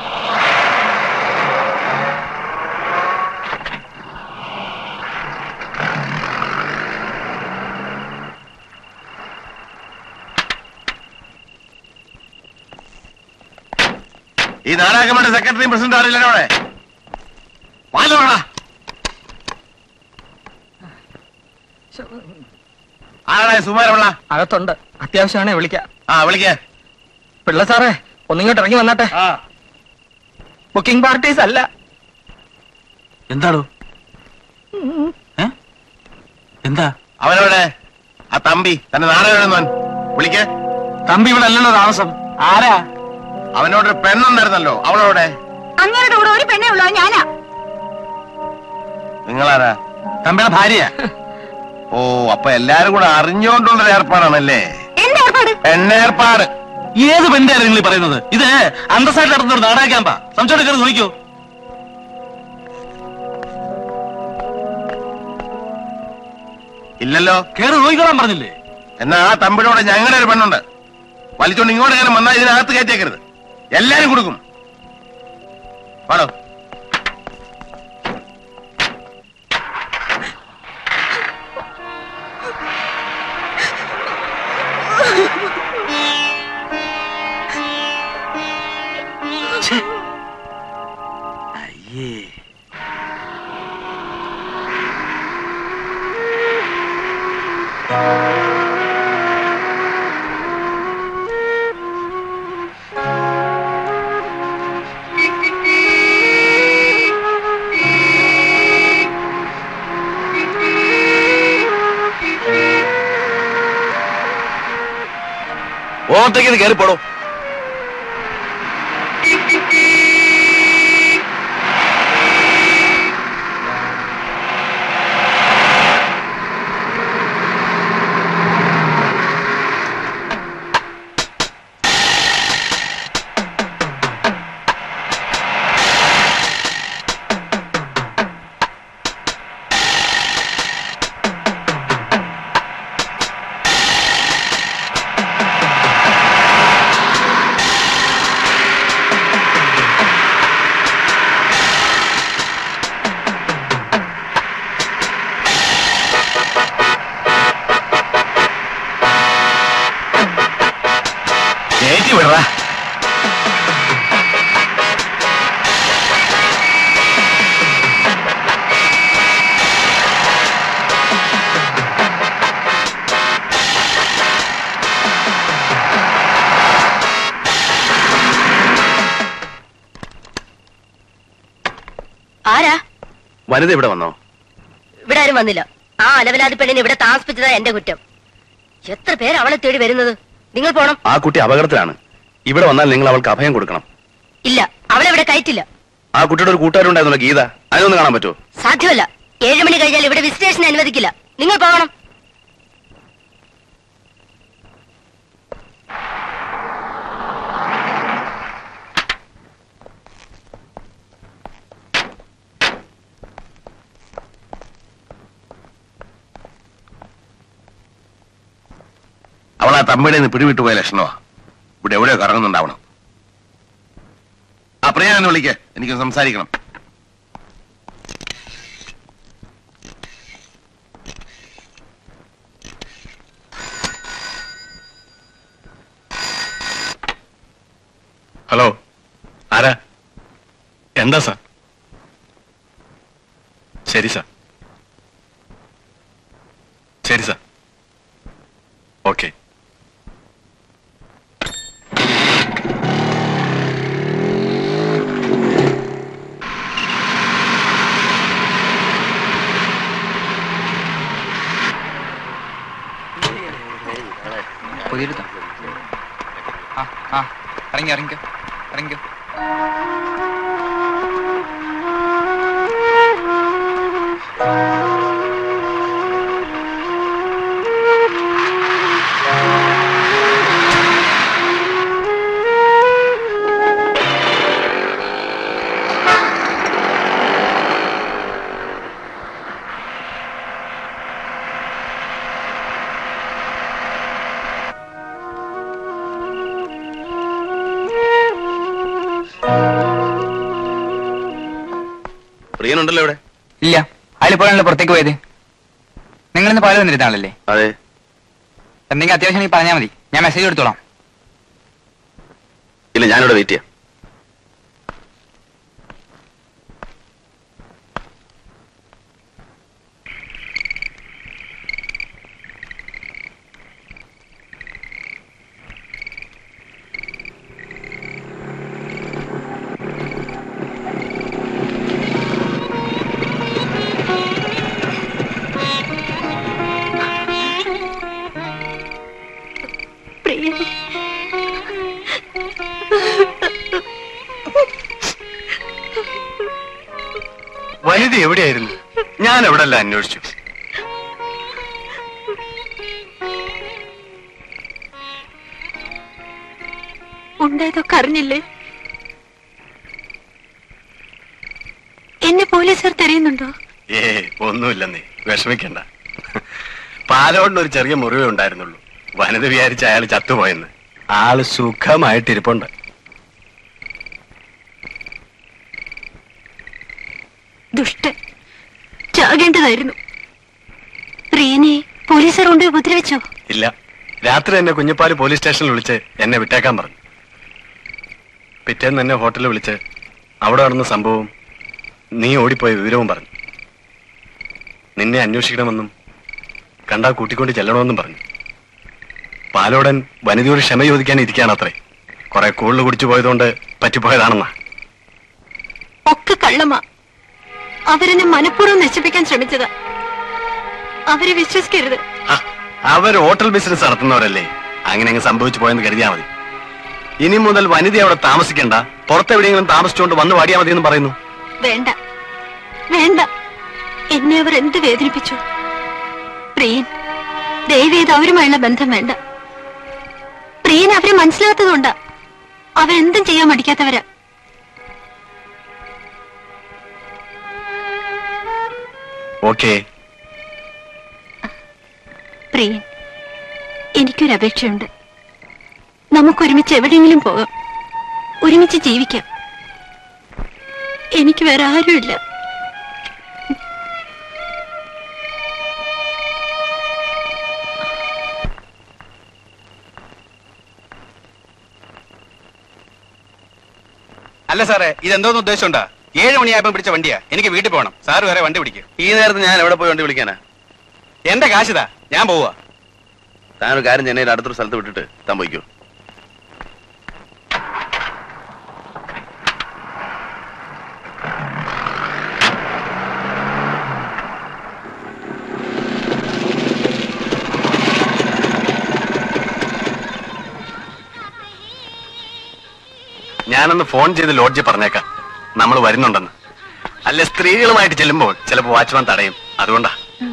ഈ നാടാക്കമ്മയുടെ സെക്രട്ടറിയും പ്രസിഡന്റ് ആരില്ല അവിടെ വാലോടാ ആരാടാ സുമാരമുള്ള അകത്തുണ്ട് അത്യാവശ്യമാണേ വിളിക്കാം ആ വിളിക്ക പിള്ള സാറേ ഒന്നിങ്ങോട്ട് ഇറങ്ങി വന്നാട്ടെ ബുക്കിംഗ് പാർട്ടീസ് അല്ല എന്താടോ ഏ? എന്താ അവനവിടെ ആ തമ്പി തന്റെ നാടകം വിളിക്ക തമ്പി ഇവിടെ അല്ലല്ലോ താമസം ആരാ അവനോടൊരു പെണ്ണുണ്ടായിരുന്നല്ലോ അവളോടെ അങ്ങയുടെ കൂടെ ഒരു പെണ്ണേ ഉള്ളൂ അത് ഞാനാ നിങ്ങളാരാ തമ്പിയുടെ ഭാര്യ ഓ അപ്പൊ എല്ലാരും കൂടെ അറിഞ്ഞുകൊണ്ടുള്ള ഏർപ്പാടാണല്ലേ എന്റെ ഏർപ്പാട് പെണ്ണേർപ്പാട് ഏത് പെണ്ണാണ് നിങ്ങൾ ഈ പറയുന്നത് ഇത് അന്തസ്സായിട്ട് നടത്തുന്ന ഒരു നാടക ക്യാമ്പാ സംശയം കയറി നോക്കിയോ ഇല്ലല്ലോ കയറി നോക്കിക്കോളാൻ പറഞ്ഞില്ലേ എന്നാ ആ തമ്പിനോട് ഞങ്ങളുടെ ഒരു പെണ്ണുണ്ട് വലിച്ചോണ്ട് ഇങ്ങോട്ട് കയറി വന്നാൽ ഇതിനകത്ത് കയറ്റേക്കരുത് എല്ലാരും കൊടുക്കും പാടോ ഓട്ടയ്ക്ക് ഇത് കയറി പോടോ കയറ്റി വിടറാ ആരാ വനിത ഇവിടെ വന്നോ ഇവിടെ ആരും വന്നില്ല ആ അലവലാതി പെണ്ണിനെ ഇവിടെ താമസിപ്പിച്ചതാ എന്റെ കുറ്റം എത്ര പേര് അവളെ തേടി വരുന്നത് നിങ്ങൾ പോണം ആ കുട്ടി അപകടത്തിലാണ് ഇവിടെ വന്നാൽ നിങ്ങൾ അവൾക്ക് അഭയം കൊടുക്കണം ഇല്ല അവളെ ഇവിടെ കയറ്റില്ല ആ കുട്ടിയുടെ ഒരു കൂട്ടുകാരുണ്ടായിരുന്നല്ലോ ഗീത അതിനൊന്ന് കാണാൻ പറ്റുമോ സാധ്യമല്ല ഏഴു മണി കഴിഞ്ഞാൽ ഇവിടെ വിസിറ്റേഷൻ അനുവദിക്കില്ല നിങ്ങൾ പോകണം അവൾ ആ തമ്മിടെ നിന്ന് പിടിവിട്ടു പോയ ലക്ഷണമാ ഇവിടെ എവിടെയോ കറങ്ങുന്നുണ്ടാവണം ആ പ്രിയ എന്ന് വിളിക്ക് എനിക്ക് സംസാരിക്കണം ഹലോ ആരാ എന്താ സാർ ശരി സാർ ശരി സാർ ഓക്കെ പുതിയൊരു ആ ആ ഇറങ്ങി ഇറങ്ങിക്കോ ഇറങ്ങിക്കോ പ്രിയനുണ്ടല്ലോ ഇവിടെ ഇല്ല അയാൾ ഇപ്പോഴാണല്ലോ പുറത്തേക്ക് പോയത് നിങ്ങൾ ഇന്ന് പാല് വന്നിരുന്നാളല്ലേ അതെ എന്തെങ്കിലും അത്യാവശ്യം ഉണ്ടെങ്കിൽ പറഞ്ഞാൽ മതി ഞാൻ മെസ്സേജ് എടുത്തോളാം ഇല്ല ഞാനിവിടെ വെയിറ്റ് ചെയ്യാം പ്രിയ വനിത എവിടെയായിരുന്നു ഞാൻ എവിടെല്ലാം അന്വേഷിച്ചു ഉണ്ടായതൊക്കെ അറിഞ്ഞില്ലേ എന്നെ പോലീസുകാർ തെരയുന്നുണ്ടോ ഏ ഒന്നുമില്ലെന്നേ വിഷമിക്കണ്ട പാലോടിന് ഒരു ചെറിയ മുറിവേ ഉണ്ടായിരുന്നുള്ളൂ വനിത വിചാരിച്ച അയാൾ ചത്തുപോയെന്ന് ആള് സുഖമായിട്ടിരിപ്പുണ്ട് ദുഷ്ടൻ ചാകേണ്ടതായിരുന്നു പ്രിയനെ പോലീസുകാർ കൊണ്ട് ഉപദ്രവിച്ചോ ഇല്ല രാത്രി തന്നെ കുഞ്ഞപ്പാല് പോലീസ് സ്റ്റേഷനിൽ വിളിച്ച് എന്നെ വിട്ടേക്കാൻ പറഞ്ഞു പിറ്റേന്ന് എന്നെ ഹോട്ടലിൽ വിളിച്ച് അവിടെ നടന്ന സംഭവം നീ ഓടിപ്പോയ വിവരവും പറഞ്ഞു നിന്നെ അന്വേഷിക്കണമെന്നും കണ്ടാ കൂട്ടിക്കൊണ്ട് ചെല്ലണമെന്നും പറഞ്ഞു പാലോടൻ വനിതയോട് ക്ഷമ ചോദിക്കാൻ ഇരിക്കാണത്രേ കുറെ കൂടുതൽ കുടിച്ചു പോയതുകൊണ്ട് പറ്റിപ്പോയതാണെന്നാ ഒക്കെ കള്ളമാ അവരെന്നെ മനഃപൂർവ്വം നശിപ്പിക്കാൻ ശ്രമിച്ചതാ അവരെ വിശ്വസിക്കരുത് അവർ ഹോട്ടൽ ബിസിനസ് നടത്തുന്നവരല്ലേ അങ്ങനെ അങ്ങ് സംഭവിച്ചു പോയെന്ന് കരുതിയാ മതി ഇനി മുതൽ വനിത അവിടെ താമസിക്കണ്ട പുറത്തെവിടെയെങ്കിലും താമസിച്ചുകൊണ്ട് വന്ന് വാടിയാ മതി എന്ന് പറയുന്നു വേണ്ട വേണ്ട എന്നെ അവർ എന്ത് വേദനിപ്പിച്ചു പ്രിയൻ ദയവേത് അവരുമായുള്ള ബന്ധം വേണ്ട പ്രിയൻ അവരെ മനസ്സിലാത്തതുകൊണ്ടാ അവരെന്തും ചെയ്യാൻ മടിക്കാത്തവരാ ഓക്കേ പ്രിയൻ എനിക്കൊരു അപേക്ഷയുണ്ട് നമുക്ക് ഒരുമിച്ച് എവിടെയെങ്കിലും പോകാം ഒരുമിച്ച് ജീവിക്കാം എനിക്ക് വേറെ ആരുമില്ല അല്ല സാറേ ഇതെന്തോന്ന് ഉദ്ദേശമുണ്ടാ ഏഴ് മണിയായപ്പോ പിടിച്ച വണ്ടിയാ എനിക്ക് വീട്ടിൽ പോകണം സാറ് വേറെ വണ്ടി പിടിക്കും ഈ നേരത്ത് ഞാൻ എവിടെ പോയി വണ്ടി വിളിക്കാനാ എന്റെ കാശിതാ ഞാൻ പോവാ താനൊരു കാര്യം ചെന്നൈയിൽ അടുത്തൊരു സ്ഥലത്ത് വിട്ടിട്ട് താൻ പോയിക്കോ ഞാനൊന്ന് ഫോൺ ചെയ്ത് ലോഡ്ജിൽ പറഞ്ഞേക്കാം നമ്മൾ വരുന്നുണ്ടെന്ന് അല്ല സ്ത്രീകളുമായിട്ട് ചെല്ലുമ്പോൾ ചിലപ്പോൾ വാച്ച്മാൻ തടയും അതുകൊണ്ടാ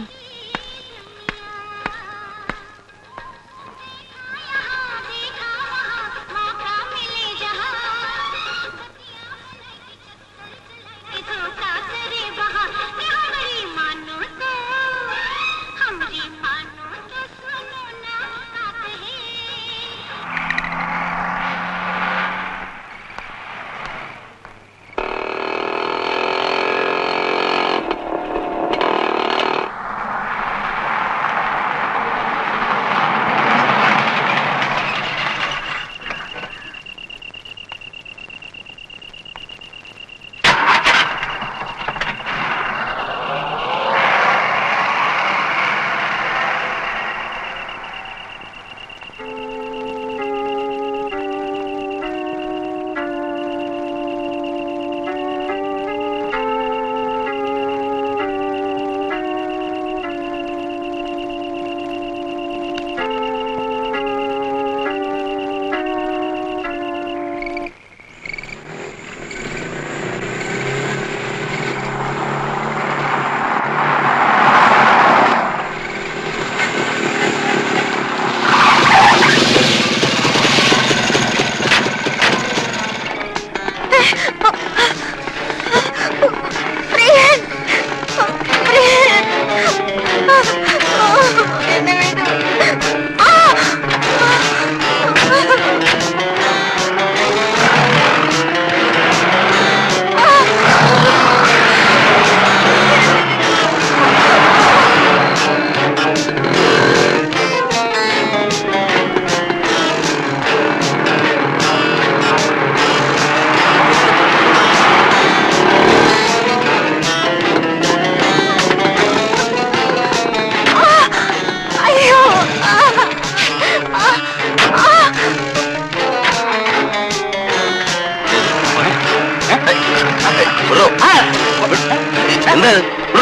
എന്താ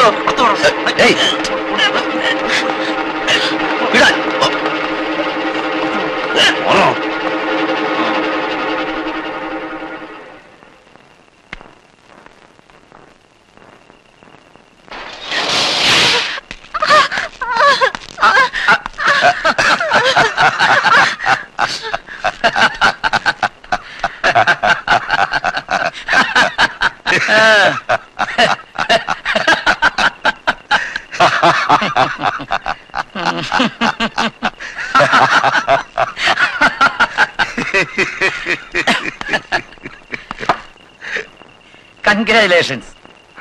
ഏയ് വിടാൻ ഓണോ കൺഗ്രാചുലേഷൻസ്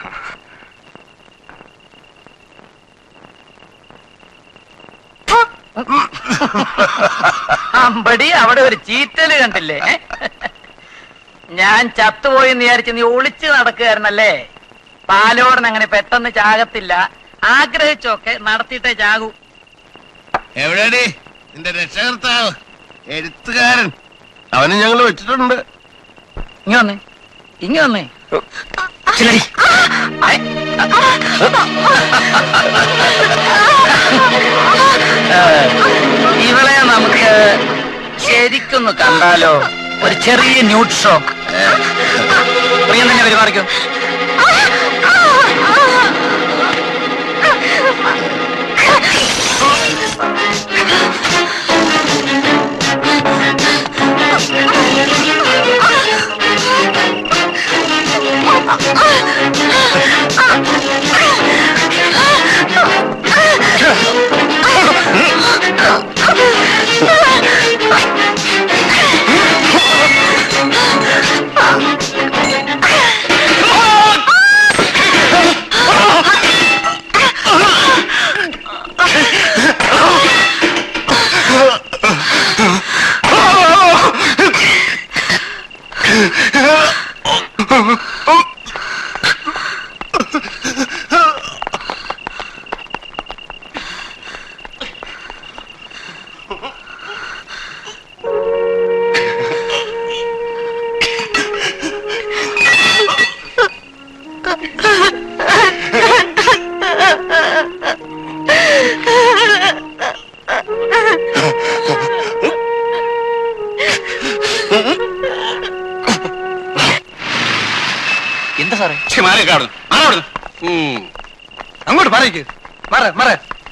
അമ്പടി അവിടെ ഒരു ചീറ്റല് കണ്ടില്ലേ ഞാൻ ചത്തുപോയി എന്ന് വിചാരിച്ച് നീ ഒളിച്ചു നടക്കുകയായിരുന്നല്ലേ പാലോടൻ അങ്ങനെ പെട്ടെന്ന് ചാകത്തില്ല ആഗ്രഹിച്ചൊക്കെ നടത്തിയിട്ടേ ചാകൂ എവിടെയാടി നിന്റെ രക്ഷകർത്താവ് എഴുത്തുകാരൻ അവന് ഞങ്ങൾ വെച്ചിട്ടുണ്ട് ഇങ്ങ വന്നേ ഇങ്ങ വന്നേ ഇവളെ നമുക്ക് ശരിക്കൊന്ന് കണ്ടാലോ ഒരു ചെറിയ ന്യൂഡ് ഷോ പ്രിയം തന്നെ പെരുമാറിക്കും എന്താ സാറേ മാറിയൊക്കെ അവിടുന്ന് മാറി അവിടുന്ന് ഉം. അങ്ങോട്ട് പറയ്ക്ക് മറ മറ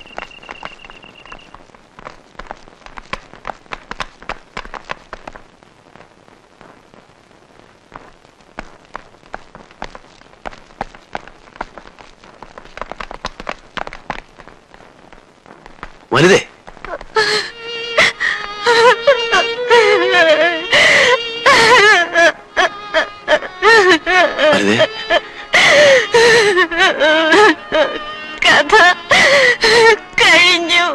വലുതേ വലുതേ കഥ കഴിഞ്ഞു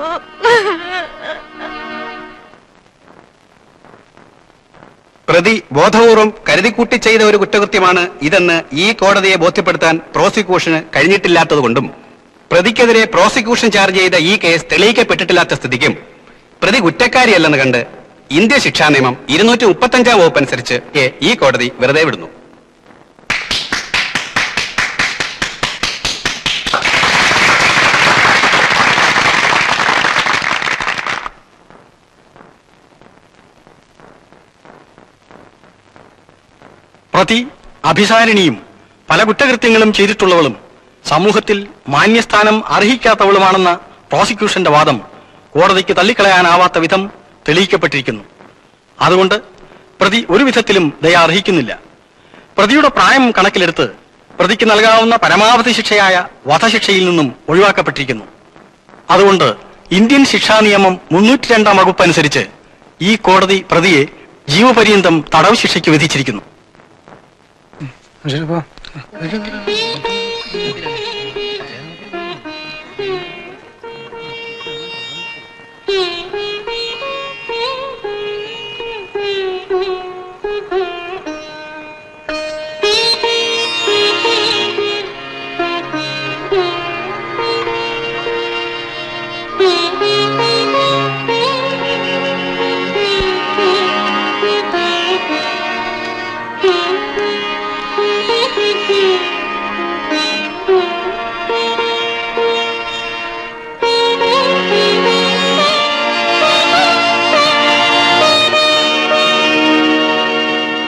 പ്രതി ബോധപൂർവം കരുതിക്കൂട്ടി ചെയ്ത ഒരു കുറ്റകൃത്യമാണ് ഇതെന്ന് ഈ കോടതിയെ ബോധ്യപ്പെടുത്താൻ പ്രോസിക്യൂഷന് കഴിഞ്ഞിട്ടില്ലാത്തതുകൊണ്ടും പ്രതിക്കെതിരെ പ്രോസിക്യൂഷൻ ചാർജ് ചെയ്ത ഈ കേസ് തെളിയിക്കപ്പെട്ടിട്ടില്ലാത്ത സ്ഥിതിക്കും പ്രതി കുറ്റക്കാരിയല്ലെന്ന് കണ്ട് ഇന്ത്യ ശിക്ഷാ നിയമം ഇരുന്നൂറ്റി മുപ്പത്തഞ്ചാം വകുപ്പ് അനുസരിച്ച് എ ഈ കോടതി വെറുതെ വിടുന്നു പ്രതി അഭിസാരിണിയും പല കുറ്റകൃത്യങ്ങളും ചെയ്തിട്ടുള്ളവളും സമൂഹത്തിൽ മാന്യസ്ഥാനം അർഹിക്കാത്തവളുമാണെന്ന പ്രോസിക്യൂഷന്റെ വാദം കോടതിക്ക് തള്ളിക്കളയാനാവാത്ത വിധം തെളിയിക്കപ്പെട്ടിരിക്കുന്നു അതുകൊണ്ട് പ്രതി ഒരു വിധത്തിലും ദയ അർഹിക്കുന്നില്ല പ്രതിയുടെ പ്രായം കണക്കിലെടുത്ത് പ്രതിക്ക് നൽകാവുന്ന പരമാവധി ശിക്ഷയായ വധശിക്ഷയിൽ നിന്നും ഒഴിവാക്കപ്പെട്ടിരിക്കുന്നു അതുകൊണ്ട് ഇന്ത്യൻ ശിക്ഷാ നിയമം മുന്നൂറ്റി രണ്ടാം വകുപ്പ് അനുസരിച്ച് ഈ കോടതി പ്രതിയെ ജീവപര്യന്തം തടവ് ശിക്ഷയ്ക്ക് വിധിച്ചിരിക്കുന്നു